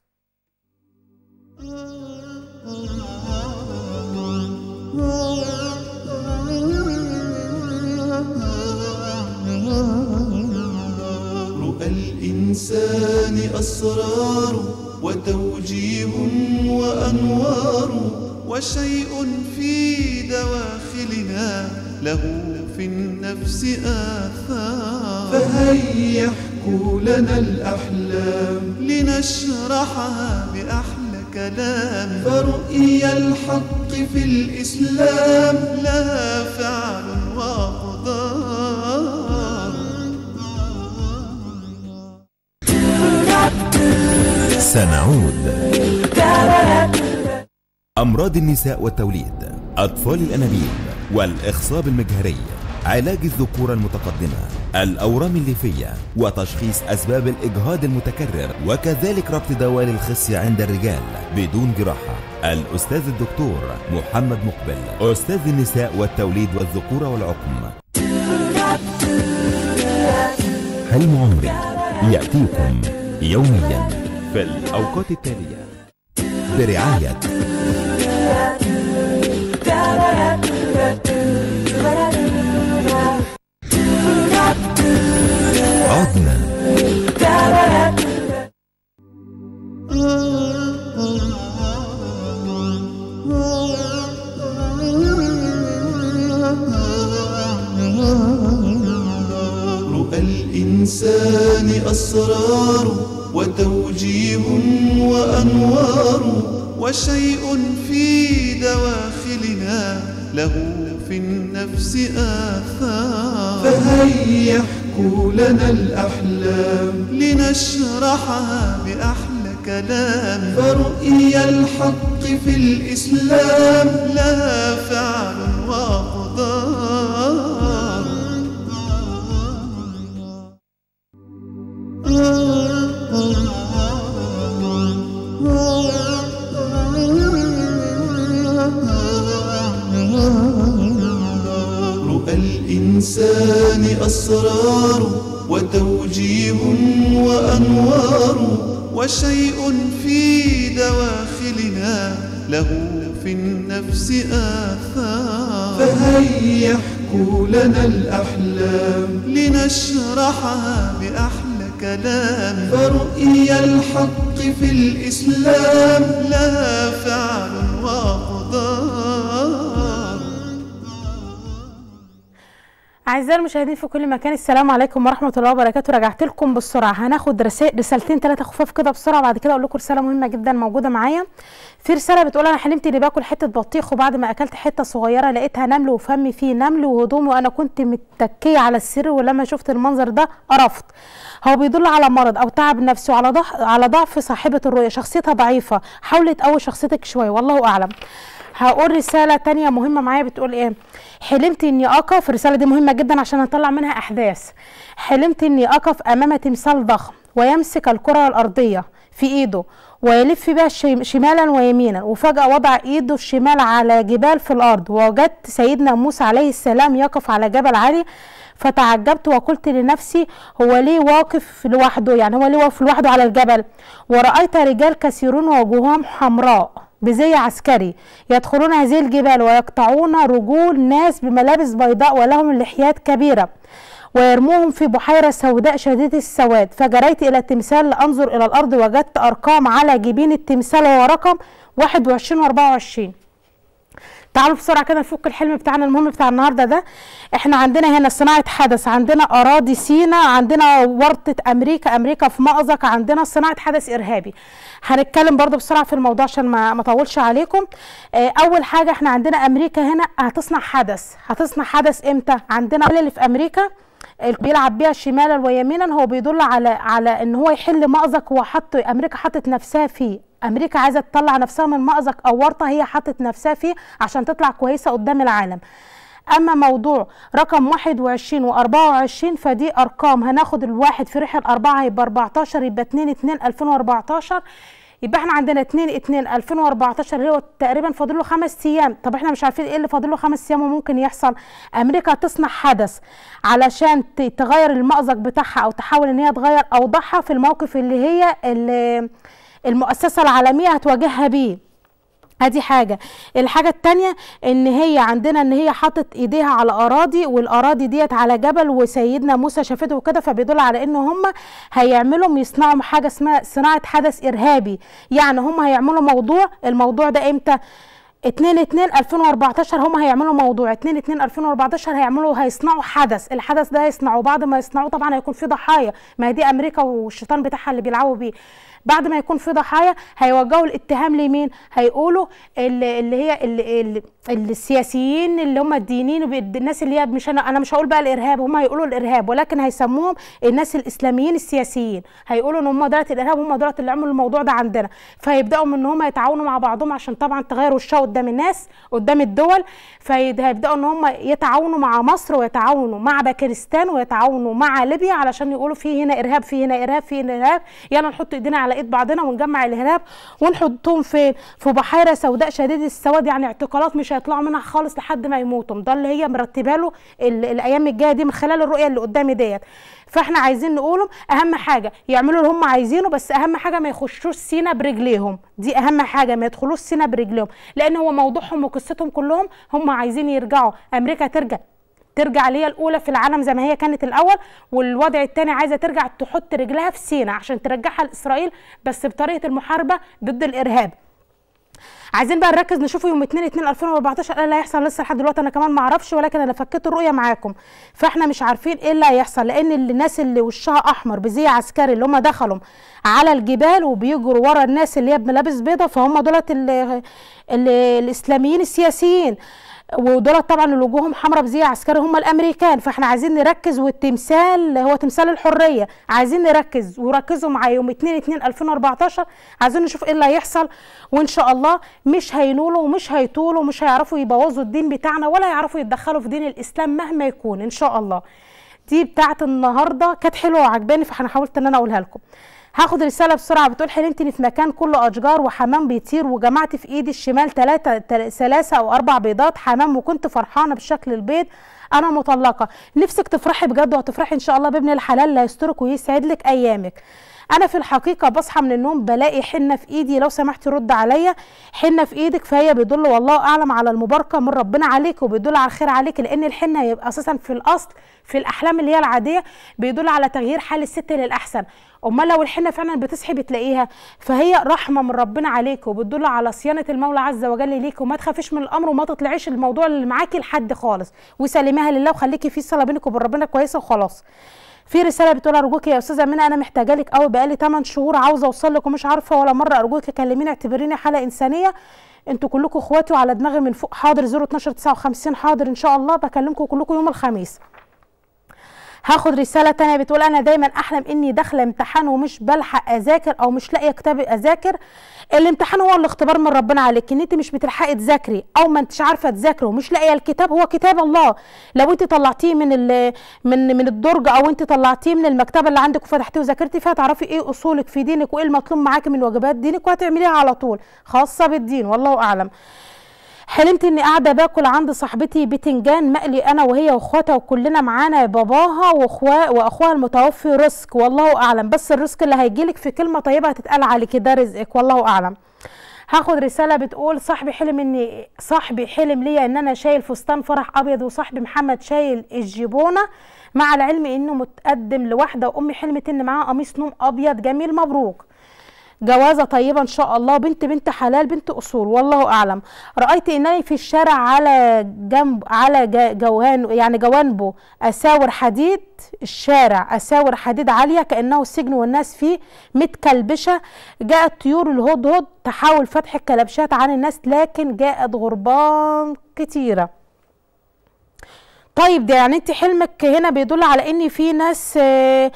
رؤى الإنسان أسرار وتوجيه وأنوار وشيء في دواخلنا له في النفس آثار فهيا احكوا لنا الأحلام لنشرحها بأحلى كلام فرؤيا الحق في الإسلام لها فعل وأقدار سنعود أمراض النساء والتوليد أطفال الأنابيب والإخصاب المجهري علاج الذكورة المتقدمة الأورام الليفية وتشخيص أسباب الإجهاض المتكرر وكذلك ربط دوال الخصي عند الرجال بدون جراحة الأستاذ الدكتور محمد مقبل أستاذ النساء والتوليد والذكورة والعقم حلم عمري يأتيكم يوميا في الأوقات التالية برعاية عدنا رؤى الإنسان أسرار وتوجيه وأنوار وشيء في دواخلنا له في النفس آثار فهيا احكوا لنا الأحلام لنشرحها بأحلى كلام فرؤيا الحق في الإسلام لها فعل وأقدار رؤى الإنسان أسرار وتوجيه وأنوار وشيء في دواخلنا له في النفس آثار فهيا احكوا لنا الأحلام لنشرحها بأحلى كلام فرؤيا الحق في الإسلام لها فعل وأقدار اعزائي المشاهدين في كل مكان السلام عليكم ورحمه الله وبركاته رجعت لكم بالسرعه هناخد رسائل رسالتين ثلاثه خفاف كده بسرعه بعد كده اقول لكم رساله مهمه جدا موجوده معايا في رساله بتقول انا حلمت اني باكل حته بطيخ وبعد ما اكلت حته صغيره لقيتها نمل وفمي فيه نمل وهدومي وانا كنت متكيه على السرير ولما شفت المنظر ده قرفت هو بيدل على مرض او تعب نفسي وعلى ضعف على ضعف صاحبه الرؤيه شخصيتها ضعيفه حاولي تقوي شخصيتك شويه والله اعلم هقول رساله تانية مهمه معايا بتقول ايه حلمت اني اقف الرساله دي مهمه جدا عشان اطلع منها احداث حلمت اني اقف امام تمثال ضخم ويمسك الكره الارضيه في ايده ويلف بها الشم- شمالا ويمينا وفجأة وضع ايده الشمال على جبال في الارض ووجدت سيدنا موسى عليه السلام يقف على جبل عالي فتعجبت وقلت لنفسي هو ليه واقف لوحده يعني هو ليه واقف لوحده على الجبل ورأيت رجال كثيرون وجوههم حمراء بزي عسكري يدخلون هذه الجبال ويقطعون رجول ناس بملابس بيضاء ولهم لحيات كبيرة ويرموهم في بحيرة سوداء شديدة السواد فجريت إلى التمثال لأنظر إلى الأرض وجدت أرقام على جبين التمثال وهو رقم 21 و 24 تعالوا بسرعه كده نفك الحلم بتاعنا المهم بتاع النهارده ده احنا عندنا هنا صناعه حدث عندنا اراضي سينا عندنا ورطه امريكا امريكا في مأزق عندنا صناعه حدث ارهابي هنتكلم برضو بسرعه في الموضوع عشان ما ما اطولش عليكم اه اول حاجه احنا عندنا امريكا هنا هتصنع حدث هتصنع حدث امتى عندنا اللي في امريكا اللي بيلعب بيها شمالا ويمينا هو بيدل على على ان هو يحل مأزق هو حط امريكا حطت نفسها فيه امريكا عايزه تطلع نفسها من مأزق او ورطه هي حطت نفسها فيه عشان تطلع كويسه قدام العالم اما موضوع رقم 21 و 24 فدي ارقام هناخد الواحد في ريح الاربعه هيبقى 14 يبقى 2 2 2014 يبقى احنا عندنا 2 2 2014 اللي هو تقريبا فاضل له خمس ايام طب احنا مش عارفين ايه اللي فاضل له خمس ايام وممكن يحصل امريكا تصنع حدث علشان ت- تغير المأزق بتاعها او تحاول ان هي تغير اوضاعها في الموقف اللي هي اللي المؤسسه العالميه هتواجهها بيه ادي حاجه الحاجه التانية ان هي عندنا ان هي حاطت ايديها على اراضي والاراضي ديت على جبل وسيدنا موسى شافته وكده فبيدل على ان هم هيعملوا يصنعوا حاجه اسمها صناعه حدث ارهابي يعني هم هيعملوا موضوع الموضوع ده امتى 2 2 2014 هم هيعملوا موضوع 2 2 2014 هيعملوا هيصنعوا حدث الحدث ده هيصنعوه بعد ما يصنعوه طبعا هيكون في ضحايا ما هي دي امريكا والشيطان بتاعها اللي بيلعبوا بيه بعد ما يكون في ضحايا هيوجهوا الاتهام لمين هيقولوا اللي, اللي هي اللي اللي السياسيين اللي هم الدينيين وب- الناس اللي هي مش انا انا مش هقول بقى الارهاب هم هيقولوا الارهاب ولكن هيسموهم الناس الاسلاميين السياسيين هيقولوا ان هم دولت الارهاب هم دولت اللي عملوا الموضوع ده عندنا فيبداوا من ان هم يتعاونوا مع بعضهم عشان طبعا تغيروا الشو قدام الناس قدام الدول فهيبداوا ان هم يتعاونوا مع مصر ويتعاونوا مع باكستان ويتعاونوا مع ليبيا علشان يقولوا في هنا ارهاب في هنا ارهاب في هنا ارهاب يلا نحط ايدينا على ايد بعضنا ونجمع الارهاب ونحطهم في في بحيره سوداء شديده السواد يعني اعتقالات مش هيطلعوا منها خالص لحد ما يموتوا ده اللي هي مرتبه له ال- الايام الجايه دي من خلال الرؤيه اللي قدامي ديت فاحنا عايزين نقولهم اهم حاجه يعملوا اللي هم عايزينه بس اهم حاجه ما يخشوش سينا برجليهم دي اهم حاجه ما يدخلوش سينا برجليهم لان هو موضوعهم وقصتهم كلهم هم عايزين يرجعوا امريكا ترجع ترجع اللي هي الاولى في العالم زي ما هي كانت الاول والوضع الثاني عايزه ترجع تحط رجلها في سينا عشان ترجعها لاسرائيل بس بطريقه المحاربه ضد الارهاب عايزين بقى نركز نشوف يوم 2 2 2014 ايه اللي هيحصل لسه لحد دلوقتي انا كمان ما اعرفش ولكن انا فكيت الرؤيه معاكم فاحنا مش عارفين ايه اللي هيحصل لان الناس اللي وشها احمر بزي عسكري اللي هم دخلوا على الجبال وبيجروا ورا الناس اللي هي بملابس بيضة فهم دولت ال- ال- الاسلاميين السياسيين ودول طبعا اللي وجوههم حمراء بزي عسكري هم الامريكان فاحنا عايزين نركز والتمثال هو تمثال الحريه عايزين نركز وركزوا معايا يوم 2 2 2014 عايزين نشوف ايه اللي هيحصل وان شاء الله مش هينولوا ومش هيطولوا ومش هيعرفوا يبوظوا الدين بتاعنا ولا يعرفوا يتدخلوا في دين الاسلام مهما يكون ان شاء الله دي بتاعت النهارده كانت حلوه وعجباني فانا حاولت ان انا اقولها لكم هاخد رساله بسرعه بتقول حلمت اني في مكان كله اشجار وحمام بيطير وجمعت في ايدي الشمال ثلاثه ثلاثه او اربع بيضات حمام وكنت فرحانه بشكل البيض انا مطلقه نفسك تفرحي بجد وهتفرحي ان شاء الله بابن الحلال اللي هيسترك ويسعد لك ايامك انا في الحقيقه بصحى من النوم بلاقي حنه في ايدي لو سمحتي رد عليا حنه في ايدك فهي بيدل والله اعلم على المباركه من ربنا عليك وبيدل على الخير عليك لان الحنه يبقى اساسا في الاصل في الاحلام اللي هي العاديه بيدل على تغيير حال الست للاحسن امال لو الحنه فعلا بتصحي بتلاقيها فهي رحمه من ربنا عليك وبتدل على صيانه المولى عز وجل ليك وما تخافيش من الامر وما تطلعيش الموضوع اللي معاكي لحد خالص وسلميها لله وخليكي في صله بينك وبين ربنا كويسه وخلاص في رساله بتقول ارجوك يا استاذه منى انا محتاجه لك قوي بقالي 8 شهور عاوزه اوصل لك ومش عارفه ولا مره ارجوك كلميني اعتبريني حاله انسانيه انتوا كلكم اخواتي وعلى دماغي من فوق حاضر 012 59 حاضر ان شاء الله بكلمكم كلكم يوم الخميس هاخد رسالة تانية بتقول أنا دايما أحلم إني داخلة امتحان ومش بلحق أذاكر أو مش لاقية كتاب أذاكر الامتحان هو الاختبار من ربنا عليك إن أنت مش بتلحقي تذاكري أو ما أنتش عارفة تذاكري ومش لاقية الكتاب هو كتاب الله لو أنت طلعتيه من ال من من الدرج أو أنت طلعتيه من المكتبة اللي عندك وفتحتيه وذاكرتي فيها تعرفي إيه أصولك في دينك وإيه المطلوب معاكي من واجبات دينك وهتعمليها على طول خاصة بالدين والله أعلم حلمت اني قاعده باكل عند صاحبتي بتنجان مقلي انا وهي واخواتها وكلنا معانا باباها واخوها واخوها المتوفي رزق والله اعلم بس الرزق اللي هيجيلك في كلمه طيبه هتتقال عليك ده رزقك والله اعلم هاخد رساله بتقول صاحبي حلم اني صاحبي حلم ليا ان انا شايل فستان فرح ابيض وصاحبي محمد شايل الجيبونه مع العلم انه متقدم لواحده وامي حلمت ان معاها قميص نوم ابيض جميل مبروك جوازه طيبه ان شاء الله بنت بنت حلال بنت اصول والله اعلم رايت انني في الشارع على جنب على جوان يعني جوانبه اساور حديد الشارع اساور حديد عاليه كانه السجن والناس فيه متكلبشه جاءت طيور الهدهد تحاول فتح الكلبشات عن الناس لكن جاءت غربان كتيره طيب ده يعني انت حلمك هنا بيدل على ان في ناس آه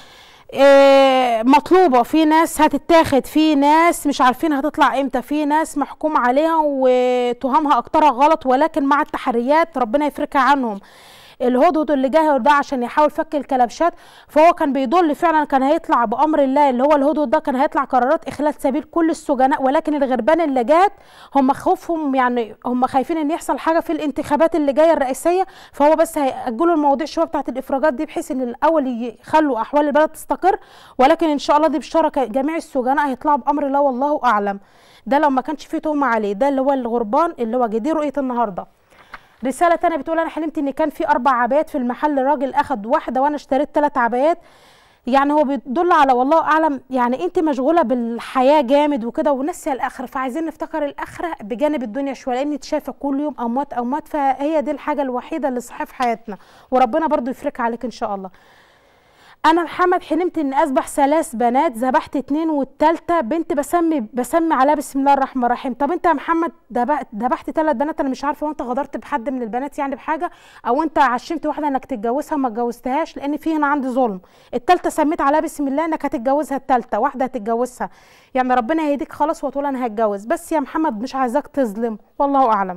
مطلوبه في ناس هتتاخد في ناس مش عارفين هتطلع امتى في ناس محكوم عليها وتهمها اكترها غلط ولكن مع التحريات ربنا يفرجها عنهم الهدهد اللي جه ده عشان يحاول فك الكلبشات فهو كان بيدل فعلا كان هيطلع بامر الله اللي هو الهدهد ده كان هيطلع قرارات اخلال سبيل كل السجناء ولكن الغربان اللي جات هم خوفهم يعني هم خايفين ان يحصل حاجه في الانتخابات اللي جايه الرئاسيه فهو بس هيأجلوا المواضيع شويه بتاعت الافراجات دي بحيث ان الاول يخلوا احوال البلد تستقر ولكن ان شاء الله دي بشاره جميع السجناء هيطلعوا بامر الله والله اعلم ده لو ما كانش فيه تهمه عليه ده اللي هو الغربان اللي هو دي رؤيه النهارده رساله تانية بتقول انا حلمت ان كان في اربع عبايات في المحل راجل اخد واحده وانا اشتريت ثلاث عبايات يعني هو بيدل على والله اعلم يعني انت مشغوله بالحياه جامد وكده وناسيه الاخره فعايزين نفتكر الاخره بجانب الدنيا شويه لان انت شايفه كل يوم اموات اموات فهي دي الحاجه الوحيده اللي صحيح في حياتنا وربنا برضو يفرجها عليك ان شاء الله انا محمد حلمت ان اذبح ثلاث بنات ذبحت اتنين والتالتة بنت بسمي بسمي عليها بسم الله الرحمن الرحيم طب انت يا محمد ذبحت ثلاث بنات انا مش عارفه وانت غدرت بحد من البنات يعني بحاجه او انت عشمت واحده انك تتجوزها وما اتجوزتهاش لان في هنا عندي ظلم التالتة سميت عليها بسم الله انك هتتجوزها التالتة واحده هتتجوزها يعني ربنا هيديك خلاص وتقول انا هتجوز بس يا محمد مش عايزاك تظلم والله اعلم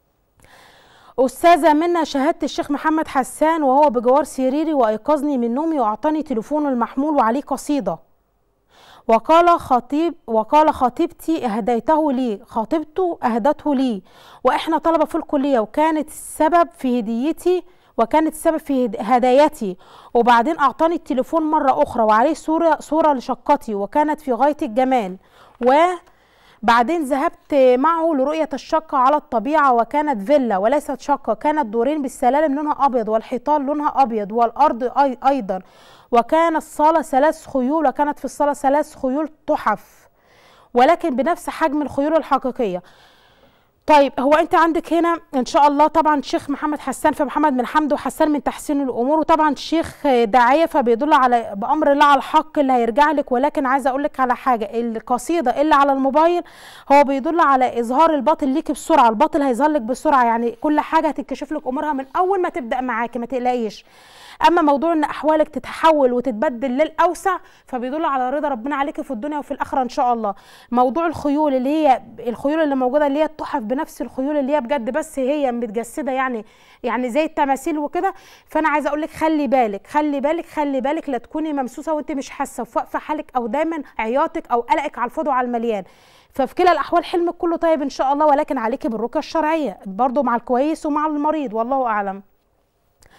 أستاذة منى شهادة الشيخ محمد حسان وهو بجوار سريري وأيقظني من نومي وأعطاني تليفونه المحمول وعليه قصيدة وقال خطيب وقال خطيبتي أهديته لي خطيبته أهدته لي وإحنا طلبة في الكلية وكانت السبب في هديتي وكانت السبب في هدايتي وبعدين أعطاني التليفون مرة أخرى وعليه صورة صورة لشقتي وكانت في غاية الجمال و بعدين ذهبت معه لرؤية الشقة على الطبيعة وكانت فيلا وليست شقة كانت دورين بالسلالم لونها أبيض والحيطان لونها أبيض والأرض أيضا وكان الصالة ثلاث خيول وكانت في الصالة ثلاث خيول تحف ولكن بنفس حجم الخيول الحقيقية طيب هو انت عندك هنا ان شاء الله طبعا الشيخ محمد حسان فمحمد من حمد وحسان من تحسين الامور وطبعا الشيخ داعيه فبيدل على بامر الله على الحق اللي هيرجع لك ولكن عايزه اقول لك على حاجه القصيده اللي على الموبايل هو بيدل على اظهار الباطل ليكي بسرعه الباطل هيظهر لك بسرعه يعني كل حاجه هتتكشف لك امورها من اول ما تبدا معاكي ما تقلقيش اما موضوع ان احوالك تتحول وتتبدل للاوسع فبيدل على رضا ربنا عليك في الدنيا وفي الاخره ان شاء الله موضوع الخيول اللي هي الخيول اللي موجوده اللي هي التحف بنفس الخيول اللي هي بجد بس هي متجسده يعني يعني زي التماثيل وكده فانا عايزه اقول لك خلي بالك خلي بالك خلي بالك لا تكوني ممسوسه وانت مش حاسه واقفه حالك او دايما عياطك او قلقك على الفاضي وعلى المليان ففي كلا الاحوال حلمك كله طيب ان شاء الله ولكن عليكي بالرقيه الشرعيه برضو مع الكويس ومع المريض والله اعلم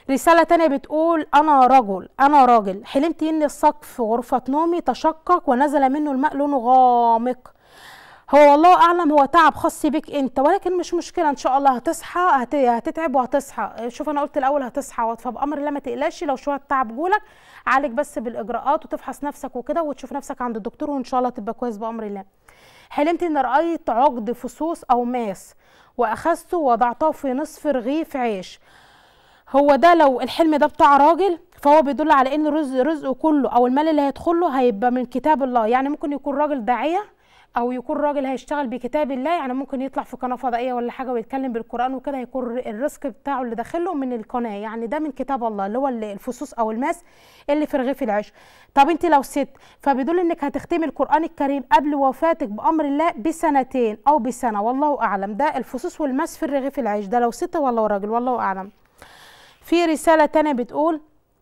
رسالة تانية بتقول أنا رجل أنا راجل حلمت إن السقف غرفة نومي تشقق ونزل منه الماء لونه غامق هو والله أعلم هو تعب خاص بك أنت ولكن مش مشكلة إن شاء الله هتصحى هت... هتتعب وهتصحى شوف أنا قلت الأول هتصحى فبأمر الله ما تقلقش لو شوية تعب جولك عالج بس بالإجراءات وتفحص نفسك وكده وتشوف نفسك عند الدكتور وإن شاء الله تبقى كويس بأمر الله حلمت إن رأيت عقد فصوص أو ماس وأخذته ووضعته في نصف رغيف عيش هو ده لو الحلم ده بتاع راجل فهو بيدل على ان رزق رزقه كله او المال اللي هيدخل له هيبقى من كتاب الله يعني ممكن يكون راجل داعيه او يكون راجل هيشتغل بكتاب الله يعني ممكن يطلع في قناه فضائيه ولا حاجه ويتكلم بالقران وكده هيكون الرزق بتاعه اللي داخله من القناه يعني ده من كتاب الله اللي هو الفصوص او الماس اللي في رغيف العيش طب انت لو ست فبيدل انك هتختمي القران الكريم قبل وفاتك بامر الله بسنتين او بسنه والله اعلم ده الفصوص والماس في رغيف العيش ده لو ست ولا راجل والله اعلم في رسالة تانية بتقول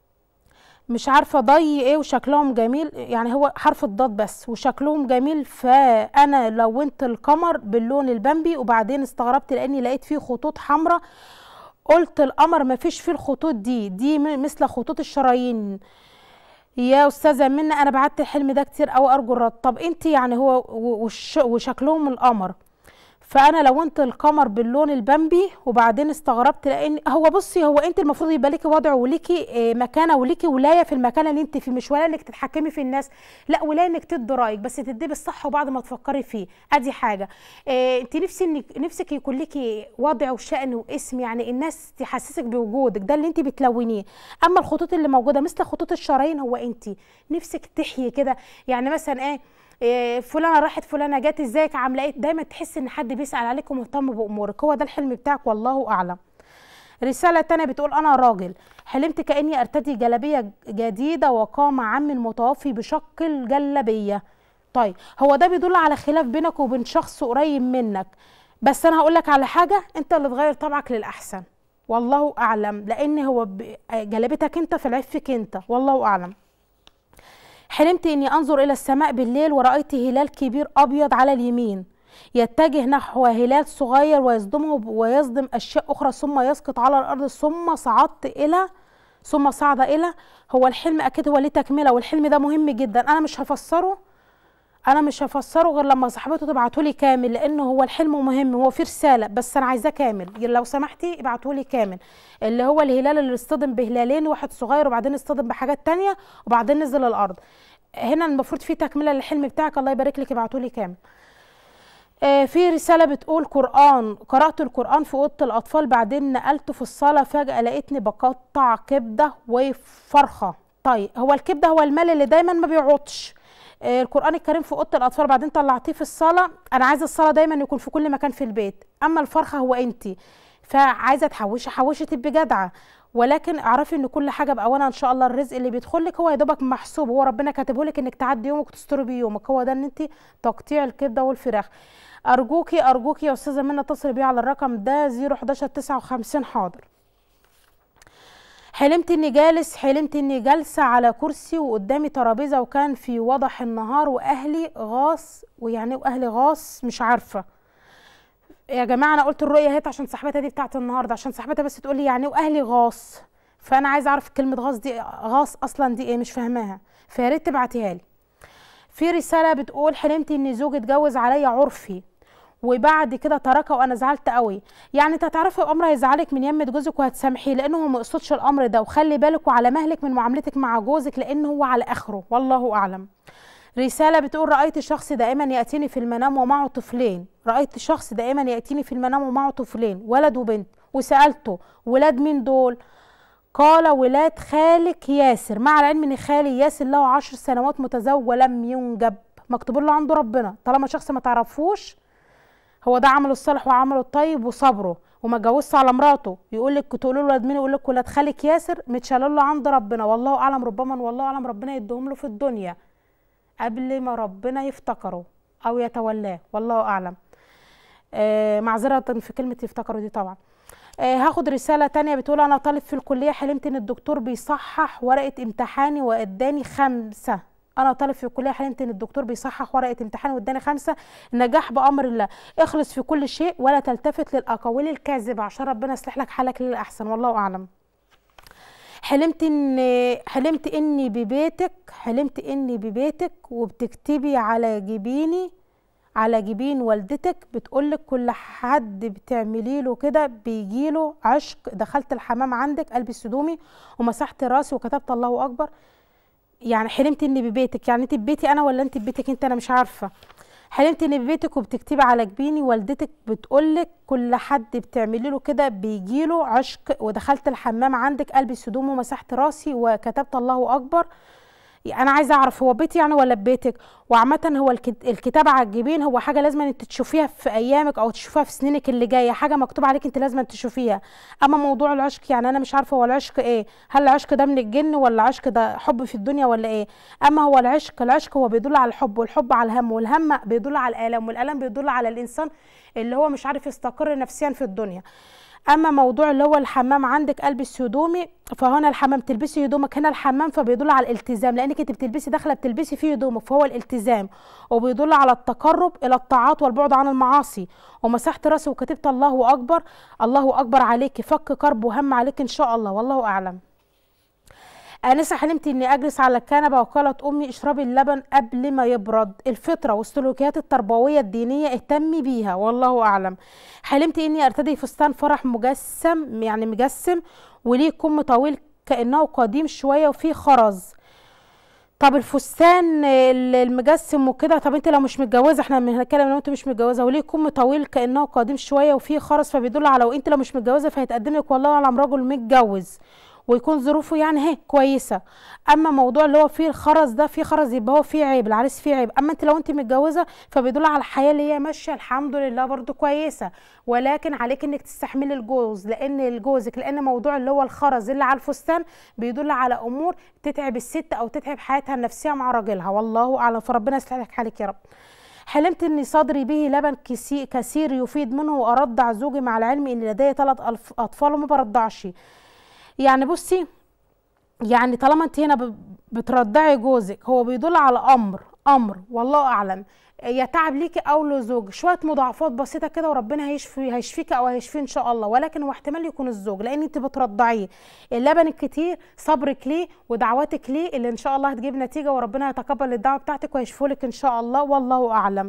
مش عارفة ضي ايه وشكلهم جميل يعني هو حرف الضاد بس وشكلهم جميل فانا لونت القمر باللون البامبي وبعدين استغربت لاني لقيت فيه خطوط حمراء قلت القمر مفيش فيه الخطوط دي دي مثل خطوط الشرايين يا استاذه منى انا بعت الحلم ده كتير او ارجو الرد طب انت يعني هو وش وشكلهم القمر فانا لونت القمر باللون البامبي وبعدين استغربت لان هو بصي هو انت المفروض يبقى ليكي وضع وليكي مكانه وليكي ولايه في المكان اللي انت فيه مش ولايه انك تتحكمي في الناس لا ولايه انك تدي رايك بس تديه بالصح وبعد ما تفكري فيه ادي حاجه اه انت نفسي انك نفسك يكون ليكي وضع وشأن واسم يعني الناس تحسسك بوجودك ده اللي انت بتلونيه اما الخطوط اللي موجوده مثل خطوط الشرايين هو انت نفسك تحيي كده يعني مثلا ايه إيه فلانه راحت فلانه جت ازيك عامله ايه دايما تحس ان حد بيسال عليك ومهتم بامورك هو ده الحلم بتاعك والله اعلم رساله تانية بتقول انا راجل حلمت كاني ارتدي جلابيه جديده وقام عمي المتوفي بشق الجلابيه طيب هو ده بيدل على خلاف بينك وبين شخص قريب منك بس انا هقول لك على حاجه انت اللي تغير طبعك للاحسن والله اعلم لان هو جلابتك انت في العيب فيك انت والله اعلم حلمت اني انظر الى السماء بالليل ورايت هلال كبير ابيض على اليمين يتجه نحو هلال صغير ويصدمه ويصدم اشياء اخرى ثم يسقط على الارض ثم صعدت الى ثم صعد الى هو الحلم اكيد هو ليه تكمله والحلم ده مهم جدا انا مش هفسره انا مش هفسره غير لما صاحبته تبعته لي كامل لانه هو الحلم مهم هو في رساله بس انا عايزاه كامل لو سمحتي ابعته لي كامل اللي هو الهلال اللي اصطدم بهلالين واحد صغير وبعدين اصطدم بحاجات تانية وبعدين نزل الارض هنا المفروض في تكمله للحلم بتاعك الله يبارك لك ابعته لي كامل آه في رسالة بتقول قرآن قرأت القرآن في أوضة الأطفال بعدين نقلته في الصالة فجأة لقيتني بقطع كبدة وفرخة طيب هو الكبدة هو المال اللي دايما ما بيعطش آه القرآن الكريم في أوضة الأطفال بعدين طلعتيه في الصالة أنا عايزة الصالة دايما يكون في كل مكان في البيت أما الفرخة هو أنت فعايزة تحوشي حوشي تبقي جدعة ولكن اعرفي ان كل حاجه باوانها ان شاء الله الرزق اللي بيدخل لك هو يا دوبك محسوب هو ربنا كاتبه لك انك تعدي يومك وتستري بيه يومك هو ده ان انت تقطيع الكبده والفراخ ارجوكي ارجوكي يا استاذه منى اتصلي بيه على الرقم ده 011 59 حاضر حلمت اني جالس حلمت اني جالسه على كرسي وقدامي ترابيزه وكان في وضح النهار واهلي غاص ويعني واهلي غاص مش عارفه يا جماعه انا قلت الرؤيه اهيت عشان صاحبتها دي بتاعت النهارده عشان صاحبتها بس تقول لي يعني واهلي غاص فانا عايزه اعرف كلمه غاص دي غاص اصلا دي ايه مش فاهماها فيا ريت تبعتيها لي في رساله بتقول حلمت ان زوجي اتجوز عليا عرفي وبعد كده تركه وانا زعلت قوي يعني انت هتعرفي الامر هيزعلك من يمه جوزك وهتسامحيه لانه هو ما يقصدش الامر ده وخلي بالك وعلى مهلك من معاملتك مع جوزك لان هو على اخره والله اعلم رسالة بتقول رأيت شخص دائما يأتيني في المنام ومعه طفلين رأيت شخص دائما يأتيني في المنام ومعه طفلين ولد وبنت وسألته ولاد مين دول قال ولاد خالك ياسر مع العلم ان خالي ياسر له عشر سنوات متزوج ولم ينجب مكتوب له عنده ربنا طالما شخص ما تعرفوش هو ده عمله الصالح وعمله الطيب وصبره وما اتجوزش على مراته يقول لك تقول له ولاد مين يقول لك ولاد خالك ياسر متشال له عند ربنا والله اعلم ربما والله اعلم ربنا يديهم له في الدنيا قبل ما ربنا يفتكره او يتولاه والله اعلم آه معذره في كلمه يفتكروا دي طبعا آه هاخد رساله تانية بتقول انا طالب في الكليه حلمت ان الدكتور بيصحح ورقه امتحاني واداني خمسه انا طالب في الكليه حلمت ان الدكتور بيصحح ورقه امتحاني واداني خمسه نجاح بامر الله اخلص في كل شيء ولا تلتفت للاقاويل الكاذبه عشان ربنا يصلح لك حالك للاحسن والله اعلم حلمت ان حلمت اني ببيتك حلمت اني ببيتك وبتكتبي على جبيني على جبين والدتك بتقولك كل حد بتعملي له كده بيجي له عشق دخلت الحمام عندك البس هدومي ومسحت راسي وكتبت الله اكبر يعني حلمت اني ببيتك يعني انت ببيتي انا ولا انت ببيتك انت انا مش عارفه حلمت اني ببيتك وبتكتبي على جبيني والدتك بتقولك كل حد بتعملي له كده بيجي له عشق ودخلت الحمام عندك البس هدومي ومسحت راسي وكتبت الله اكبر انا عايزه اعرف هو بيتي يعني ولا ببيتك وعامه هو الكت- الكتابه على الجبين هو حاجه لازم انت تشوفيها في ايامك او تشوفيها في سنينك اللي جايه حاجه مكتوب عليك انت لازم تشوفيها اما موضوع العشق يعني انا مش عارفه هو العشق ايه هل العشق ده من الجن ولا العشق ده حب في الدنيا ولا ايه اما هو العشق العشق هو بيدل على الحب والحب على الهم والهم بيدل على الالم والالم بيدل على الانسان اللي هو مش عارف يستقر نفسيا في الدنيا اما موضوع اللي هو الحمام عندك البس هدومي فهنا الحمام تلبسي هدومك هنا الحمام فبيدل على الالتزام لانك انت بتلبسي داخله بتلبسي فيه هدومك فهو الالتزام وبيدل على التقرب الى الطاعات والبعد عن المعاصي ومسحت راسي وكتبت الله اكبر الله اكبر عليكي فك كرب وهم عليك ان شاء الله والله اعلم انسه حلمت اني اجلس على الكنبه وقالت امي اشربي اللبن قبل ما يبرد الفطره والسلوكيات التربويه الدينيه اهتمي بيها والله اعلم حلمت اني ارتدي فستان فرح مجسم يعني مجسم وليه كم طويل كانه قديم شويه وفيه خرز طب الفستان ال- المجسم وكده طب انت لو مش متجوزه احنا بنتكلم لو انت مش متجوزه وليه كم طويل كانه قديم شويه وفيه خرز فبيدل على وانت لو مش متجوزه فهيتقدم لك والله اعلم رجل متجوز ويكون ظروفه يعني هي كويسه اما موضوع اللي هو فيه الخرز ده فيه خرز يبقى هو فيه عيب العريس فيه عيب اما انت لو انت متجوزه فبيدل على الحياه اللي هي ماشيه الحمد لله برضو كويسه ولكن عليك انك تستحملي الجوز لان الجوزك لان موضوع اللي هو الخرز اللي على الفستان بيدل على امور تتعب الست او تتعب حياتها النفسيه مع راجلها والله اعلم فربنا يصلح لك حالك يا رب حلمت اني صدري به لبن كسي- كثير يفيد منه وارضع زوجي مع العلم ان لدي ثلاث اطفال وما برضعش يعني بصي يعني طالما انت هنا ب- بترضعي جوزك هو بيدل على امر امر والله اعلم يا تعب ليكي او لزوج شويه مضاعفات بسيطه كده وربنا هيشفي هيشفيك او هيشفيه ان شاء الله ولكن هو احتمال يكون الزوج لان انت بترضعيه اللبن الكتير صبرك ليه ودعواتك ليه اللي ان شاء الله هتجيب نتيجه وربنا يتقبل الدعوه بتاعتك ويشفولك ان شاء الله والله اعلم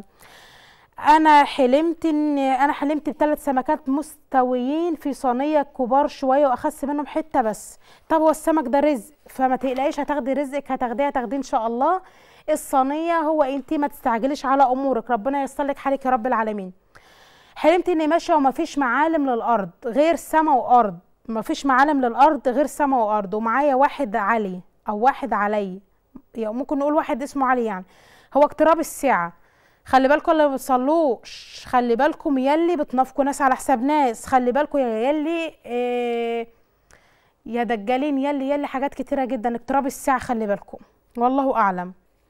انا حلمت ان انا حلمت بثلاث سمكات مستويين في صينيه كبار شويه واخس منهم حته بس طب هو السمك ده رزق فما تقلقيش هتاخدي رزقك هتاخديه هتاخديه ان شاء الله الصينيه هو انت ما تستعجليش على امورك ربنا ييسر لك حالك يا رب العالمين حلمت اني ماشيه وما فيش معالم للارض غير سما وارض ما فيش معالم للارض غير سما وارض ومعايا واحد علي او واحد علي يعني ممكن نقول واحد اسمه علي يعني هو اقتراب الساعه خلي بالكم اللي ما بتصلوش خلي بالكم يلي بتنافقوا ناس على حساب ناس خلي بالكم يا يلي إيه يا دجالين يلي يلي حاجات كتيره جدا اقتراب الساعه خلي بالكم والله اعلم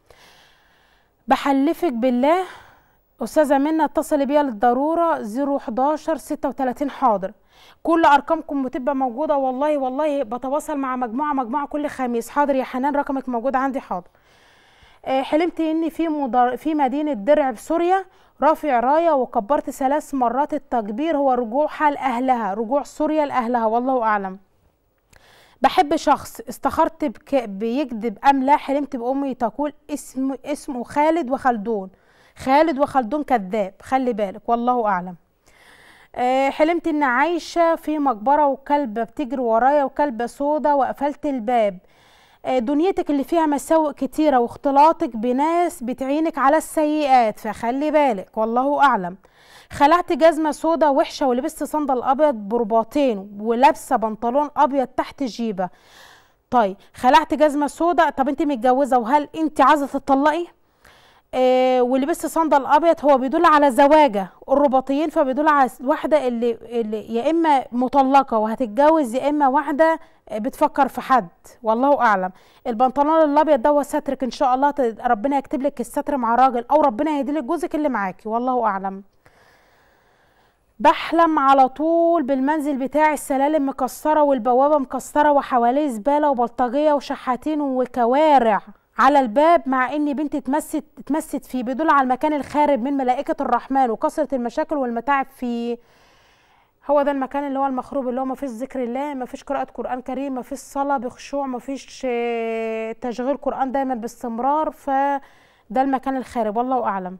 بحلفك بالله استاذه منى اتصلي بيا للضروره 011 36 حاضر كل ارقامكم بتبقى موجوده والله والله بتواصل مع مجموعه مجموعه كل خميس حاضر يا حنان رقمك موجود عندي حاضر آه، حلمت اني في مدر... في مدينه درع بسوريا رافع رايه وكبرت ثلاث مرات التكبير هو رجوعها لاهلها رجوع سوريا لاهلها والله اعلم بحب شخص استخرت بك... بيكذب ام لا حلمت بامي تقول اسم اسمه خالد وخلدون خالد وخلدون كذاب خلي بالك والله اعلم آه، حلمت ان عايشه في مقبره وكلبه بتجري ورايا وكلبه سودا وقفلت الباب آه، دنيتك اللي فيها مساوئ كتيرة واختلاطك بناس بتعينك على السيئات فخلي بالك والله أعلم خلعت جزمة سودا وحشة ولبست صندل أبيض برباطين ولابسة بنطلون أبيض تحت جيبة طيب خلعت جزمة سودا طب انت متجوزة وهل انت عايزة تطلقي؟ آه ولبست صندل ابيض هو بيدل على زواجه الرباطيين فبيدل على واحده اللي, اللي يا اما مطلقه وهتتجوز يا اما واحده بتفكر في حد والله اعلم البنطلون الابيض ده هو سترك ان شاء الله ت- ربنا يكتب لك الستر مع راجل او ربنا يهدي لك جوزك اللي معاكي والله اعلم بحلم على طول بالمنزل بتاعي السلالم مكسره والبوابه مكسره وحواليه زباله وبلطجيه وشحاتين وكوارع على الباب مع ان بنتي اتمست اتمست فيه بيدل على المكان الخارب من ملائكه الرحمن وكثره المشاكل والمتاعب فيه هو ده المكان اللي هو المخروب اللي هو ما فيش ذكر الله ما فيش قراءة قرآن كريم ما فيش صلاة بخشوع ما فيش آه، تشغيل قرآن دايما باستمرار فده المكان الخارب والله أعلم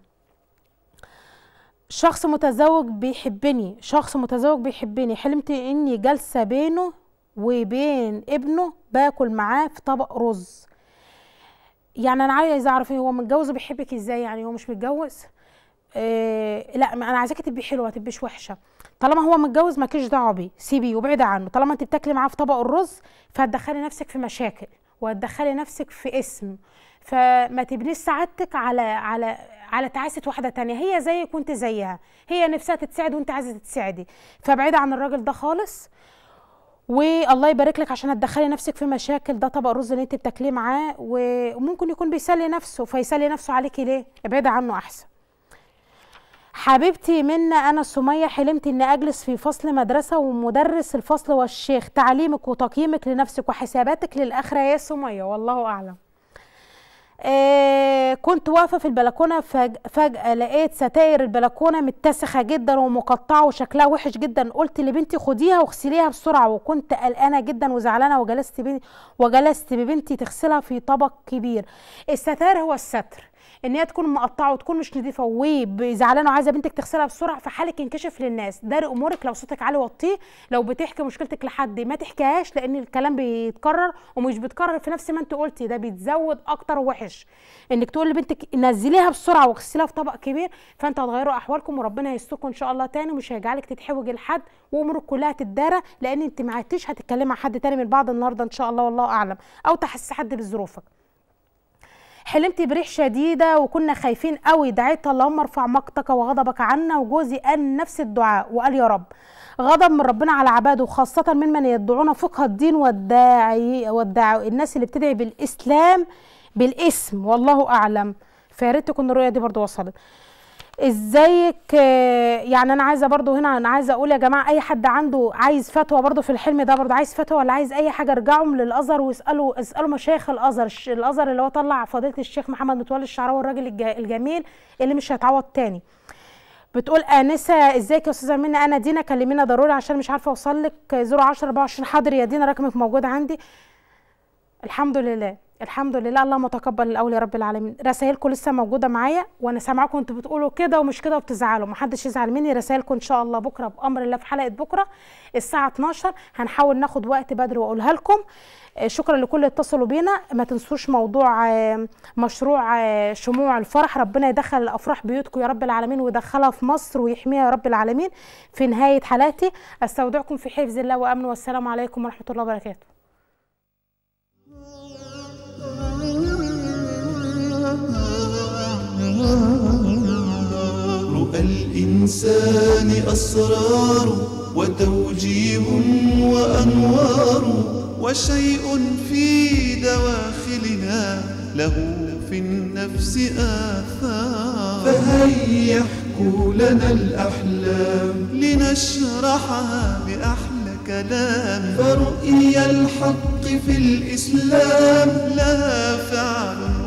شخص متزوج بيحبني شخص متزوج بيحبني حلمت اني جالسة بينه وبين ابنه باكل معاه في طبق رز يعني انا عايزه اعرف إيه هو متجوز وبيحبك ازاي يعني هو مش متجوز إيه لا ما انا عايزاكي تبقي حلوه ما تبقيش وحشه طالما هو متجوز مالكيش دعوه بيه سيبيه وابعدي عنه طالما انت بتاكلي معاه في طبق الرز فهتدخلي نفسك في مشاكل وهتدخلي نفسك في اسم فما تبنيش سعادتك على على على تعاسه واحده تانية هي زيك وانت زيها هي نفسها تتساعد وانت عايزه تتساعدي فابعدي عن الراجل ده خالص والله يبارك لك عشان هتدخلي نفسك في مشاكل ده طبق رز اللي انت بتاكليه معاه وممكن يكون بيسلي نفسه فيسلي نفسه عليكي ليه ابعدي عنه احسن حبيبتي منا انا سميه حلمت اني اجلس في فصل مدرسه ومدرس الفصل والشيخ تعليمك وتقييمك لنفسك وحساباتك للاخره يا سميه والله اعلم آه كنت واقفه في البلكونه فج... فجاه لقيت ستاير البلكونه متسخه جدا ومقطعه وشكلها وحش جدا قلت لبنتي خديها واغسليها بسرعه وكنت قلقانه جدا وزعلانه وجلست بي... وجلست ببنتي تغسلها في طبق كبير الستار هو الستر ان هي تكون مقطعه وتكون مش نظيفه وزعلانه وعايزه بنتك تغسلها بسرعه فحالك ينكشف للناس داري امورك لو صوتك عالي وطيه لو بتحكي مشكلتك لحد ما تحكيهاش لان الكلام بيتكرر ومش بيتكرر في نفس ما انت قلتي ده بيتزود اكتر وحش انك تقول لبنتك نزليها بسرعه واغسليها في طبق كبير فانت هتغيروا احوالكم وربنا هيستركم ان شاء الله تاني ومش هيجعلك تتحوجي لحد وامورك كلها تتدارى لان انت ما عدتيش هتتكلمي مع حد تاني من بعد النهارده ان شاء الله والله اعلم او تحسي حد بظروفك حلمت بريح شديدة وكنا خايفين قوي دعيت اللهم ارفع مقتك وغضبك عنا وجوزي قال نفس الدعاء وقال يا رب غضب من ربنا على عباده خاصة ممن يدعون فقه الدين والداعي والداعي الناس اللي بتدعي بالإسلام بالاسم والله أعلم فيا ريت تكون الرؤية دي برضو وصلت ازيك يعني انا عايزه برضو هنا انا عايزه اقول يا جماعه اي حد عنده عايز فتوى برضو في الحلم ده برضو عايز فتوى ولا عايز اي حاجه ارجعوا للازهر واسالوا اسالوا مشايخ الازهر الازهر اللي هو طلع فضيله الشيخ محمد متولي الشعراوي الراجل الجميل اللي مش هيتعوض تاني بتقول انسه ازيك يا استاذه منى انا دينا كلمينا ضروري عشان مش عارفه اوصل لك 010 24 حاضر يا دينا رقمك موجود عندي الحمد لله الحمد لله اللهم تقبل الاول يا رب العالمين رسائلكم لسه موجوده معايا وانا سامعاكم انتوا بتقولوا كده ومش كده وبتزعلوا محدش يزعل مني رسائلكم ان شاء الله بكره بامر الله في حلقه بكره الساعه 12 هنحاول ناخد وقت بدري واقولها لكم شكرا لكل اللي اتصلوا بينا ما تنسوش موضوع مشروع شموع الفرح ربنا يدخل الافراح بيوتكم يا رب العالمين ويدخلها في مصر ويحميها يا رب العالمين في نهايه حلقتي استودعكم في حفظ الله وامنه والسلام عليكم ورحمه الله وبركاته رؤى الإنسان أسرار وتوجيه وأنوار وشيء في دواخلنا له في النفس آثار فهيا احكوا لنا الأحلام لنشرحها بأحلى كلام فرؤيا الحق في الإسلام لها فعل